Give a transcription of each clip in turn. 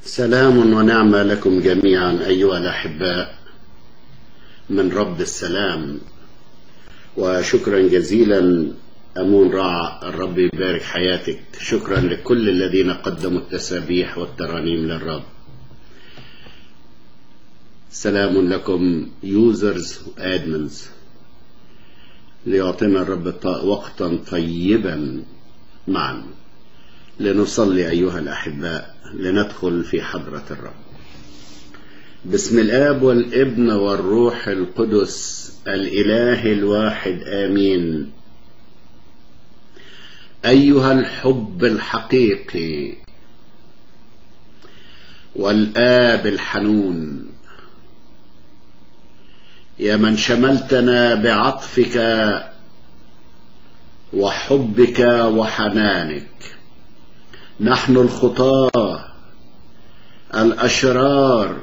سلام ونعمة لكم جميعا أيها الأحباء من رب السلام وشكرا جزيلا أمون رع الرب يبارك حياتك شكرا لكل الذين قدموا التسابيح والترانيم للرب سلام لكم يوزرز وادمنز ليعطينا الرب وقتا طيبا معا لنصلي أيها الأحباء لندخل في حضرة الرب بسم الآب والابن والروح القدس الإله الواحد آمين أيها الحب الحقيقي والآب الحنون يا من شملتنا بعطفك وحبك وحنانك نحن الخطاه الاشرار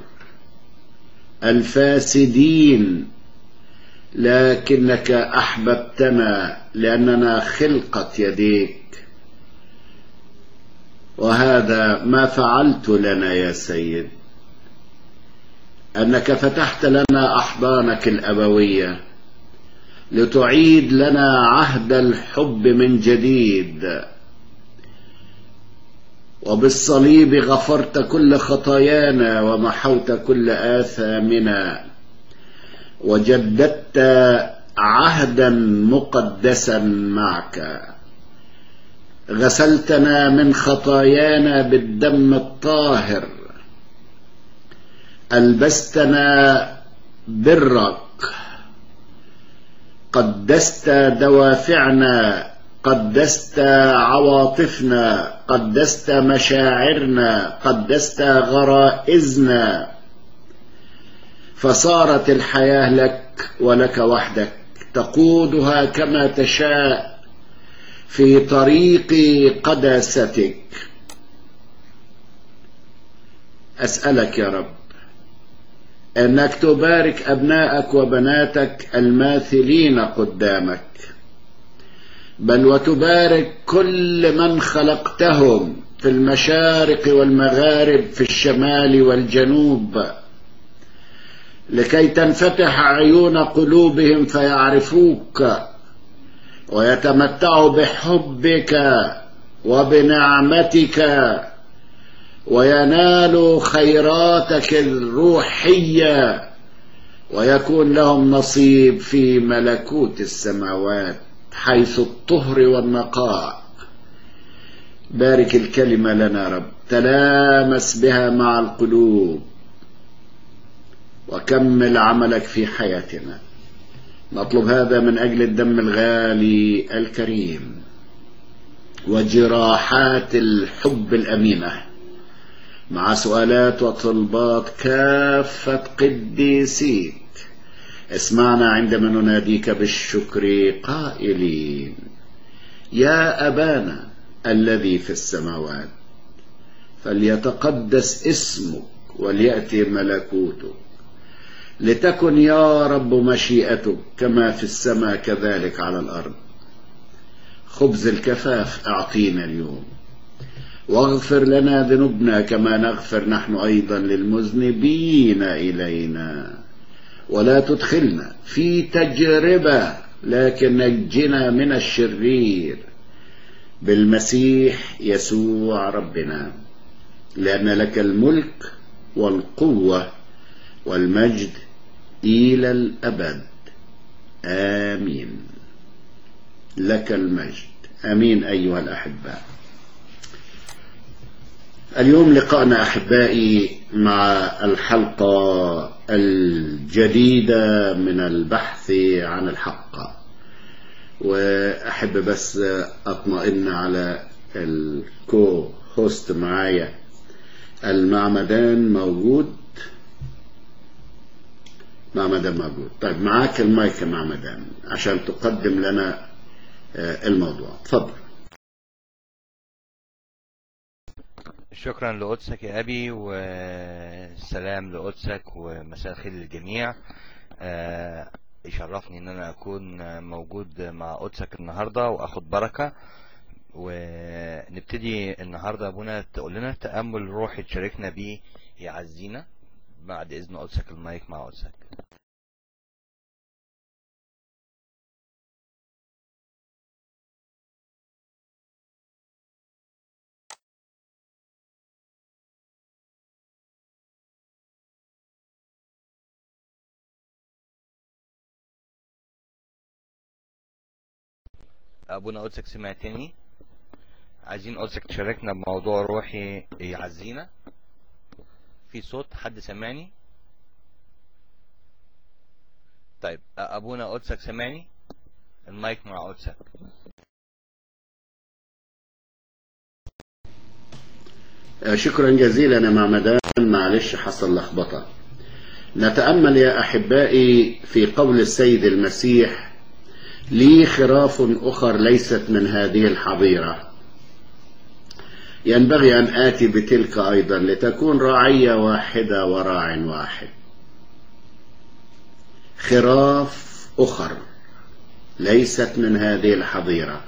الفاسدين لكنك احببتنا لاننا خلقه يديك وهذا ما فعلت لنا يا سيد انك فتحت لنا احضانك الابويه لتعيد لنا عهد الحب من جديد وبالصليب غفرت كل خطايانا ومحوت كل آثامنا وجددت عهدا مقدسا معك غسلتنا من خطايانا بالدم الطاهر ألبستنا برك قدست دوافعنا قدست عواطفنا قدست مشاعرنا قدست غرائزنا فصارت الحياه لك ولك وحدك تقودها كما تشاء في طريق قداستك اسالك يا رب انك تبارك ابناءك وبناتك الماثلين قدامك بل وتبارك كل من خلقتهم في المشارق والمغارب في الشمال والجنوب لكي تنفتح عيون قلوبهم فيعرفوك ويتمتعوا بحبك وبنعمتك وينالوا خيراتك الروحيه ويكون لهم نصيب في ملكوت السماوات حيث الطهر والنقاء بارك الكلمة لنا رب تلامس بها مع القلوب وكمل عملك في حياتنا نطلب هذا من أجل الدم الغالي الكريم وجراحات الحب الأمينة مع سؤالات وطلبات كافة قديسيك اسمعنا عندما نناديك بالشكر قائلين يا ابانا الذي في السماوات فليتقدس اسمك ولياتي ملكوتك لتكن يا رب مشيئتك كما في السماء كذلك على الارض خبز الكفاف اعطينا اليوم واغفر لنا ذنوبنا كما نغفر نحن ايضا للمذنبين الينا ولا تدخلنا في تجربة لكن نجنا من الشرير بالمسيح يسوع ربنا لأن لك الملك والقوة والمجد إلى الأبد آمين لك المجد آمين أيها الأحباء اليوم لقاءنا أحبائي مع الحلقة الجديدة من البحث عن الحق وأحب بس أطمئن على الكو هوست معايا المعمدان موجود معمدان موجود طيب معاك المايك يا معمدان عشان تقدم لنا الموضوع تفضل شكرا لقدسك يا أبي وسلام لقدسك ومساء الخير للجميع يشرفني ان انا اكون موجود مع قدسك النهاردة واخد بركة ونبتدي النهارده ابونا تقول لنا تامل روحي تشاركنا بيه يعزينا بعد اذن قدسك المايك مع قدسك ابونا قدسك سمعتني عايزين قدسك تشاركنا بموضوع روحي يعزينا في صوت حد سمعني طيب ابونا قدسك سمعني المايك مع قدسك شكرا جزيلا يا معمدان معلش حصل لخبطة نتأمل يا أحبائي في قول السيد المسيح لي خراف أخر ليست من هذه الحظيرة ينبغي أن آتي بتلك أيضا لتكون راعية واحدة وراع واحد خراف أخر ليست من هذه الحظيرة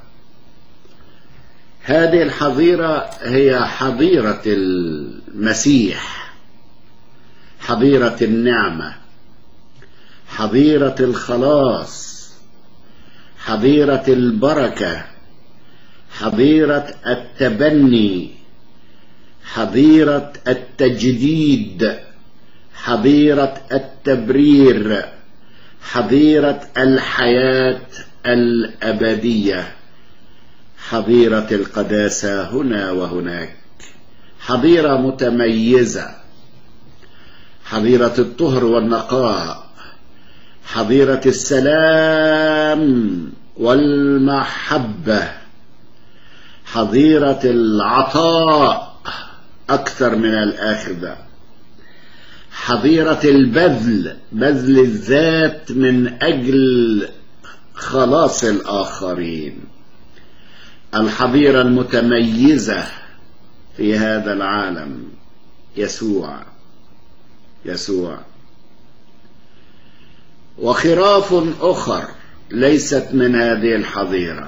هذه الحظيرة هي حظيرة المسيح حظيرة النعمة حظيرة الخلاص حظيرة البركة حظيرة التبني حظيرة التجديد حظيرة التبرير حظيرة الحياة الأبدية حظيرة القداسة هنا وهناك حظيرة متميزة حظيرة الطهر والنقاء حظيرة السلام والمحبة حظيرة العطاء أكثر من الآخذة حظيرة البذل بذل الذات من أجل خلاص الآخرين الحظيرة المتميزة في هذا العالم يسوع يسوع وخراف أخر ليست من هذه الحظيرة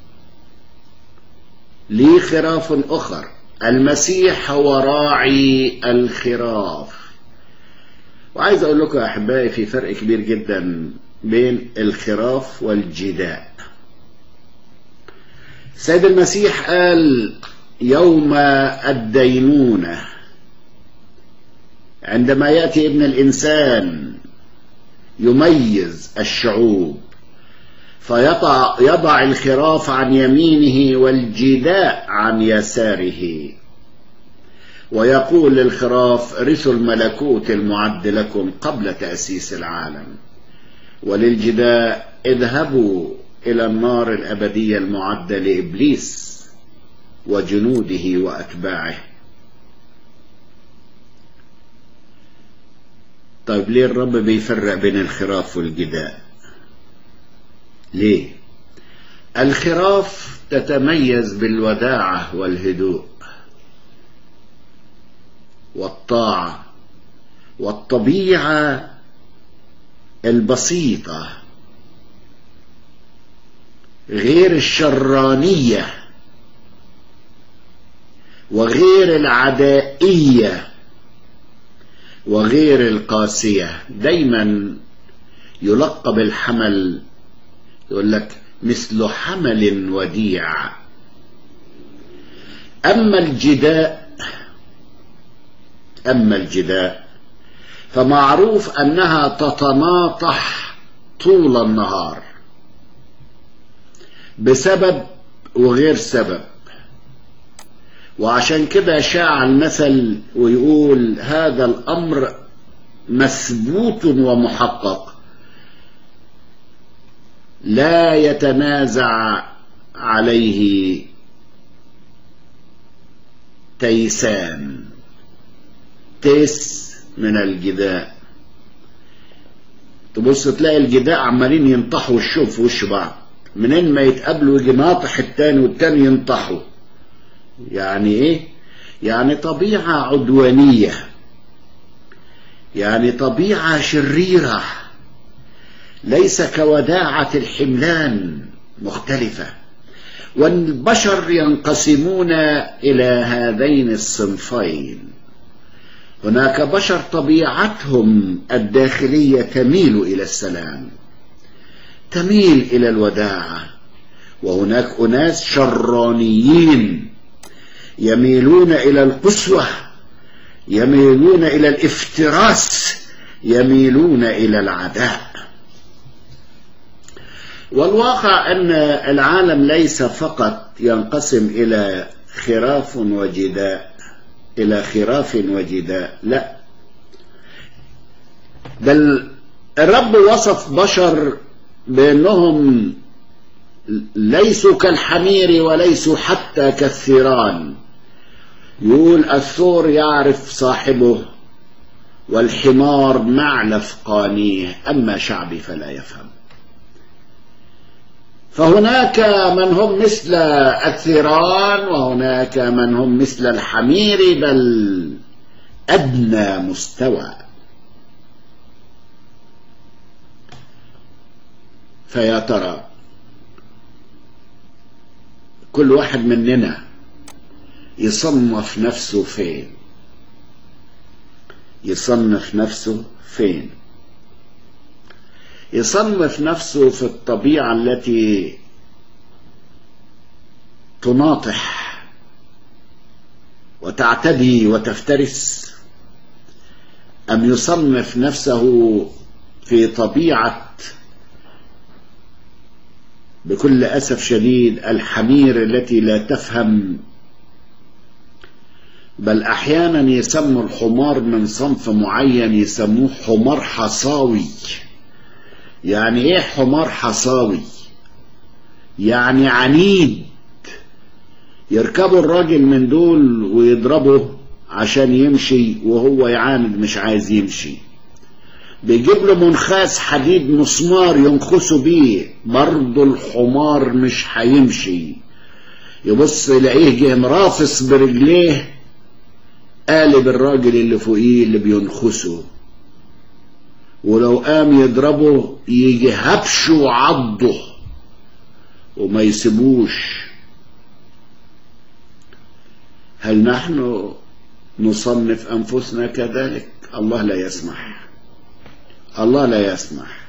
لي خراف أخر المسيح هو راعي الخراف وعايز أقول لكم يا أحبائي في فرق كبير جدا بين الخراف والجداء سيد المسيح قال يوم الدينونة عندما يأتي ابن الإنسان يميز الشعوب فيضع يضع الخراف عن يمينه والجداء عن يساره ويقول للخراف رثوا الملكوت المعد لكم قبل تأسيس العالم وللجداء اذهبوا إلى النار الأبدية المعدة لإبليس وجنوده وأتباعه طيب ليه الرب بيفرق بين الخراف والجداء ليه الخراف تتميز بالوداعة والهدوء والطاعة والطبيعة البسيطة غير الشرانية وغير العدائية وغير القاسية دايما يلقب الحمل يقول لك مثل حمل وديع أما الجداء أما الجداء فمعروف أنها تتناطح طول النهار بسبب وغير سبب وعشان كده شاع المثل ويقول هذا الأمر مثبوت ومحقق لا يتنازع عليه تيسان تيس من الجداء تبص تلاقي الجداء عمالين ينطحوا وشهم في وش بعض منين ما يتقابلوا يجي ناطح التاني والتاني ينطحوا يعني ايه يعني طبيعة عدوانية يعني طبيعة شريرة ليس كوداعة الحملان مختلفة والبشر ينقسمون إلى هذين الصنفين هناك بشر طبيعتهم الداخلية تميل إلى السلام تميل إلى الوداعة وهناك أناس شرانيين يميلون إلى القسوة يميلون إلى الافتراس يميلون إلى العداء والواقع أن العالم ليس فقط ينقسم إلى خراف وجداء إلى خراف وجداء لا بل الرب وصف بشر بأنهم ليسوا كالحمير وليسوا حتى كالثيران يقول الثور يعرف صاحبه والحمار معلف قانيه أما شعبي فلا يفهم فهناك من هم مثل الثيران وهناك من هم مثل الحمير بل أدنى مستوى فيا ترى كل واحد مننا يصنف نفسه فين يصنف نفسه فين يصنف نفسه في الطبيعة التي تناطح وتعتدي وتفترس أم يصنف نفسه في طبيعة بكل أسف شديد الحمير التي لا تفهم بل أحيانا يسموا الحمار من صنف معين يسموه حمار حصاوي يعني ايه حمار حصاوي يعني عنيد يركبوا الراجل من دول ويضربه عشان يمشي وهو يعاند مش عايز يمشي بيجيب له منخاس حديد مسمار ينخسه بيه برضه الحمار مش هيمشي يبص يلاقيه جه مرافص برجليه قالب الراجل اللي فوقيه اللي بينخسه ولو قام يضربه يجي هبشه عضه وما يسيبوش هل نحن نصنف أنفسنا كذلك الله لا يسمح الله لا يسمح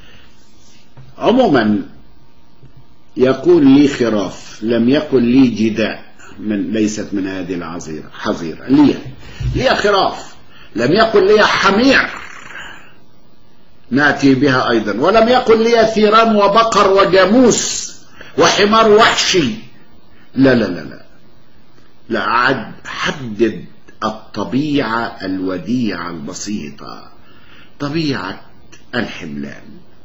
عموما يقول لي خراف لم يقل لي جداء من ليست من هذه العظيرة حظيرة لي لي خراف لم يقل لي حمير ناتي بها ايضا ولم يقل لي ثيران وبقر وجاموس وحمار وحشي لا لا لا لا لا عد حدد الطبيعة الوديعة البسيطة طبيعة الحملان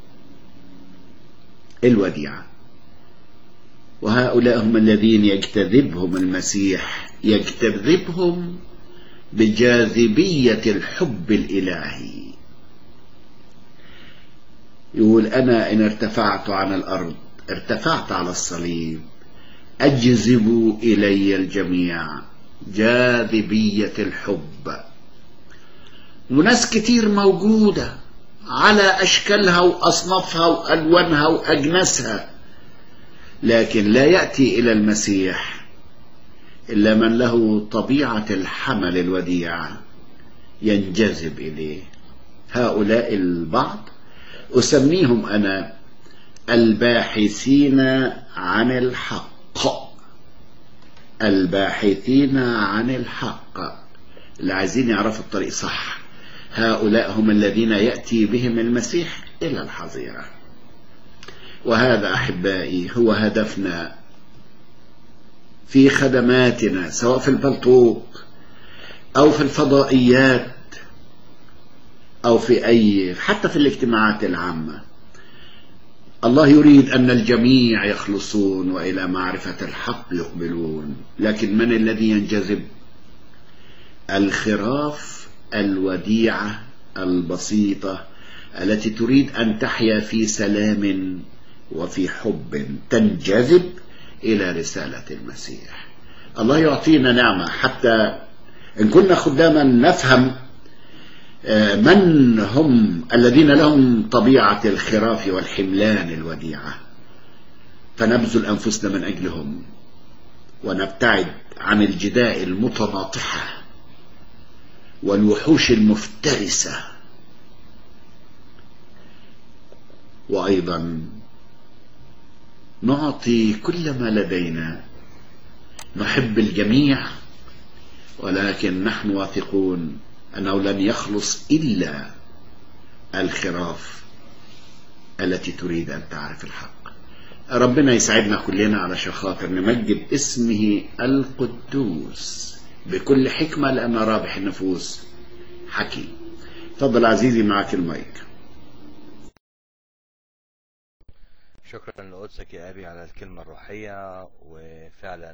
الوديعة وهؤلاء هم الذين يجتذبهم المسيح يجتذبهم بجاذبية الحب الإلهي يقول أنا إن ارتفعت عن الأرض ارتفعت على الصليب أجذب إلي الجميع جاذبية الحب وناس كتير موجودة على أشكالها وأصنافها وألوانها وأجناسها لكن لا يأتي إلى المسيح إلا من له طبيعة الحمل الوديع ينجذب إليه هؤلاء البعض أسميهم أنا الباحثين عن الحق الباحثين عن الحق اللي عايزين يعرفوا الطريق صح هؤلاء هم الذين يأتي بهم المسيح إلى الحظيرة وهذا أحبائي هو هدفنا في خدماتنا سواء في البلطوق أو في الفضائيات أو في أي حتى في الاجتماعات العامة الله يريد أن الجميع يخلصون وإلى معرفة الحق يقبلون لكن من الذي ينجذب الخراف الوديعة البسيطة التي تريد أن تحيا في سلام وفي حب تنجذب إلى رسالة المسيح الله يعطينا نعمة حتى إن كنا خداما نفهم من هم الذين لهم طبيعة الخراف والحملان الوديعة فنبذل أنفسنا من أجلهم ونبتعد عن الجداء المتناطحة والوحوش المفترسة وأيضا نعطي كل ما لدينا نحب الجميع ولكن نحن واثقون أنه لن يخلص إلا الخراف التي تريد أن تعرف الحق ربنا يسعدنا كلنا على خاطر نمجد اسمه القدوس بكل حكمة لأن رابح النفوس حكي تفضل عزيزي معك المايك شكرا لقدسك يا أبي على الكلمة الروحية وفعلا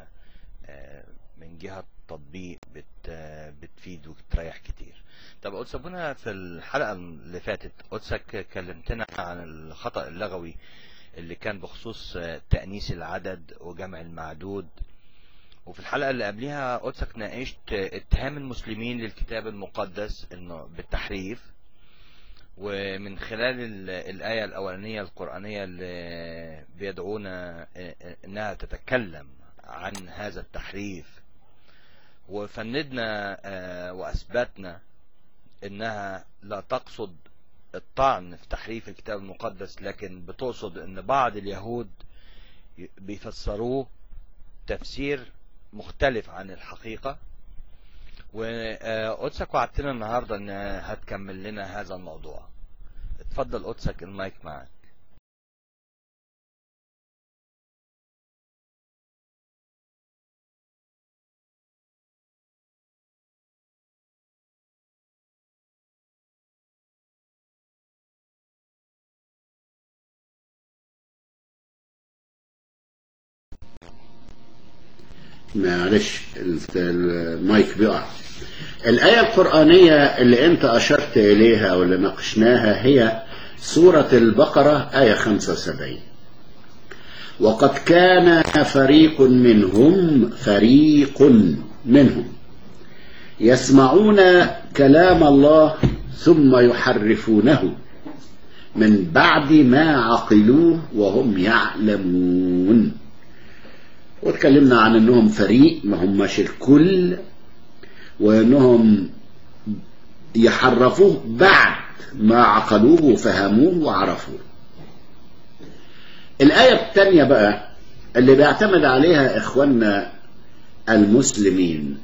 من جهة تطبيق بت بتفيد وبتريح كتير طب قدس ابونا في الحلقة اللي فاتت قدسك كلمتنا عن الخطأ اللغوي اللي كان بخصوص تأنيس العدد وجمع المعدود وفي الحلقة اللي قبلها قدسك ناقشت اتهام المسلمين للكتاب المقدس انه بالتحريف ومن خلال الآية الأولانية القرآنية اللي بيدعونا انها تتكلم عن هذا التحريف وفندنا وأثبتنا انها لا تقصد الطعن في تحريف الكتاب المقدس لكن بتقصد ان بعض اليهود بيفسروه تفسير مختلف عن الحقيقة وقدسك وعدتنا النهاردة ان هتكمل لنا هذا الموضوع اتفضل قدسك المايك معك معلش المايك بيقع الآية القرآنية اللي أنت أشرت إليها واللي ناقشناها هي سورة البقرة آية 75 وقد كان فريق منهم فريق منهم يسمعون كلام الله ثم يحرفونه من بعد ما عقلوه وهم يعلمون واتكلمنا عن انهم فريق ما هماش الكل وانهم يحرفوه بعد ما عقلوه وفهموه وعرفوه الآية الثانية بقى اللي بيعتمد عليها إخواننا المسلمين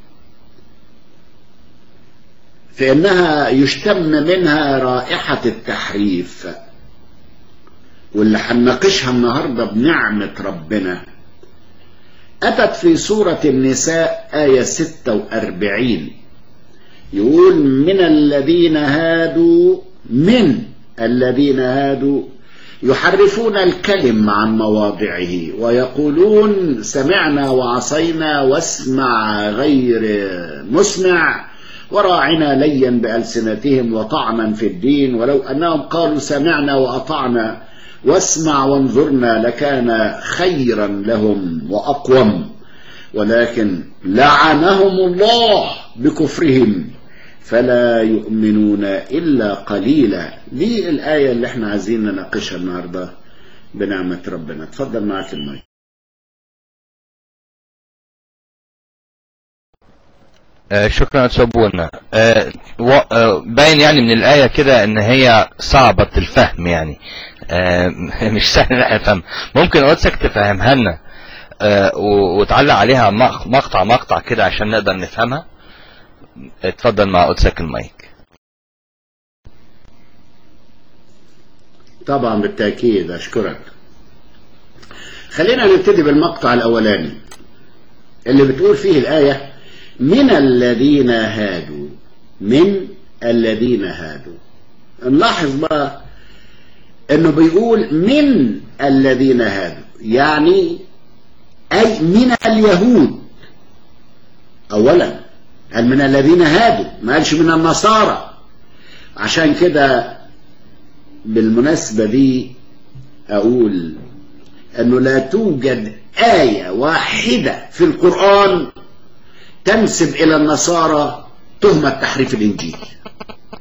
في أنها يشتم منها رائحة التحريف واللي هنناقشها النهاردة بنعمة ربنا أتت في سورة النساء آية 46 يقول من الذين هادوا من الذين هادوا يحرفون الكلم عن مواضعه ويقولون سمعنا وعصينا واسمع غير مسمع وراعنا ليا بألسنتهم وطعنا في الدين ولو أنهم قالوا سمعنا وأطعنا واسمع وانظرنا لكان خيرا لهم وأقوم ولكن لعنهم الله بكفرهم فلا يؤمنون إلا قليلا دي الآية اللي احنا عايزين نناقشها النهاردة بنعمة ربنا تفضل معك المايك آه شكرا تسبونا آه آه باين يعني من الآية كده ان هي صعبة الفهم يعني آه مش سهل ان احنا نفهم ممكن قدسك تفهمها لنا آه وتعلق عليها مقطع مقطع كده عشان نقدر نفهمها اتفضل مع قدسك المايك طبعا بالتأكيد أشكرك خلينا نبتدي بالمقطع الأولاني اللي بتقول فيه الآية من الذين هادوا من الذين هادوا نلاحظ بقى انه بيقول من الذين هادوا يعني اي من اليهود اولا قال من الذين هادوا ما قالش من النصارى عشان كده بالمناسبة دي اقول انه لا توجد آية واحدة في القرآن تنسب إلى النصارى تهمة تحريف الإنجيل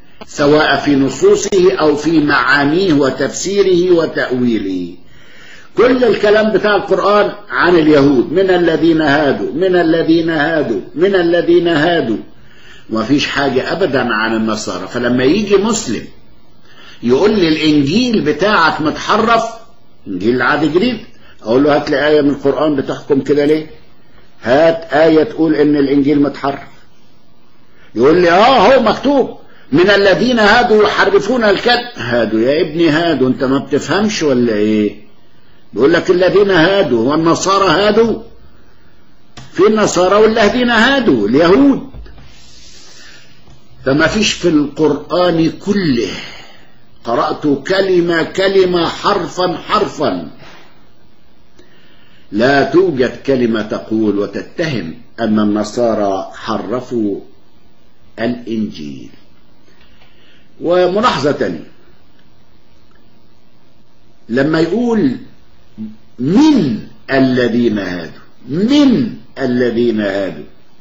سواء في نصوصه أو في معانيه وتفسيره وتأويله كل الكلام بتاع القرآن عن اليهود من الذين هادوا من الذين هادوا من الذين هادوا ما فيش حاجة أبدا عن النصارى فلما يجي مسلم يقول لي الإنجيل بتاعك متحرف إنجيل العهد جديد أقول له هات لي آية من القرآن بتحكم كده ليه هات آية تقول إن الإنجيل متحرف يقول لي آه هو مكتوب من الذين هادوا يحرفون الكلم هادوا يا ابني هادوا أنت ما بتفهمش ولا إيه بيقول لك الذين هادوا والنصارى هادوا في النصارى والذين هادوا اليهود فما فيش في القرآن كله قرأت كلمة كلمة حرفا حرفا لا توجد كلمة تقول وتتهم أن النصارى حرفوا الإنجيل وملاحظة تانية لما يقول من الذين هادوا من الذين هادوا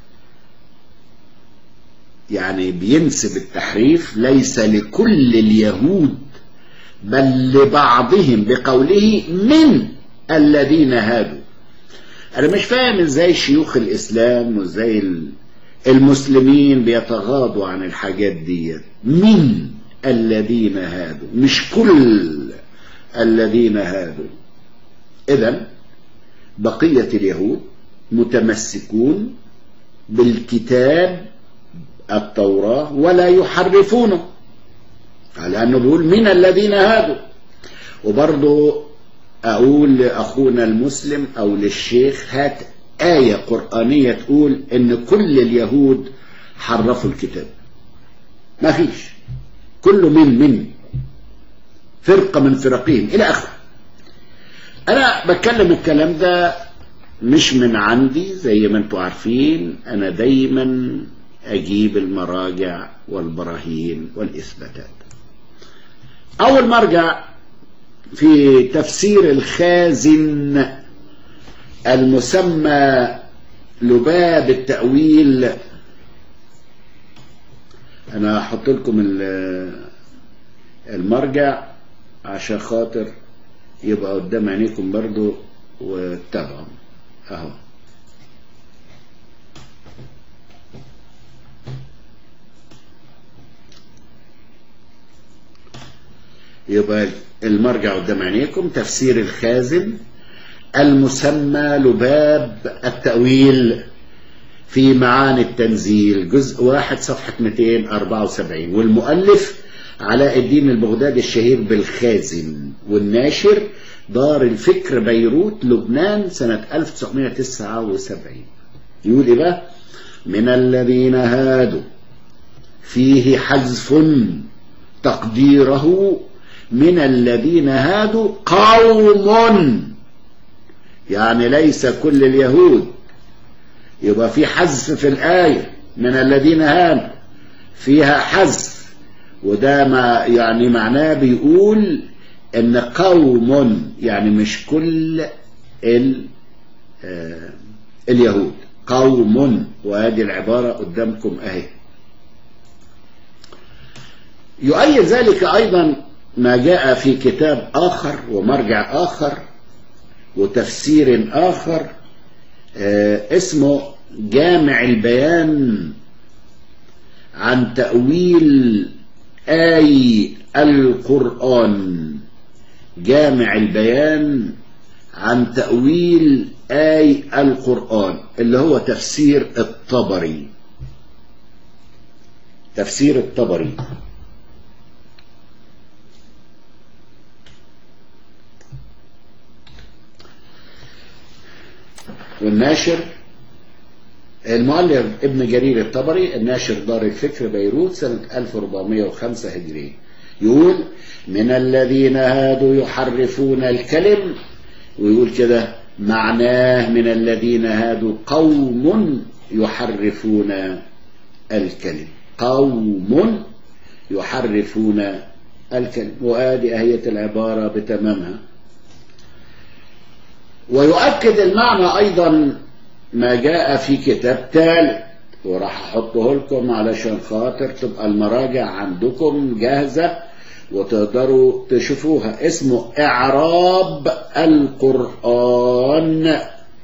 يعني بينسب التحريف ليس لكل اليهود بل لبعضهم بقوله من الذين هادوا انا مش فاهم ازاي شيوخ الاسلام وازاي المسلمين بيتغاضوا عن الحاجات دي من الذين هادوا مش كل الذين هادوا اذا بقية اليهود متمسكون بالكتاب التوراة ولا يحرفونه لأنه بيقول من الذين هادوا وبرضه أقول لأخونا المسلم أو للشيخ هات آية قرآنية تقول إن كل اليهود حرفوا الكتاب ما فيش كل من من فرقة من فرقهم إلى آخره أنا بتكلم الكلام ده مش من عندي زي ما انتم عارفين أنا دايما أجيب المراجع والبراهين والإثباتات أول مرجع في تفسير الخازن المسمى لباب التأويل أنا هحط لكم المرجع عشان خاطر يبقى قدام عينيكم برضو واتبعوا اهو يبقى المرجع قدام عينيكم تفسير الخازن المسمى لباب التأويل في معاني التنزيل جزء واحد صفحة 274 والمؤلف علاء الدين البغدادي الشهير بالخازن والناشر دار الفكر بيروت لبنان سنة 1979 يقول إيه بقى من الذين هادوا فيه حذف تقديره من الذين هادوا قوم يعني ليس كل اليهود يبقى في حذف في الآية من الذين هادوا فيها حذف وده ما يعني معناه بيقول ان قوم يعني مش كل ال آه اليهود قوم وهذه العبارة قدامكم اهي يؤيد ذلك ايضا ما جاء في كتاب اخر ومرجع اخر وتفسير اخر آه اسمه جامع البيان عن تأويل آي القرآن جامع البيان عن تأويل آي القرآن اللي هو تفسير الطبري تفسير الطبري والناشر المؤلف ابن جرير الطبري الناشر دار الفكر بيروت سنة 1405 هجرية يقول من الذين هادوا يحرفون الكلم ويقول كده معناه من الذين هادوا قوم يحرفون الكلم قوم يحرفون الكلم وآدي أهية العبارة بتمامها ويؤكد المعنى أيضا ما جاء في كتاب ثالث وراح احطه لكم علشان خاطر تبقى المراجع عندكم جاهزة وتقدروا تشوفوها اسمه إعراب القرآن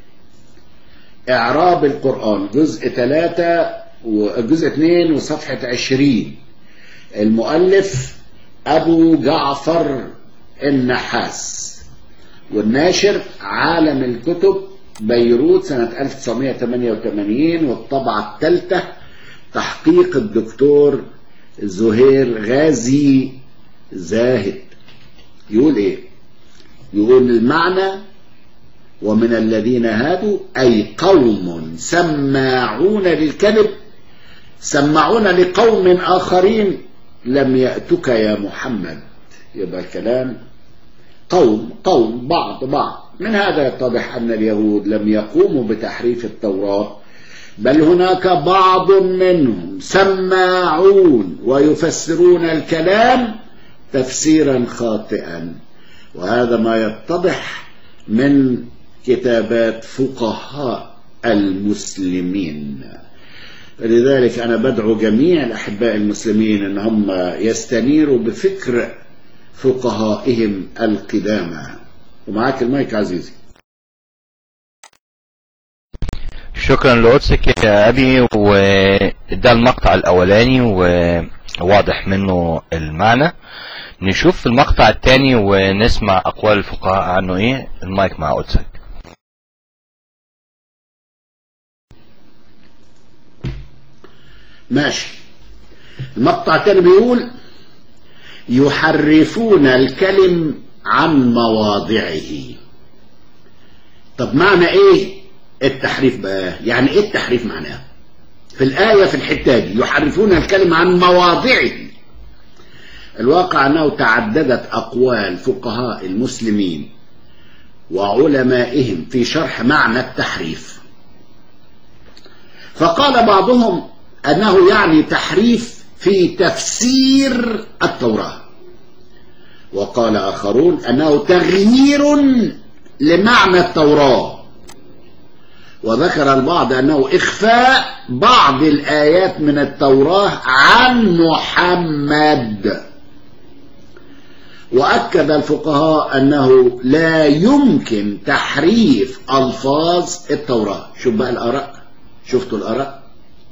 إعراب القرآن جزء ثلاثة وجزء اثنين وصفحة عشرين المؤلف أبو جعفر النحاس والناشر عالم الكتب بيروت سنة 1988 والطبعة الثالثة تحقيق الدكتور زهير غازي زاهد يقول ايه يقول المعنى ومن الذين هادوا أي قوم سماعون للكذب سمعون لقوم آخرين لم يأتك يا محمد يبقى الكلام قوم قوم بعض بعض من هذا يتضح أن اليهود لم يقوموا بتحريف التوراة بل هناك بعض منهم سماعون ويفسرون الكلام تفسيرا خاطئا وهذا ما يتضح من كتابات فقهاء المسلمين لذلك أنا بدعو جميع الأحباء المسلمين أن هم يستنيروا بفكر فقهائهم القدامى ومعاك المايك عزيزي شكرا لقدسك يا أبي وده المقطع الأولاني وواضح منه المعنى نشوف في المقطع الثاني ونسمع أقوال الفقهاء عنه إيه المايك مع قدسك ماشي المقطع الثاني بيقول يحرفون الكلم عن مواضعه طب معنى ايه التحريف بقى يعني ايه التحريف معناه في الآية في الحتة دي يحرفون الكلم عن مواضعه الواقع أنه تعددت أقوال فقهاء المسلمين وعلمائهم في شرح معنى التحريف فقال بعضهم أنه يعني تحريف في تفسير التوراة وقال آخرون أنه تغيير لمعنى التوراة وذكر البعض أنه إخفاء بعض الآيات من التوراة عن محمد وأكد الفقهاء أنه لا يمكن تحريف ألفاظ التوراة شوف بقى الآراء شفتوا الآراء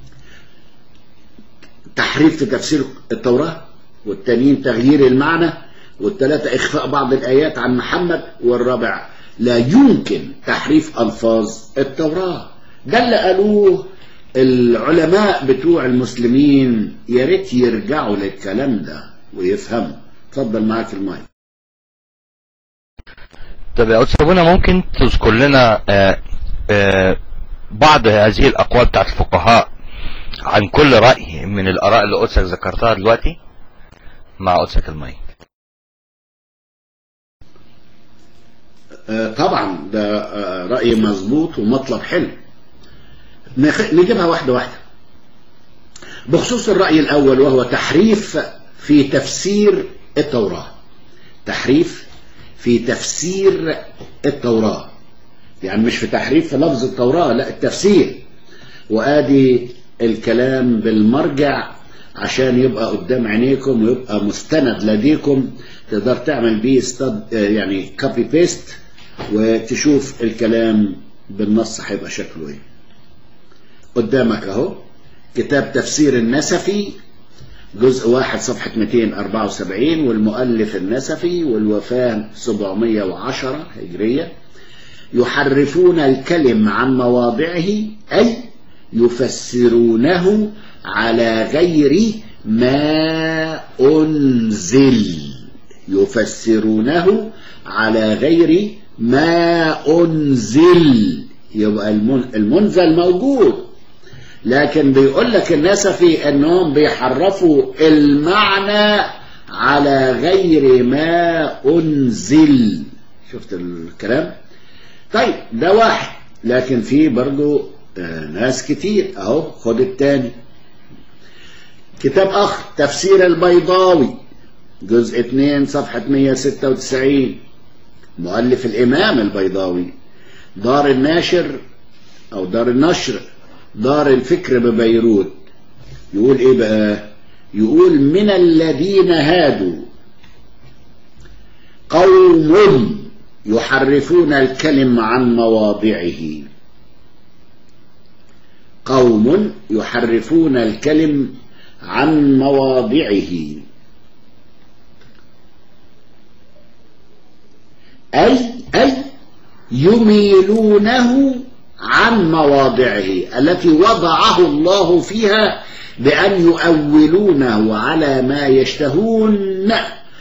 تحريف في تفسير التوراة والتانيين تغيير المعنى والثلاثة إخفاء بعض الآيات عن محمد والرابع لا يمكن تحريف ألفاظ التوراة ده اللي قالوه العلماء بتوع المسلمين يا ريت يرجعوا للكلام ده ويفهموا اتفضل معاك المايك طب يا أستاذ أبونا ممكن تذكر لنا آآ آآ بعض هذه الأقوال بتاعت الفقهاء عن كل رأي من الآراء اللي قدسك ذكرتها دلوقتي مع قدسك المايك طبعا ده رأي مظبوط ومطلب حلو نجيبها واحدة واحدة بخصوص الرأي الأول وهو تحريف في تفسير التوراة تحريف في تفسير التوراة يعني مش في تحريف في لفظ التوراة لا التفسير وآدي الكلام بالمرجع عشان يبقى قدام عينيكم ويبقى مستند لديكم تقدر تعمل بيه استد يعني كوبي بيست وتشوف الكلام بالنص هيبقى شكله ايه قدامك اهو كتاب تفسير النسفي جزء واحد صفحة 274 والمؤلف النسفي والوفاة 710 هجرية يحرفون الكلم عن مواضعه أي يفسرونه على غير ما أنزل يفسرونه على غير ما أنزل يبقى المنزل موجود لكن بيقول لك الناس في انهم بيحرفوا المعنى على غير ما انزل شفت الكلام طيب ده واحد لكن في برضو ناس كتير اهو خد التاني كتاب اخر تفسير البيضاوي جزء 2 صفحة 196 مؤلف الامام البيضاوي دار الناشر او دار النشر دار الفكر ببيروت يقول ايه بقى يقول من الذين هادوا قوم يحرفون الكلم عن مواضعه قوم يحرفون الكلم عن مواضعه أي أي يميلونه عن مواضعه التي وضعه الله فيها بأن يؤولونه على ما يشتهون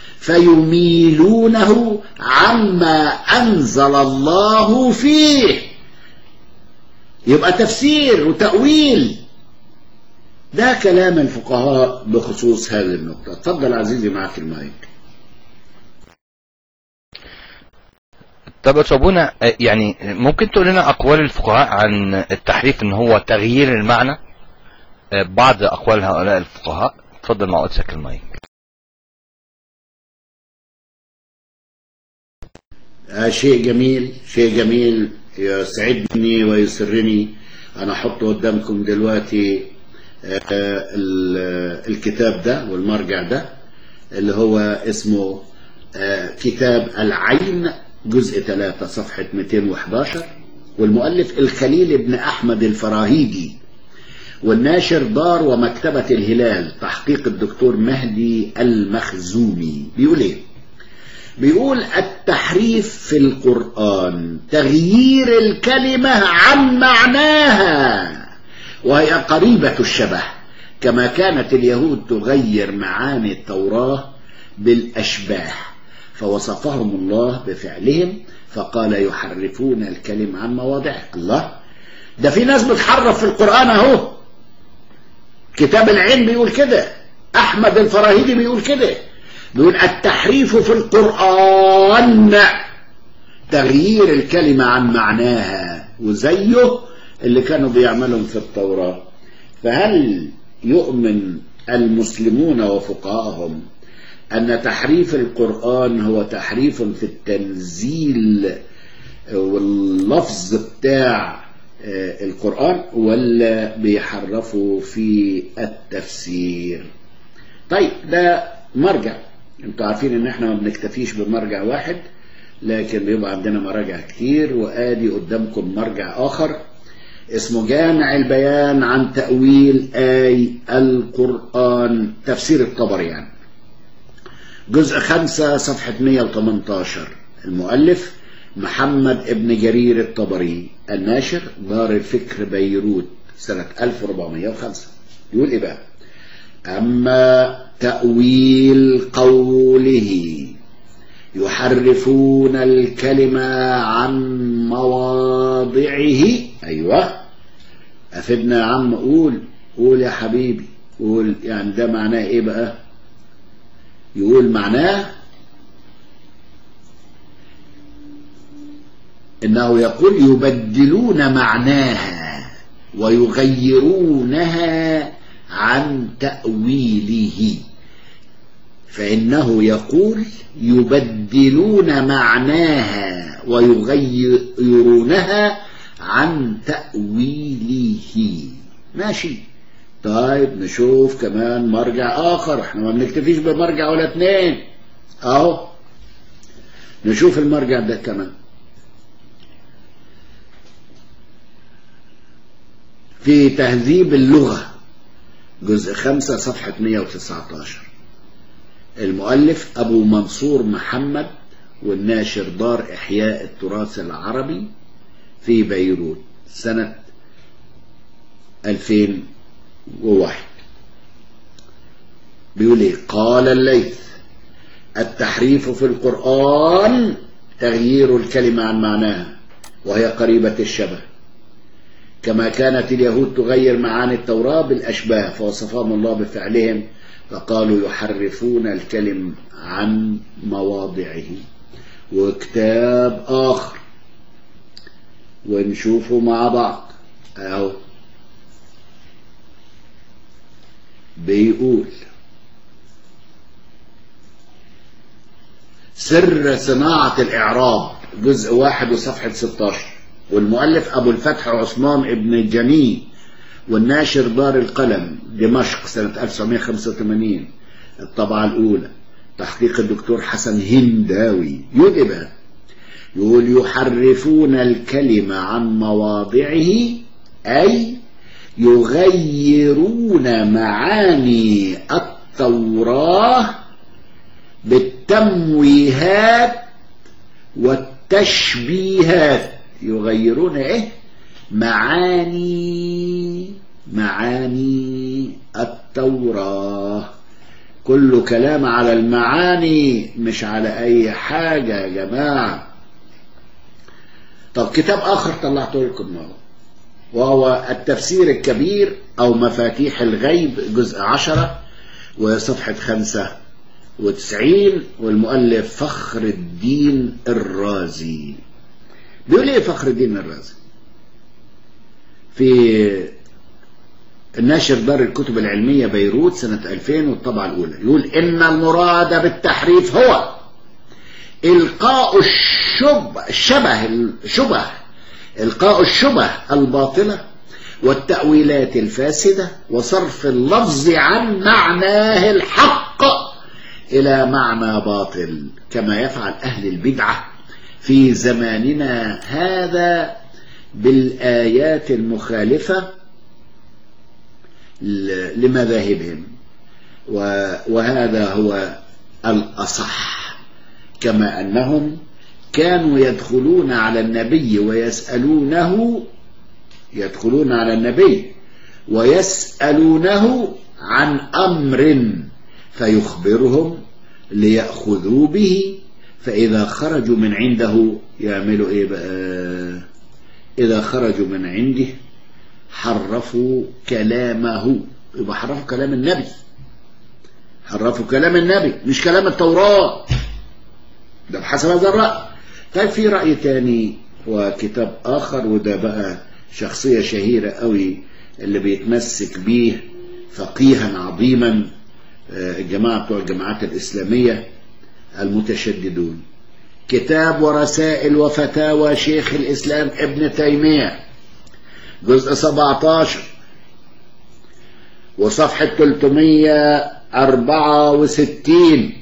فيميلونه عما أنزل الله فيه يبقى تفسير وتأويل ده كلام الفقهاء بخصوص هذه النقطة اتفضل عزيزي معك المايك طب يا صابونة يعني ممكن تقول لنا أقوال الفقهاء عن التحريف إن هو تغيير المعنى بعض أقوال هؤلاء الفقهاء اتفضل مع قدسك المايك آه شيء جميل شيء جميل يسعدني ويسرني أنا أحط قدامكم دلوقتي آه الكتاب ده والمرجع ده اللي هو اسمه آه كتاب العين جزء 3 صفحة 211 والمؤلف الخليل بن أحمد الفراهيدي والناشر دار ومكتبة الهلال تحقيق الدكتور مهدي المخزومي بيقول ايه بيقول التحريف في القرآن تغيير الكلمة عن معناها وهي قريبة الشبه كما كانت اليهود تغير معاني التوراة بالأشباه فوصفهم الله بفعلهم فقال يحرفون الكلم عن مواضعه الله ده في ناس بتحرف في القرآن اهو كتاب العين بيقول كده احمد الفراهيدي بيقول كده بيقول التحريف في القرآن تغيير الكلمة عن معناها وزيه اللي كانوا بيعملهم في التوراة فهل يؤمن المسلمون وفقهاءهم أن تحريف القرآن هو تحريف في التنزيل واللفظ بتاع القرآن ولا بيحرفوا في التفسير طيب ده مرجع انتوا عارفين ان احنا ما بنكتفيش بمرجع واحد لكن بيبقى عندنا مراجع كتير وادي قدامكم مرجع اخر اسمه جامع البيان عن تأويل آي القرآن تفسير الطبري يعني جزء خمسة صفحة 118 المؤلف محمد ابن جرير الطبري الناشر دار الفكر بيروت سنة 1405 يقول ايه بقى أما تأويل قوله يحرفون الكلمة عن مواضعه أيوة أفدنا يا عم قول قول يا حبيبي قول يعني ده معناه إيه بقى يقول معناه إنه يقول يبدلون معناها ويغيرونها عن تأويله فإنه يقول يبدلون معناها ويغيرونها عن تأويله ماشي طيب نشوف كمان مرجع آخر احنا ما بنكتفيش بمرجع ولا اتنين اهو نشوف المرجع ده كمان في تهذيب اللغة جزء خمسة صفحة 119 المؤلف أبو منصور محمد والناشر دار إحياء التراث العربي في بيروت سنة 2001 بيقول ايه قال الليث التحريف في القرآن تغيير الكلمة عن معناها وهي قريبة الشبه كما كانت اليهود تغير معاني التوراة بالأشباه فوصفهم الله بفعلهم فقالوا يحرفون الكلم عن مواضعه وكتاب آخر ونشوفه مع بعض أهو بيقول سر صناعة الإعراب جزء واحد وصفحة 16 والمؤلف أبو الفتح عثمان ابن جني والناشر دار القلم دمشق سنة 1985 الطبعة الأولى تحقيق الدكتور حسن هنداوي يقول إيه بقى يقول يحرفون الكلمة عن مواضعه أي يغيرون معاني التوراة بالتمويهات والتشبيهات يغيرون ايه معاني معاني التوراة كل كلام على المعاني مش على اي حاجة يا جماعة طب كتاب اخر طلعته لكم اهو وهو التفسير الكبير او مفاتيح الغيب جزء عشرة وصفحة خمسة وتسعين والمؤلف فخر الدين الرازي بيقول ايه فخر الدين الرازي في الناشر دار الكتب العلمية بيروت سنة 2000 والطبعة الأولى يقول إن المراد بالتحريف هو إلقاء الشبه الشبه الشبه إلقاء الشبه الباطلة والتأويلات الفاسدة وصرف اللفظ عن معناه الحق إلى معنى باطل كما يفعل أهل البدعة في زماننا هذا بالآيات المخالفة لمذاهبهم وهذا هو الأصح كما أنهم كانوا يدخلون على النبي ويسألونه يدخلون على النبي ويسألونه عن أمر فيخبرهم ليأخذوا به فإذا خرجوا من عنده يعملوا إيه بقى إذا خرجوا من عنده حرفوا كلامه يبقى حرفوا كلام النبي حرفوا كلام النبي مش كلام التوراة ده بحسب هذا الرأي طيب في رأي تاني وكتاب آخر وده بقى شخصية شهيرة قوي اللي بيتمسك بيه فقيها عظيما الجماعة بتوع الجماعات الإسلامية المتشددون كتاب ورسائل وفتاوى شيخ الإسلام ابن تيمية جزء 17 وصفحة 364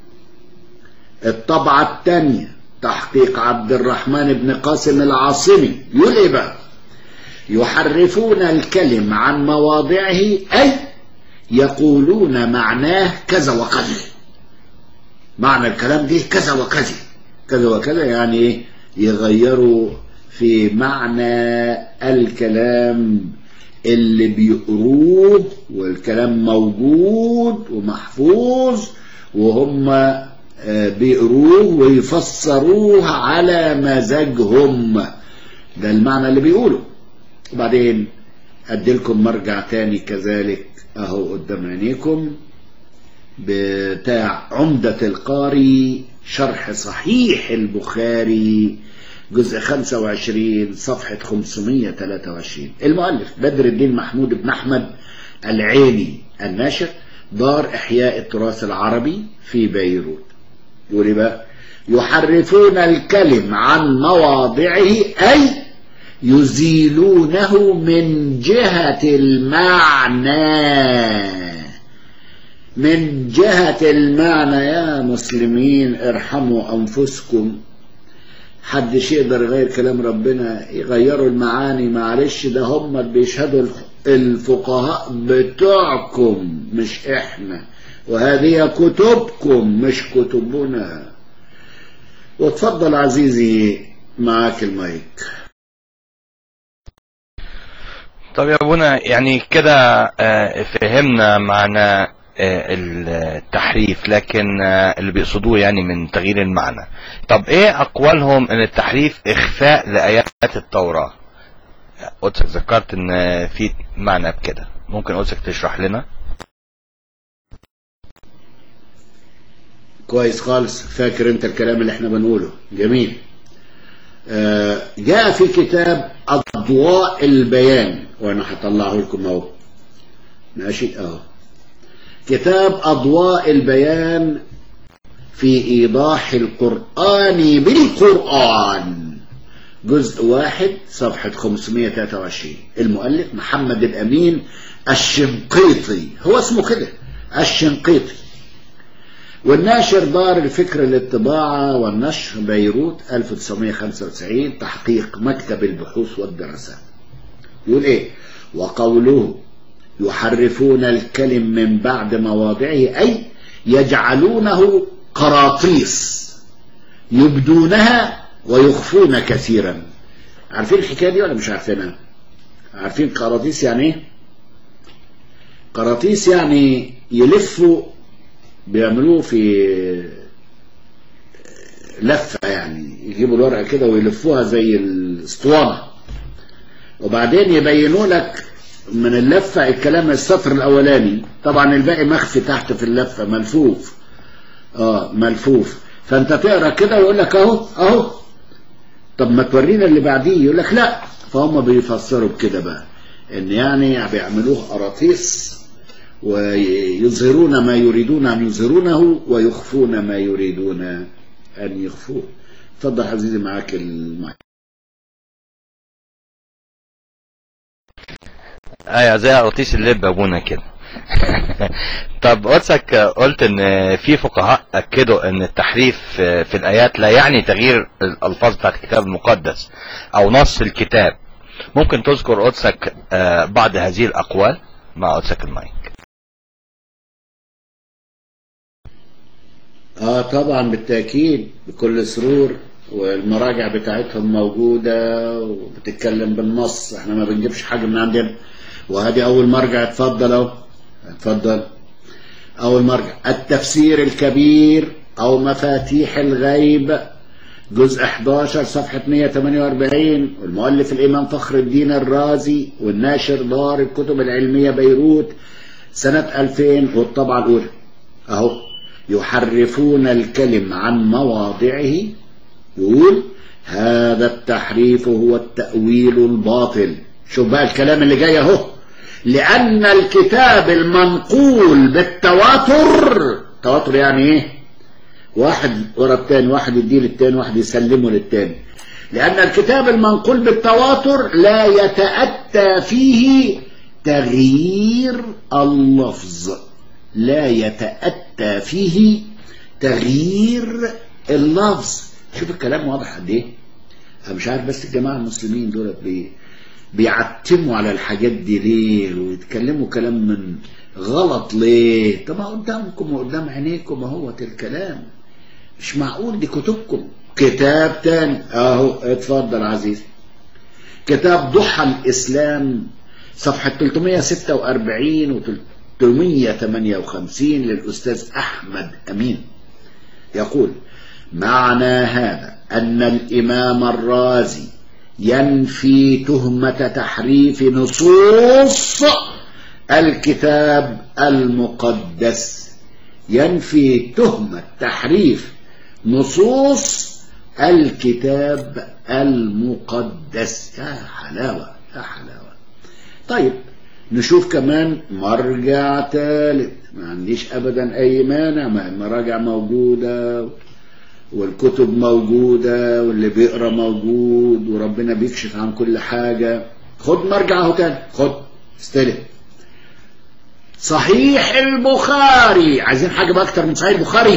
الطبعة الثانية تحقيق عبد الرحمن بن قاسم العاصمي يقول ايه بقى يحرفون الكلم عن مواضعه أي يقولون معناه كذا وكذا معنى الكلام دي كذا وكذا كذا وكذا يعني ايه يغيروا في معنى الكلام اللي بيقروه والكلام موجود ومحفوظ وهم بيقروه ويفسروه على مزاجهم ده المعنى اللي بيقوله وبعدين اديلكم مرجع تاني كذلك اهو قدام عينيكم بتاع عمدة القاري شرح صحيح البخاري جزء 25 صفحة 523 المؤلف بدر الدين محمود بن أحمد العيني الناشر دار إحياء التراث العربي في بيروت يقول بقى يحرفون الكلم عن مواضعه أي يزيلونه من جهة المعنى من جهة المعنى يا مسلمين ارحموا أنفسكم حدش يقدر يغير كلام ربنا يغيروا المعاني معلش ده هم بيشهدوا الفقهاء بتوعكم مش احنا وهذه كتبكم مش كتبنا وتفضل عزيزي معاك المايك طب يا ابونا يعني كده فهمنا معنى التحريف لكن اللي بيقصدوه يعني من تغيير المعنى طب ايه اقوالهم ان التحريف اخفاء لايات التوراة قدسك ذكرت ان في معنى بكده ممكن قدسك تشرح لنا كويس خالص فاكر انت الكلام اللي احنا بنقوله جميل آه جاء في كتاب اضواء البيان وانا هطلعه لكم اهو ماشي اهو كتاب أضواء البيان في إيضاح القرآن بالقرآن جزء واحد صفحة 523 المؤلف محمد الأمين الشنقيطي هو اسمه كده الشنقيطي والناشر دار الفكر للطباعة والنشر بيروت 1995 تحقيق مكتب البحوث والدراسات يقول ايه وقوله يحرفون الكلم من بعد مواضعه أي يجعلونه قراطيس يبدونها ويخفون كثيرا عارفين الحكاية دي ولا مش عارفينها عارفين قراطيس يعني ايه قراطيس يعني يلفوا بيعملوه في لفة يعني يجيبوا الورقة كده ويلفوها زي الاسطوانة وبعدين يبينوا لك من اللفة الكلام السطر الأولاني طبعا الباقي مخفي تحت في اللفة ملفوف اه ملفوف فانت تقرا كده ويقول لك اهو اهو طب ما تورينا اللي بعديه يقول لك لا فهم بيفسروا بكده بقى ان يعني بيعملوه قراطيس ويظهرون ما يريدون ان يظهرونه ويخفون ما يريدون ان يخفوه اتفضل عزيزي معاك المايك ايوه زي قراطيس اللب ابونا كده طب قدسك قلت ان في فقهاء اكدوا ان التحريف في الايات لا يعني تغيير الالفاظ بتاعت الكتاب المقدس او نص الكتاب ممكن تذكر قدسك بعض هذه الاقوال مع قدسك المايك اه طبعا بالتاكيد بكل سرور والمراجع بتاعتهم موجودة وبتتكلم بالنص احنا ما بنجيبش حاجة من عندنا وهذه اول مرجع اتفضل اهو اتفضل اول مرجع التفسير الكبير او مفاتيح الغيب جزء 11 صفحة 148 والمؤلف الامام فخر الدين الرازي والناشر دار الكتب العلمية بيروت سنة 2000 والطبعة الاولى اهو يحرفون الكلم عن مواضعه يقول هذا التحريف هو التأويل الباطل شوف بقى الكلام اللي جاي اهو لأن الكتاب المنقول بالتواتر تواتر يعني ايه واحد ورا التاني واحد يديه للتاني واحد يسلمه للتاني لأن الكتاب المنقول بالتواتر لا يتأتى فيه تغيير اللفظ لا يتأتى فيه تغيير اللفظ شوف الكلام واضح قد ايه انا مش عارف بس الجماعه المسلمين دول بي بيعتموا على الحاجات دي ليه ويتكلموا كلام من غلط ليه طب قدامكم وقدام عينيكم اهوت الكلام مش معقول دي كتبكم كتاب تاني اهو اتفضل عزيزي كتاب ضحى الاسلام صفحه 346 و 358 للاستاذ احمد امين يقول معنى هذا أن الإمام الرازي ينفي تهمة تحريف نصوص الكتاب المقدس ينفي تهمة تحريف نصوص الكتاب المقدس يا حلاوة يا حلاوة طيب نشوف كمان مرجع ثالث ما عنديش أبدا أي مانع ما المراجع موجودة والكتب موجودة واللي بيقرا موجود وربنا بيكشف عن كل حاجة خد مرجع اهو تاني خد استلم صحيح البخاري عايزين حاجة بقى أكتر من صحيح البخاري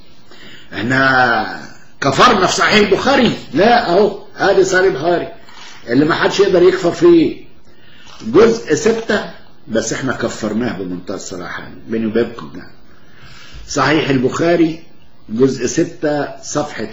احنا كفرنا في صحيح البخاري لا اهو ادي صحيح البخاري اللي ما حدش يقدر يكفر فيه جزء ستة بس احنا كفرناه بمنتهى الصراحة بيني وبينكم يعني صحيح البخاري جزء ستة صفحة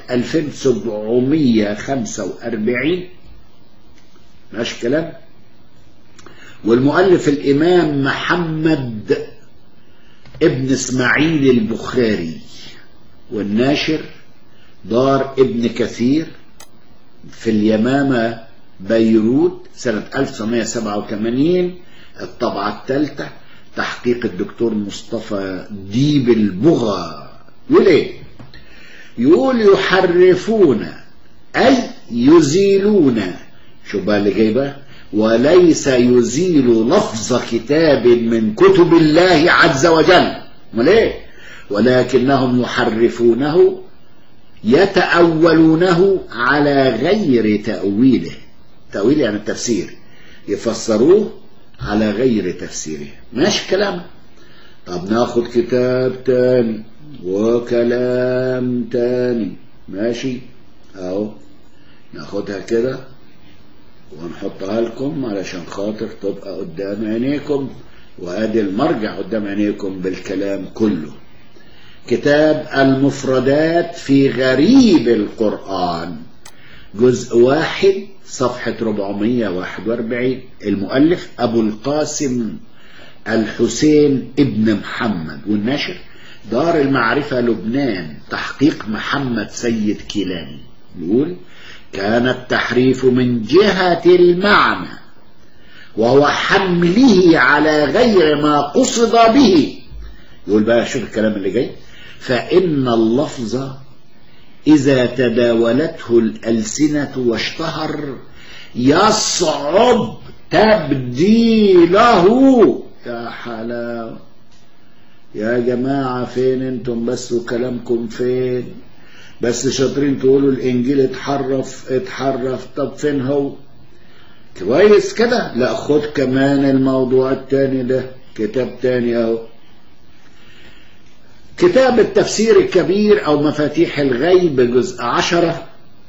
2745 ماشي كلام والمؤلف الإمام محمد ابن اسماعيل البخاري والناشر دار ابن كثير في اليمامة بيروت سنة 1987 الطبعة الثالثة تحقيق الدكتور مصطفى ديب البغا يقول ايه يقول يحرفون اي يزيلون شو بقى اللي جايبه وليس يزيل لفظ كتاب من كتب الله عز وجل امال ايه ولكنهم يحرفونه يتأولونه على غير تأويله تأويل يعني التفسير يفسروه على غير تفسيره ماشي كلام طب ناخد كتاب تاني وكلام تاني ماشي اهو ناخدها كده ونحطها لكم علشان خاطر تبقى قدام عينيكم وادي المرجع قدام عينيكم بالكلام كله كتاب المفردات في غريب القرآن جزء واحد صفحة 441 المؤلف أبو القاسم الحسين ابن محمد والنشر دار المعرفة لبنان تحقيق محمد سيد كيلاني يقول كان التحريف من جهة المعنى وهو حمله على غير ما قصد به يقول بقى شوف الكلام اللي جاي فإن اللفظ إذا تداولته الألسنة واشتهر يصعب تبديله يا حلاوة يا جماعة فين انتم بس وكلامكم فين بس شاطرين تقولوا الانجيل اتحرف اتحرف طب فين هو كويس كده لا خد كمان الموضوع التاني ده كتاب تاني اهو كتاب التفسير الكبير او مفاتيح الغيب جزء عشرة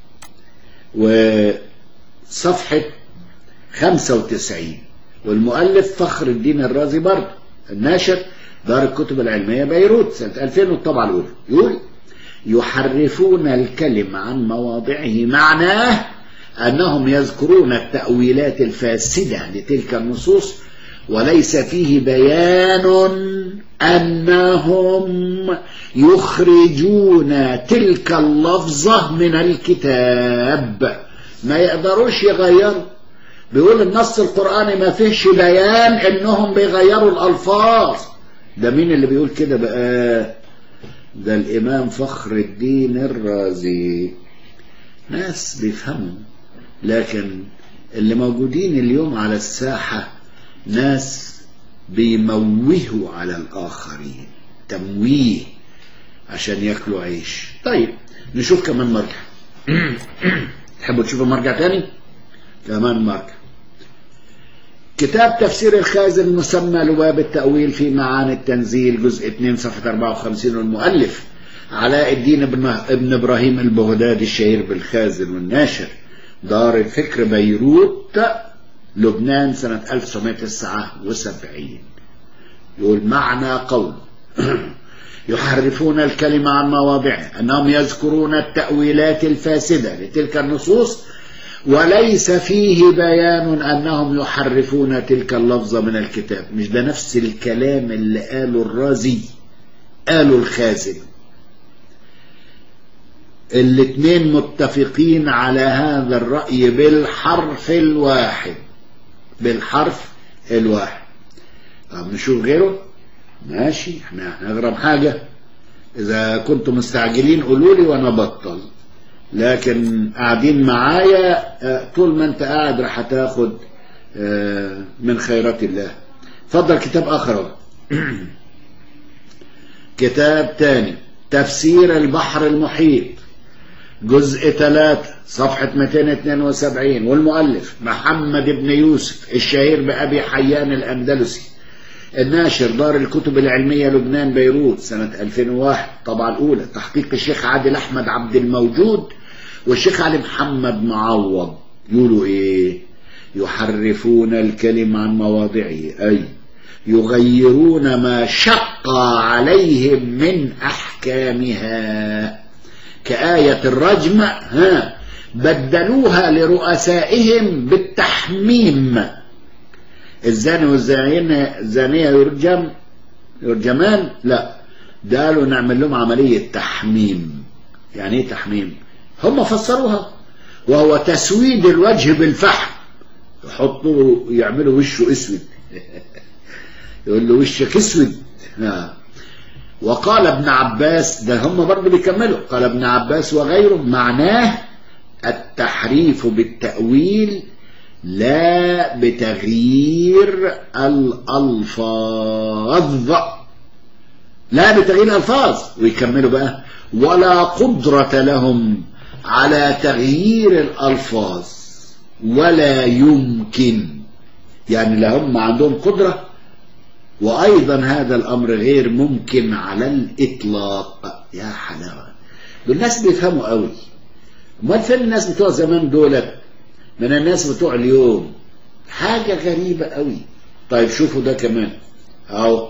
وصفحة خمسة وتسعين والمؤلف فخر الدين الرازي برضه الناشر دار الكتب العلمية بيروت سنة 2000 والطبعة الأولى يقول يحرفون الكلم عن مواضعه معناه أنهم يذكرون التأويلات الفاسدة لتلك النصوص وليس فيه بيان أنهم يخرجون تلك اللفظة من الكتاب ما يقدروش يغيروا بيقول النص القرآني ما فيهش بيان انهم بيغيروا الألفاظ ده مين اللي بيقول كده بقى ده الإمام فخر الدين الرازي ناس بيفهموا لكن اللي موجودين اليوم على الساحة ناس بيموهوا على الآخرين تمويه عشان ياكلوا عيش طيب نشوف كمان مرجع تحبوا تشوفوا مرجع تاني كمان مرجع كتاب تفسير الخازن المسمى لباب التأويل في معاني التنزيل جزء 2 صفحة 54 والمؤلف علاء الدين ابن, ابن إبراهيم البغدادي الشهير بالخازن والناشر دار الفكر بيروت لبنان سنة 1979 يقول معنى قول يحرفون الكلمة عن مواضعه أنهم يذكرون التأويلات الفاسدة لتلك النصوص وليس فيه بيان أنهم يحرفون تلك اللفظة من الكتاب مش ده نفس الكلام اللي قاله الرازي قاله الخازن الاثنين متفقين على هذا الرأي بالحرف الواحد بالحرف الواحد طب نشوف غيره ماشي احنا هنغرب حاجة اذا كنتم مستعجلين قولوا لي وانا بطل لكن قاعدين معايا طول ما انت قاعد راح تاخد من خيرات الله فضل كتاب اخر كتاب تاني تفسير البحر المحيط جزء 3 صفحة 272 والمؤلف محمد بن يوسف الشهير بأبي حيان الأندلسي الناشر دار الكتب العلمية لبنان بيروت سنة 2001 طبعا الأولى تحقيق الشيخ عادل أحمد عبد الموجود والشيخ علي محمد معوض يقولوا إيه يحرفون الكلم عن مواضعه أي يغيرون ما شق عليهم من أحكامها كآية الرجم ها بدلوها لرؤسائهم بالتحميم الزاني والزانية يرجم يرجمان لا ده قالوا نعمل لهم عملية تحميم يعني ايه تحميم هم فسروها وهو تسويد الوجه بالفحم يحطوا يعملوا وشه اسود يقول له وشك اسود وقال ابن عباس ده هم برضه بيكملوا قال ابن عباس وغيره معناه التحريف بالتأويل لا بتغيير الألفاظ لا بتغيير الألفاظ ويكملوا بقى ولا قدرة لهم على تغيير الألفاظ ولا يمكن يعني لا هم عندهم قدرة وأيضا هذا الأمر غير ممكن على الإطلاق يا حلاوة دول الناس بيفهموا قوي امال فين الناس بتوع زمان دولت من الناس بتوع اليوم حاجة غريبة قوي طيب شوفوا ده كمان اهو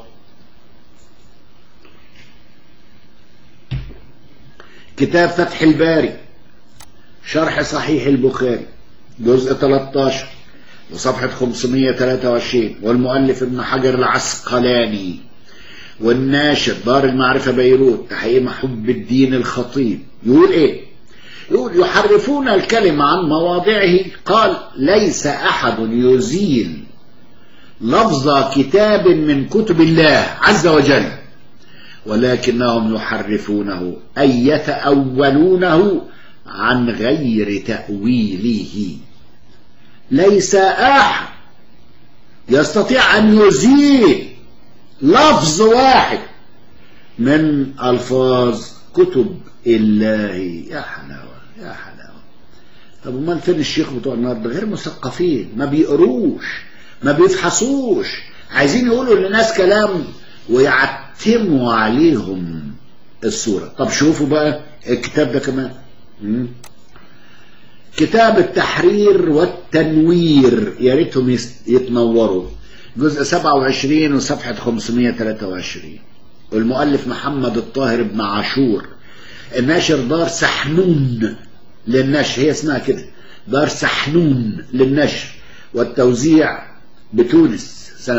كتاب فتح الباري شرح صحيح البخاري جزء 13 وصفحة 523 والمؤلف ابن حجر العسقلاني والناشر دار المعرفة بيروت تحقيق محب الدين الخطيب يقول ايه يقول يحرفون الكلمة عن مواضعه قال ليس أحد يزيل لفظ كتاب من كتب الله عز وجل ولكنهم يحرفونه أي يتأولونه عن غير تأويله ليس أحد يستطيع أن يزيل لفظ واحد من ألفاظ كتب الله يا حلاوة يا حلاوة طب امال فين الشيخ بتوع النهارده غير مثقفين ما بيقروش ما بيفحصوش عايزين يقولوا للناس كلام ويعتموا عليهم الصورة طب شوفوا بقى الكتاب ده كمان مم. كتاب التحرير والتنوير يا ريتهم يتنوروا جزء 27 وصفحة 523 والمؤلف محمد الطاهر بن عاشور الناشر دار سحنون للنشر هي اسمها كده دار سحنون للنشر والتوزيع بتونس سنة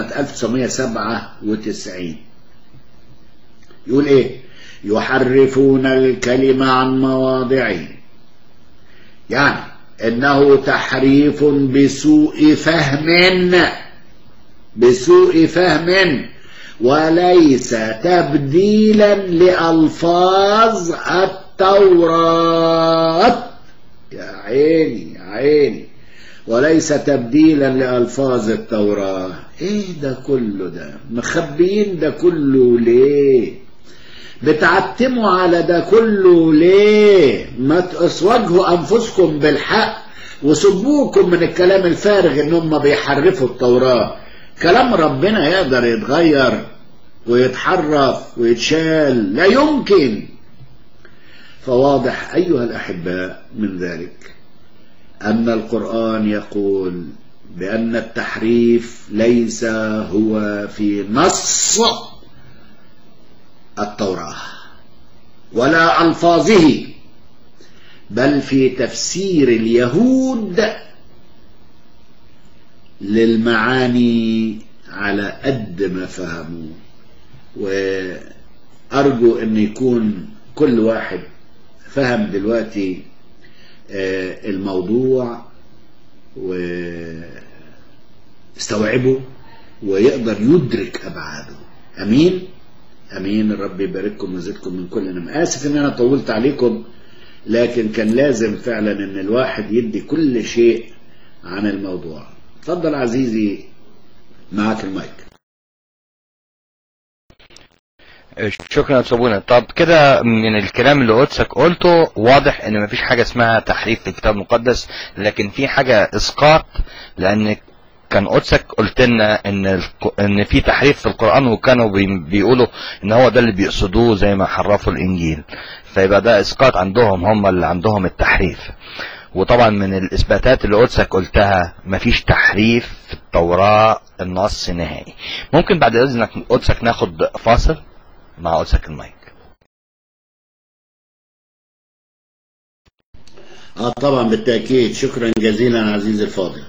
1997 يقول ايه يحرفون الكلمة عن مواضعه يعني انه تحريف بسوء فهم بسوء فهم وليس تبديلا لألفاظ التوراة يا عيني يا عيني وليس تبديلا لألفاظ التوراة ايه ده كله ده مخبيين ده كله ليه بتعتموا على ده كله ليه ما تسوجهوا أنفسكم بالحق وسبوكم من الكلام الفارغ ان هم بيحرفوا التوراة كلام ربنا يقدر يتغير ويتحرف ويتشال لا يمكن فواضح أيها الأحباء من ذلك أن القرآن يقول بأن التحريف ليس هو في نص التوراة ولا ألفاظه بل في تفسير اليهود للمعاني على قد ما فهموا وأرجو أن يكون كل واحد فهم دلوقتي الموضوع واستوعبه ويقدر يدرك أبعاده أمين أمين الرب يبارككم ويزيدكم من كل نعمة آسف إن أنا طولت عليكم لكن كان لازم فعلا إن الواحد يدي كل شيء عن الموضوع اتفضل عزيزي معك المايك شكرا يا صابونة طب كده من الكلام اللي قدسك قلته واضح ان مفيش حاجة اسمها تحريف في الكتاب المقدس لكن في حاجة اسقاط لان كان قدسك قلت لنا ان الك... ان في تحريف في القران وكانوا بي... بيقولوا ان هو ده اللي بيقصدوه زي ما حرفوا الانجيل فيبقى ده اسقاط عندهم هم اللي عندهم التحريف وطبعا من الاثباتات اللي قدسك قلتها مفيش تحريف في التوراه النص نهائي ممكن بعد اذنك قدسك ناخد فاصل مع قدسك المايك اه طبعا بالتاكيد شكرا جزيلا عزيزي الفاضل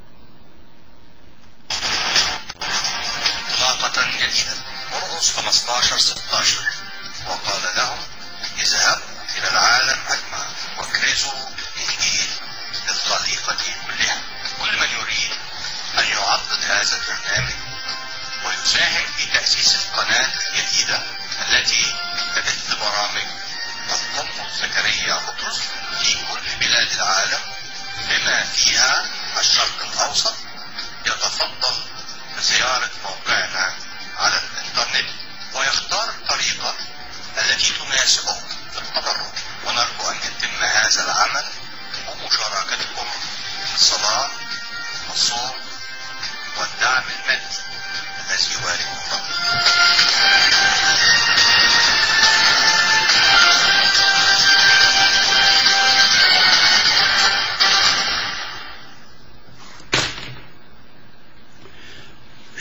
طاقة جديدة مرقس 15 16 وقال لهم اذهبوا إلى العالم أجمع واكرزوا بالإنجيل للخليقة كلها كل من يريد أن يعضد هذا البرنامج ويساهم في تأسيس القناة الجديدة التي تبث برامج القنبل زكريا بطرس في كل بلاد العالم بما فيها الشرق الأوسط يتفضل بزيارة موقعنا على الإنترنت ويختار الطريقة التي تناسبه في التبرع ونرجو أن يتم هذا العمل ومشاركتكم في الصلاة والصوم والدعم المادي الذي يباركه الله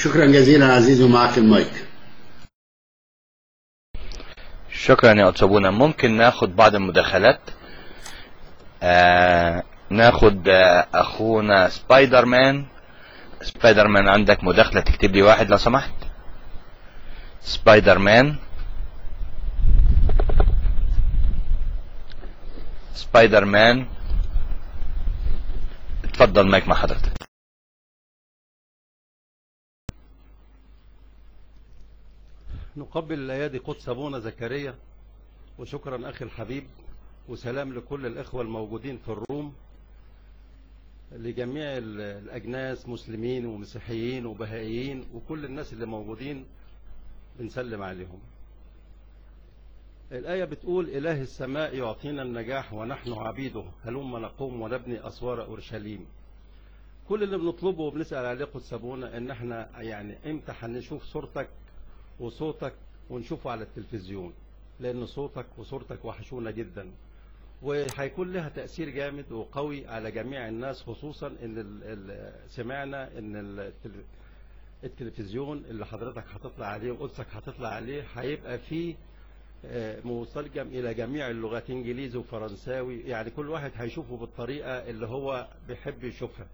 شكرا جزيلا عزيزي ومعك المايك شكرا يا أتسابونا ممكن ناخد بعض المداخلات آه ناخد آه أخونا سبايدر مان سبايدر مان عندك مداخلة تكتب لي واحد لو سمحت سبايدر مان سبايدر مان اتفضل مايك مع حضرتك نقبل الأيادي قدس أبونا زكريا وشكرا أخي الحبيب وسلام لكل الإخوة الموجودين في الروم لجميع ال- الأجناس مسلمين ومسيحيين وبهائيين وكل الناس اللي موجودين بنسلم عليهم الآية بتقول إله السماء يعطينا النجاح ونحن عبيده هلما نقوم ونبني أسوار أورشليم كل اللي بنطلبه وبنسأل عليه قدس أبونا إن احنا يعني امتى هنشوف صورتك وصوتك ونشوفه على التلفزيون لأن صوتك وصورتك وحشونا جدا وهيكون لها تأثير جامد وقوي على جميع الناس خصوصا ان ال ال سمعنا ان التل- التلفزيون اللي حضرتك هتطلع عليه وقدسك هتطلع عليه هيبقى فيه آه، مترجم الى جميع اللغات انجليزي وفرنساوي يعني كل واحد هيشوفه بالطريقة اللي هو بيحب يشوفها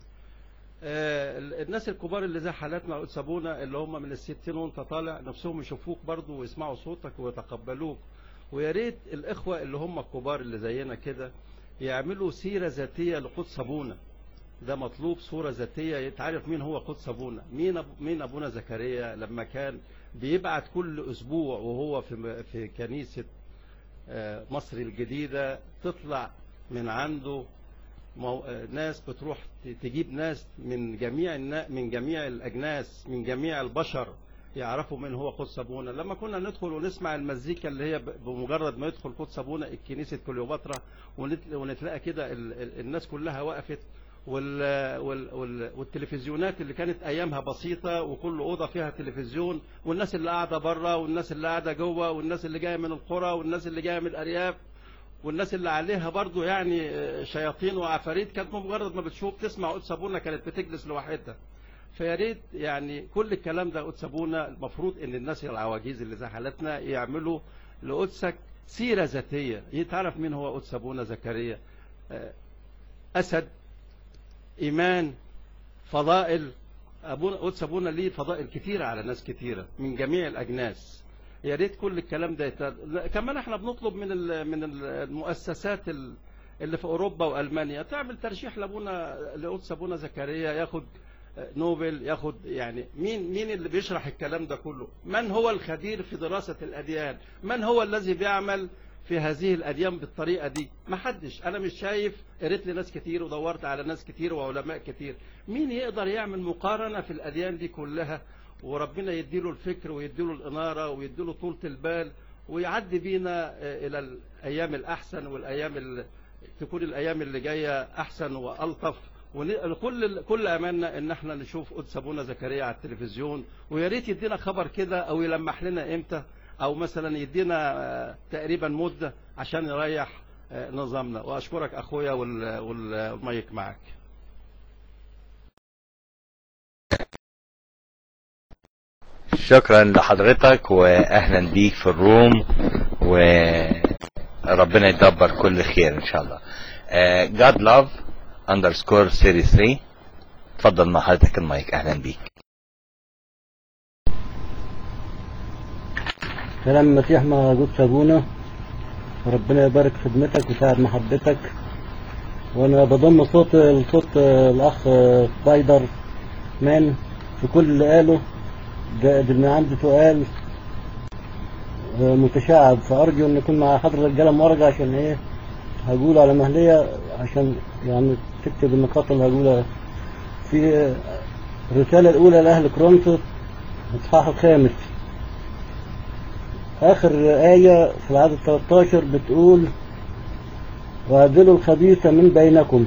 آه، الناس الكبار اللي زي حالاتنا قدس ابونا اللي هم من الستين وانت طالع نفسهم يشوفوك برضو ويسمعوا صوتك ويتقبلوك ويا ريت الاخوه اللي هم الكبار اللي زينا كده يعملوا سيره ذاتيه لقدس ابونا ده مطلوب صوره ذاتيه يتعرف مين هو قدس ابونا مين أب... مين ابونا زكريا لما كان بيبعت كل اسبوع وهو في في كنيسه آه، مصر الجديده تطلع من عنده مو... آه، ناس بتروح ت- تجيب ناس من جميع النا... من جميع الاجناس من جميع البشر يعرفوا من هو قدس ابونا لما كنا ندخل ونسمع المزيكا اللي هي ب- بمجرد ما يدخل قدس ابونا الكنيسه كليوباترا ونت- ونتلاقى كده ال- ال- الناس كلها وقفت وال... وال... وال... والتلفزيونات اللي كانت ايامها بسيطه وكل اوضه فيها تلفزيون والناس اللي قاعده بره والناس اللي قاعده جوه والناس اللي جايه من القرى والناس اللي جايه من الارياف والناس اللي عليها برضو يعني آه، شياطين وعفاريت كانت مجرد ما بتشوف تسمع قدس ابونا كانت بتجلس لوحدها فيا ريت يعني كل الكلام ده قدس ابونا المفروض ان الناس العواجيز اللي زي حالتنا يعملوا لقدسك سيره ذاتيه يتعرف مين هو قدس ابونا زكريا آه، اسد ايمان فضائل ابونا قدس ابونا ليه فضائل كتيره على ناس كتيره من جميع الاجناس يا ريت كل الكلام ده يتر... لا، كمان احنا بنطلب من ال... من ال- المؤسسات ال... اللي في اوروبا والمانيا تعمل ترشيح لابونا لقدس ابونا زكريا ياخد نوبل ياخد يعني مين مين اللي بيشرح الكلام ده كله من هو الخبير في دراسة الأديان من هو الذي بيعمل في هذه الأديان بالطريقة دي ما حدش أنا مش شايف قريت لي ناس كتير ودورت على ناس كتير وعلماء كتير مين يقدر يعمل مقارنة في الأديان دي كلها وربنا يديله الفكر ويديله الإنارة ويديله طولة البال ويعدي بينا آه، إلى الأيام الأحسن والأيام ال... تكون الأيام اللي جاية أحسن وألطف وكل كل اماننا ان احنا نشوف قدس ابونا زكريا على التلفزيون ويا ريت يدينا خبر كده او يلمح لنا امتى او مثلا يدينا آه، تقريبا مده عشان يريح آه، نظامنا واشكرك اخويا وال- والمايك معك شكرا لحضرتك واهلا بيك في الروم وربنا يدبر كل خير ان شاء الله آه، God love underscore series 3 اتفضل مع حضرتك المايك اهلا بيك سلام المسيح مع قدس أبونا ربنا يبارك خدمتك ويساعد محبتك وأنا بضم صوت لصوت الأخ سبايدر مان في كل اللي قاله زائد إن عندي سؤال متشعب فأرجو إن يكون مع حضرتك قلم ورقة عشان إيه هقول على مهلية عشان يعني تكتب النقاط اللي هقولها في الرسالة الأولى لأهل كرونسوس الإصحاح الخامس آخر آية في العدد 13 بتقول وأعدلوا الخبيث من بينكم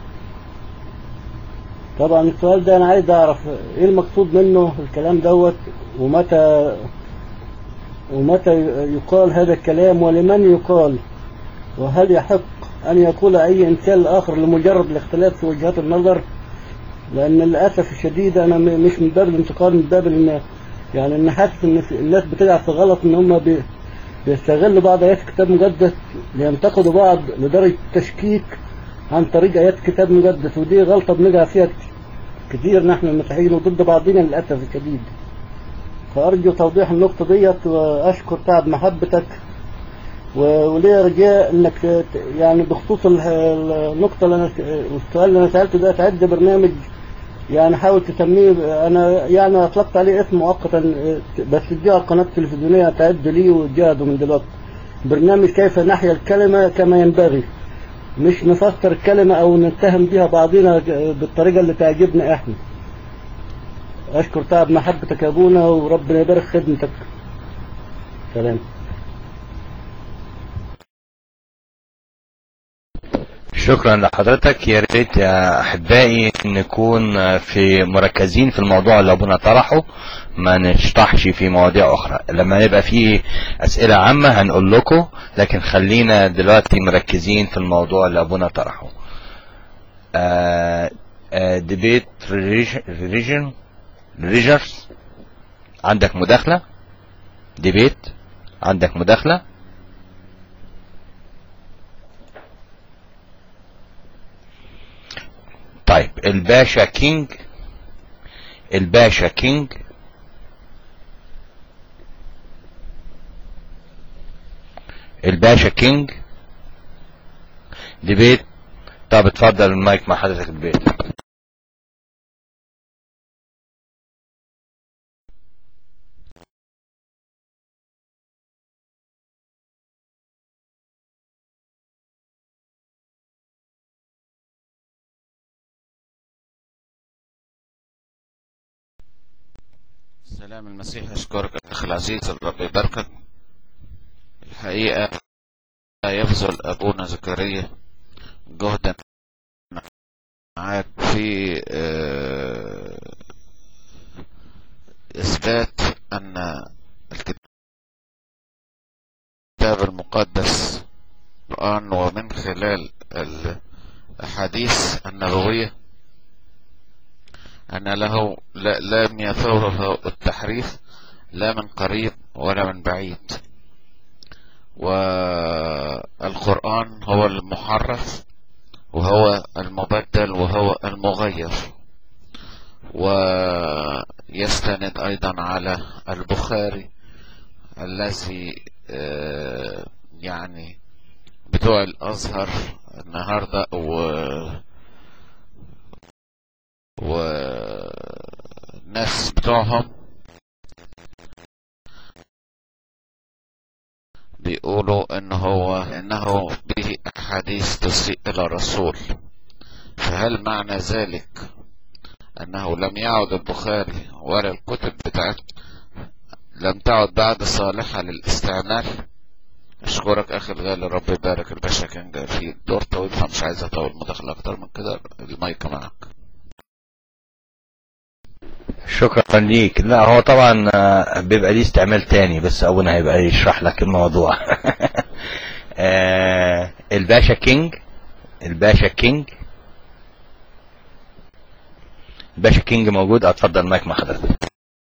طبعا السؤال ده أنا عايز أعرف إيه المقصود منه الكلام دوت ومتى ومتى يقال هذا الكلام ولمن يقال وهل يحق أن يقول أي إنسان الآخر لمجرد الاختلاف في وجهات النظر لان للاسف الشديد انا م- مش من باب الانتقاد من باب ان يعني ان حاسس ان في- الناس بتلعب في غلط ان هم بي بيستغلوا بعض ايات الكتاب المقدس لينتقدوا بعض لدرجه التشكيك عن طريق ايات الكتاب المقدس ودي غلطه بنقع فيها كتير نحن المسيحيين وضد بعضنا للاسف الشديد فارجو توضيح النقطه ديت واشكر تعب محبتك و- وليا رجاء انك ت- يعني بخصوص ال- النقطه اللي انا السؤال اللي انا سالته ده تعد برنامج يعني حاول تسميه انا يعني اطلقت عليه اسم مؤقتا بس اديها قناه تلفزيونيه تعد لي وجاهدوا من دلوقتي برنامج كيف نحيا الكلمه كما ينبغي مش نفسر الكلمه او نتهم بها بعضنا بالطريقه اللي تعجبنا احنا اشكر تعب محبتك يا ابونا وربنا يبارك خدمتك سلام شكرا لحضرتك يا ريت يا احبائي نكون في مركزين في الموضوع اللي ابونا طرحه ما نشطحش في مواضيع اخرى لما يبقى في اسئله عامه هنقول لكم لكن خلينا دلوقتي مركزين في الموضوع اللي ابونا طرحه ديبيت ريجن ريجرز عندك مداخله ديبيت عندك مداخله طيب الباشا كينج الباشا كينج الباشا كينج ديبيت طب اتفضل المايك مع حضرتك البيت سلام المسيح أشكرك أخي العزيز الرب يباركك الحقيقة يبذل أبونا زكريا جهدا معاك في آه، إثبات أن الكتاب المقدس القرآن ومن خلال الأحاديث النبوية أن له لا لم يثوره التحريف لا من قريب ولا من بعيد والقرآن هو المحرف وهو المبدل وهو المغير ويستند أيضا على البخاري الذي آه، يعني بتوع الأزهر النهاردة و والناس بتوعهم بيقولوا ان هو انه به احاديث تسيء الى الرسول فهل معنى ذلك انه لم يعد البخاري ولا الكتب بتاعته لم تعد بعد صالحة للاستعمال اشكرك اخي الغالي رب يبارك الباشا كان جاي في دور طويل فمش عايز اطول مداخلة اكتر من كده المايك معك شكرا ليك لا هو طبعا آه، بيبقى ليه استعمال تاني بس ابونا هيبقى يشرح لك الموضوع آه، الباشا كينج الباشا كينج الباشا كينج موجود اتفضل مايك مع حضرتك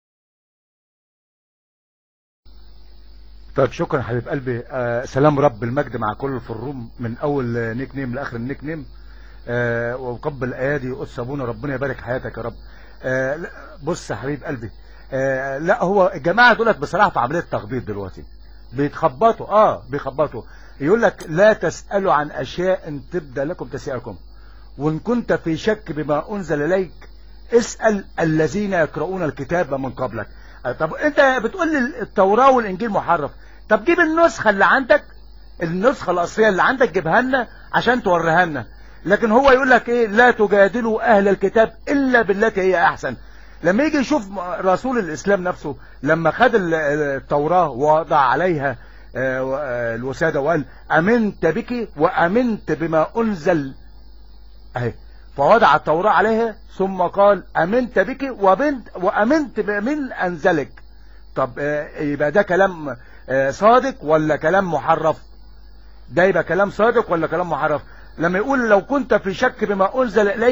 طيب شكرا حبيب قلبي آه سلام رب المجد مع كل الفروم من اول آه، نيك نيم لاخر النيك نيم آه وقبل ايادي قدس ابونا ربنا يبارك حياتك يا رب آه لا، بص يا حبيب قلبي آه لا هو الجماعه دولت بصراحه في عمليه تخبيط دلوقتي بيتخبطوا اه بيخبطوا يقول لك لا تسالوا عن اشياء تبدا لكم تسيئكم وان كنت في شك بما انزل اليك اسال الذين يقرؤون الكتاب من قبلك آه، طب انت بتقول لي التوراه والانجيل محرف طب جيب النسخه اللي عندك النسخه الاصليه اللي عندك جيبها لنا عشان توريها لنا لكن هو يقول لك ايه لا تجادلوا اهل الكتاب الا بالتي هي احسن لما يجي يشوف رسول الاسلام نفسه لما خد ال- التوراه ووضع عليها آه، و- آه، الوساده وقال امنت بك وامنت بما انزل اهي فوضع التوراة عليها ثم قال امنت بك وبنت وامنت بمن انزلك طب آه، يبقى ده كلام آه، صادق ولا كلام محرف ده يبقى كلام صادق ولا كلام محرف لما يقول لو كنت في شك بما انزل اليك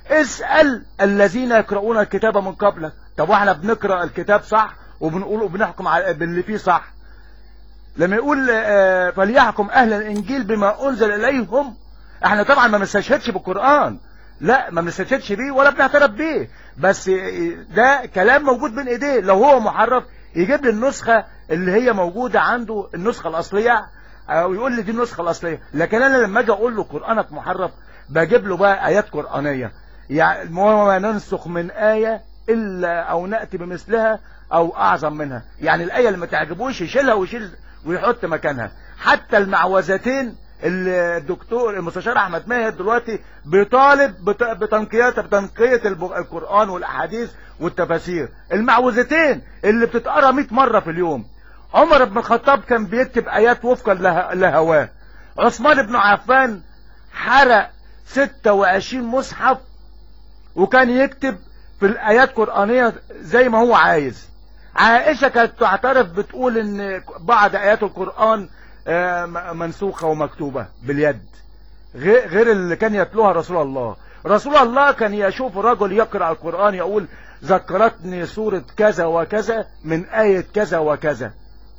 اسأل الذين يقرؤون الكتاب من قبلك طب واحنا بنقرأ الكتاب صح وبنقول وبنحكم على باللي فيه صح لما يقول آه، فليحكم اهل الانجيل بما انزل اليهم احنا طبعا ما بنستشهدش بالقرآن لا ما بنستشهدش بيه ولا بنعترف بيه بس ده كلام موجود بين ايديه لو هو محرف يجيب لي النسخة اللي هي موجودة عنده النسخة الاصلية او يقول لي دي النسخة الاصلية لكن انا لما اجي اقول له قرآنك محرف بجيب له بقى ايات قرآنية يعني ما ننسخ من آية الا او نأتي بمثلها او اعظم منها يعني الاية اللي ما تعجبوش يشيلها ويشيل ويحط مكانها حتى المعوذتين اللي الدكتور المستشار احمد ماهر دلوقتي بيطالب بت- بتنقيات بتنقية الب- القرآن والاحاديث والتفاسير المعوذتين اللي بتتقرا 100 مرة في اليوم عمر بن الخطاب كان بيكتب ايات وفقا له- لهواه عثمان بن عفان حرق 26 مصحف وكان يكتب في الايات قرآنية زي ما هو عايز عائشة كانت تعترف بتقول ان بعض ايات القرآن آه، م- منسوخة ومكتوبة باليد غير غير اللي كان يتلوها رسول الله رسول الله كان يشوف رجل يقرأ القرآن يقول ذكرتني سورة كذا وكذا من آية كذا وكذا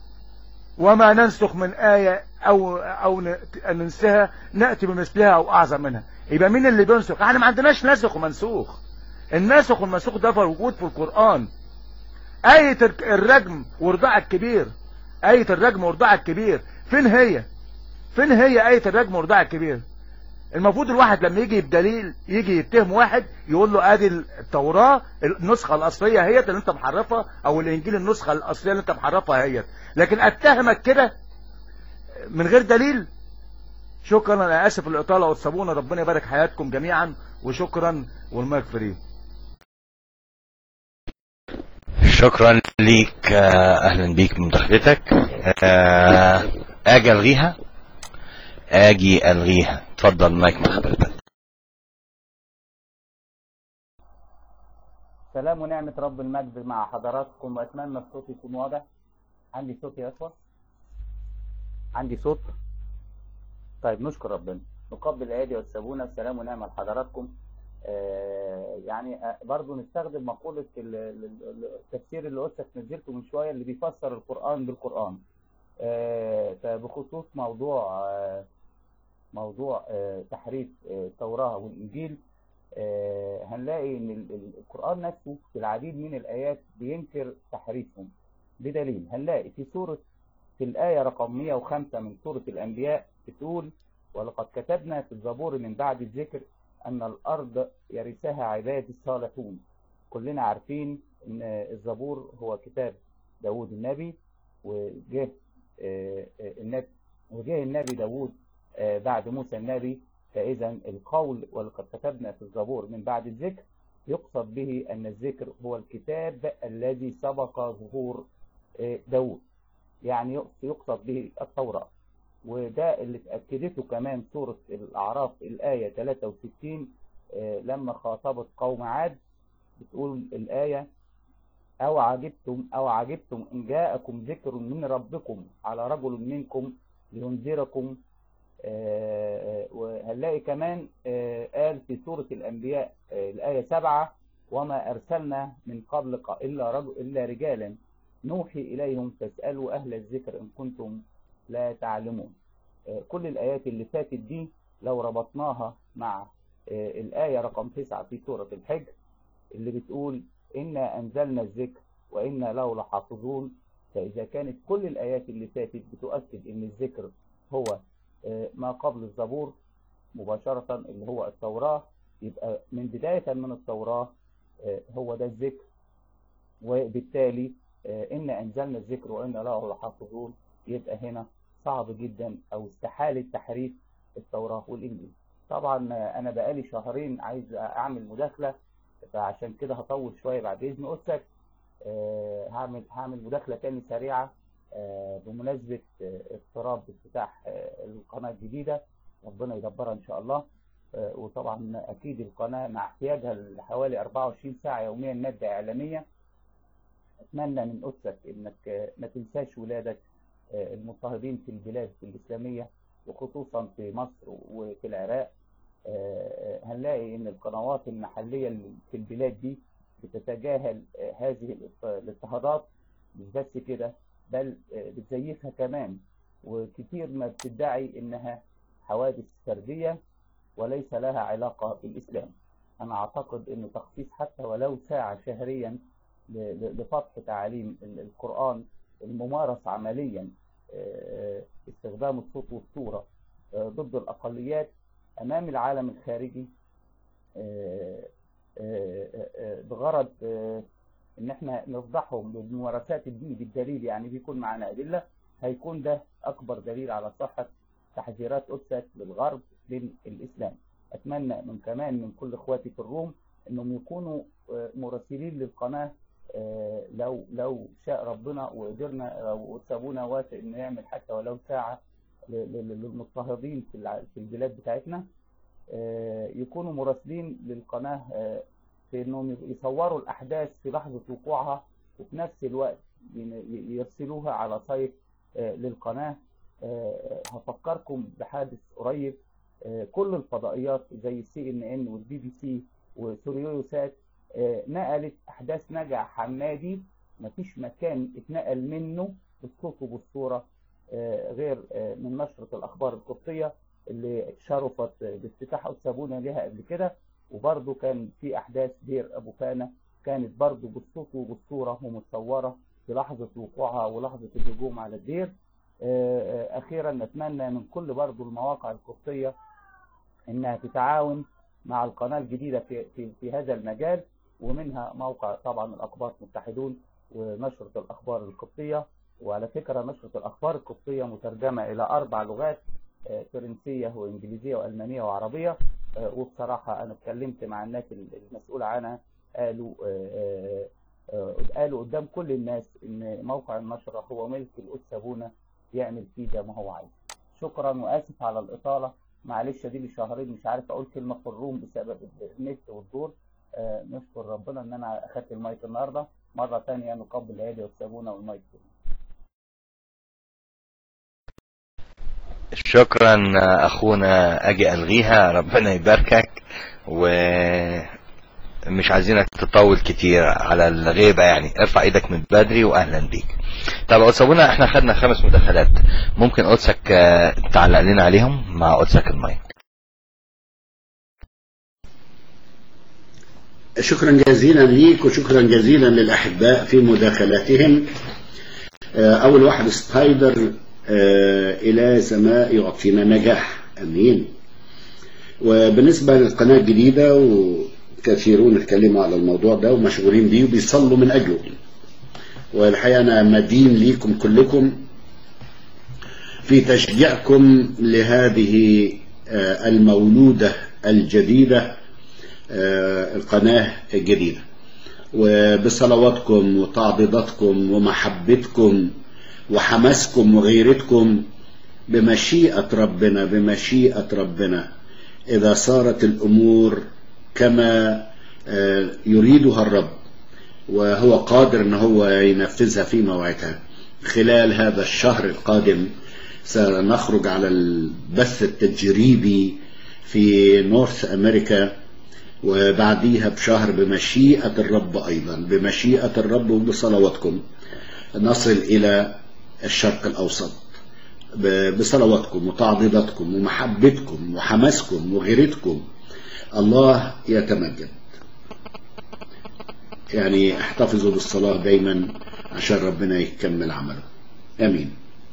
وما ننسخ من آية أو أو ن- ننسها نأتي بمثلها أو أعظم منها يبقى مين اللي بينسخ احنا ما عندناش ناسخ ومنسوخ الناسخ والمنسوخ ده موجود في القرآن آية الك- الرجم ورضاع الكبير آية الرجم ورضاع الكبير فين هي فين هي آية الرجم ورضاع الكبير المفروض الواحد لما يجي بدليل يجي يتهم واحد يقول له ادي التوراة النسخة الاصلية هي اللي انت محرفها او الانجيل النسخة الاصلية اللي انت محرفها هي لكن اتهمك كده من غير دليل شكرا انا اسف الاطالة والصابونة ربنا يبارك حياتكم جميعا وشكرا والمايك فري شكرا ليك آه، اهلا بيك بمداخلتك آه، اجي الغيها اجي الغيها اتفضل مايك مع حضرتك سلام ونعمة رب المجد مع حضراتكم وأتمنى الصوت يكون واضح عندي صوت يا أخوة عندي صوت طيب نشكر ربنا نقبل الأيادي والسابونة السلام ونعمة لحضراتكم آه يعني آه برضو نستخدم مقولة ال- ال- ال- التفسير اللي قلت نزلته من شوية اللي بيفسر القرآن بالقرآن آه فبخصوص موضوع آه موضوع آه تحريف آه التوراة والإنجيل آه، هنلاقي ان ال- ال- القرآن نفسه في العديد من الآيات بينكر تحريفهم بدليل هنلاقي في سورة في الآية رقم 105 من سورة الأنبياء بتقول ولقد كتبنا في الزبور من بعد الذكر أن الأرض يرثها عبادي الصالحون كلنا عارفين أن الزبور هو كتاب داود النبي وجه آه، آه، النبي وجه النبي داود آه، بعد موسى النبي فإذا القول ولقد كتبنا في الزبور من بعد الذكر يقصد به أن الذكر هو الكتاب الذي سبق ظهور آه، داود يعني يقص- يقصد به التوراة وده اللي اتأكدته كمان سورة الأعراف الآية 63 آه، لما خاطبت قوم عاد بتقول الآية أو عجبتم أو عجبتم إن جاءكم ذكر من ربكم على رجل منكم لينذركم آه، آه، وهنلاقي كمان آه، قال في سورة الأنبياء آه، الآية سبعة وما أرسلنا من قبلك إلا رجل إلا رجالا نوحي إليهم فاسألوا أهل الذكر إن كنتم لا تعلمون آه، كل الآيات اللي فاتت دي لو ربطناها مع آه، الآية رقم تسعة في سورة الحجر اللي بتقول إنا أنزلنا الذكر وإنا له لحافظون فإذا كانت كل الآيات اللي فاتت بتؤكد إن الذكر هو آه، ما قبل الزبور مباشرة اللي هو التوراة يبقى من بداية من التوراة آه، هو ده الذكر وبالتالي آه، إن أنزلنا الذكر وإن له لحافظون يبقى هنا صعب جدا أو استحالة تحريف التوراة والإنجيل طبعا آه، أنا بقالي شهرين عايز أعمل مداخلة فعشان كده هطول شوية بعد إذن أسك آه، هعمل هعمل مداخلة تاني سريعة آه، بمناسبة آه، اقتراب افتتاح آه، القناة الجديدة ربنا يدبرها إن شاء الله آه، وطبعا أكيد القناة مع احتياجها لحوالي 24 ساعة يوميا مادة إعلامية أتمنى من أسرك إنك آه، ما تنساش ولادك آه، المضطهدين في البلاد الإسلامية وخصوصا في مصر وفي العراق آه، هنلاقي ان القنوات المحليه اللي في البلاد دي بتتجاهل آه، هذه الاضط- الاضطهادات مش بس كده بل آه، بتزيفها كمان وكتير ما بتدعي انها حوادث فرديه وليس لها علاقه بالاسلام انا اعتقد ان تخصيص حتى ولو ساعه شهريا ل- ل- لفتح تعاليم ال- القران الممارس عمليا آه، استخدام الصوت والصوره آه، ضد الاقليات امام العالم الخارجي آه، آه، آه، بغرض آه، ان احنا نفضحهم بممارسات الدين بالدليل يعني بيكون معانا ادله هيكون ده اكبر دليل على صحه تحذيرات قدسك للغرب من الاسلام اتمنى من كمان من كل اخواتي في الروم انهم يكونوا آه، مراسلين للقناه آه، لو لو شاء ربنا وقدرنا لو سابونا وافق انه يعمل حتى ولو ساعه ل- ل- للمضطهدين في الع- في البلاد بتاعتنا آه، يكونوا مراسلين للقناه آه، في انهم يصوروا الاحداث في لحظه وقوعها وفي نفس الوقت ين- يرسلوها على سايت آه، للقناه آه، هفكركم بحادث قريب آه، كل الفضائيات زي السي ان ان والبي بي سي وسوريو سات آه، نقلت احداث نجع حمادي مفيش مكان اتنقل منه بالصوت وبالصوره آه، غير آه، من نشره الاخبار القبطيه اللي شرفت بافتتاح أتسابونا لها قبل كده وبرضه كان في أحداث دير أبو فانا كانت برضه بالصوت وبالصورة ومتصورة في لحظة وقوعها ولحظة الهجوم على الدير آه، آه، أخيرا نتمنى من كل برضه المواقع القبطية إنها تتعاون مع القناة الجديدة في, في, في هذا المجال ومنها موقع طبعا الأخبار متحدون ونشرة الأخبار القبطية وعلى فكرة نشرة الأخبار القبطية مترجمة إلى أربع لغات آه، فرنسية وإنجليزية وألمانية وعربية آه، وبصراحة أنا اتكلمت مع الناس المسؤولة عنها قالوا آه، آه، آه، قالوا قدام كل الناس إن موقع النشرة هو ملك القدس أبونا يعمل فيه زي ما هو عايز شكرا وآسف على الإطالة معلش دي لي شهرين مش عارف أقول كلمة في الروم بسبب النت والدور آه، نشكر ربنا إن أنا أخدت المايك النهاردة مرة تانية نقبل هادي والسابونة والمايك شكرا اخونا اجي الغيها ربنا يباركك ومش عايزينك تطول كتير على الغيبة يعني ارفع ايدك من بدري واهلا بيك طب قدسابونا احنا خدنا خمس مداخلات ممكن قدسك آه، تعلق لنا عليهم مع قدسك المايك شكرا جزيلا ليك وشكرا جزيلا للأحباء في مداخلاتهم آه، أول واحد سبايدر آه، إلى سماء يعطينا نجاح أمين وبالنسبة للقناة الجديدة وكثيرون اتكلموا على الموضوع ده ومشغولين بيه وبيصلوا من أجله والحقيقة أنا مدين ليكم كلكم في تشجيعكم لهذه آه، المولودة الجديدة آه، القناة الجديدة وبصلواتكم وتعضيداتكم ومحبتكم وحماسكم وغيرتكم بمشيئة ربنا بمشيئة ربنا إذا صارت الأمور كما آه، يريدها الرب وهو قادر أن هو ينفذها في موعدها خلال هذا الشهر القادم سنخرج على البث التجريبي في نورث أمريكا وبعديها بشهر بمشيئة الرب أيضا بمشيئة الرب وبصلواتكم نصل إلى الشرق الأوسط ب- بصلواتكم وتعضيداتكم ومحبتكم وحماسكم وغيرتكم الله يتمجد يعني احتفظوا بالصلاة دايما عشان ربنا يكمل عمله امين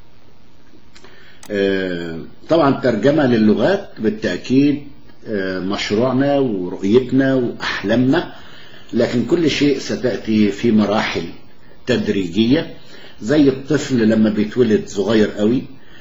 آه، طبعا ترجمة للغات بالتأكيد آه، مشروعنا ورؤيتنا وأحلامنا لكن كل شيء ستأتي في مراحل تدريجية زي الطفل لما بيتولد صغير قوي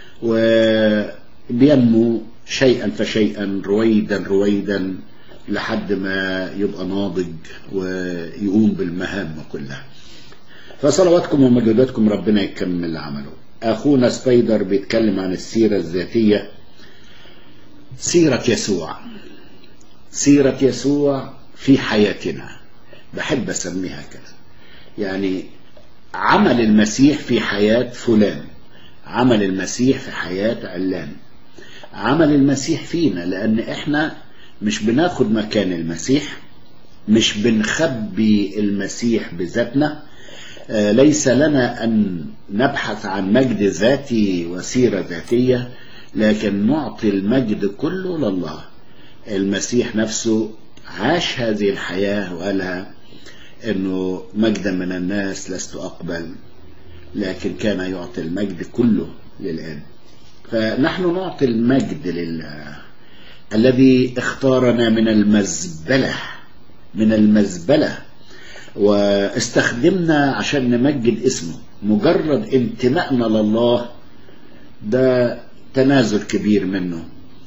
وبينمو شيئا فشيئا رويدا رويدا لحد ما يبقى ناضج ويقوم بالمهام كلها فصلواتكم ومجهوداتكم ربنا يكمل عمله أخونا سبايدر بيتكلم عن السيرة الذاتية سيرة يسوع سيرة يسوع في حياتنا بحب أسميها كده يعني عمل المسيح في حياة فلان عمل المسيح في حياة علان عمل المسيح فينا لأن إحنا مش بناخد مكان المسيح مش بنخبي المسيح بذاتنا آه، ليس لنا أن نبحث عن مجد ذاتي وسيرة ذاتية لكن نعطي المجد كله لله المسيح نفسه عاش هذه الحياة وقالها أنه مجدا من الناس لست أقبل لكن كان يعطي المجد كله للآب فنحن نعطي المجد لله الذي اختارنا من المزبلة من المزبلة واستخدمنا عشان نمجد اسمه مجرد انتمائنا لله ده تنازل كبير منه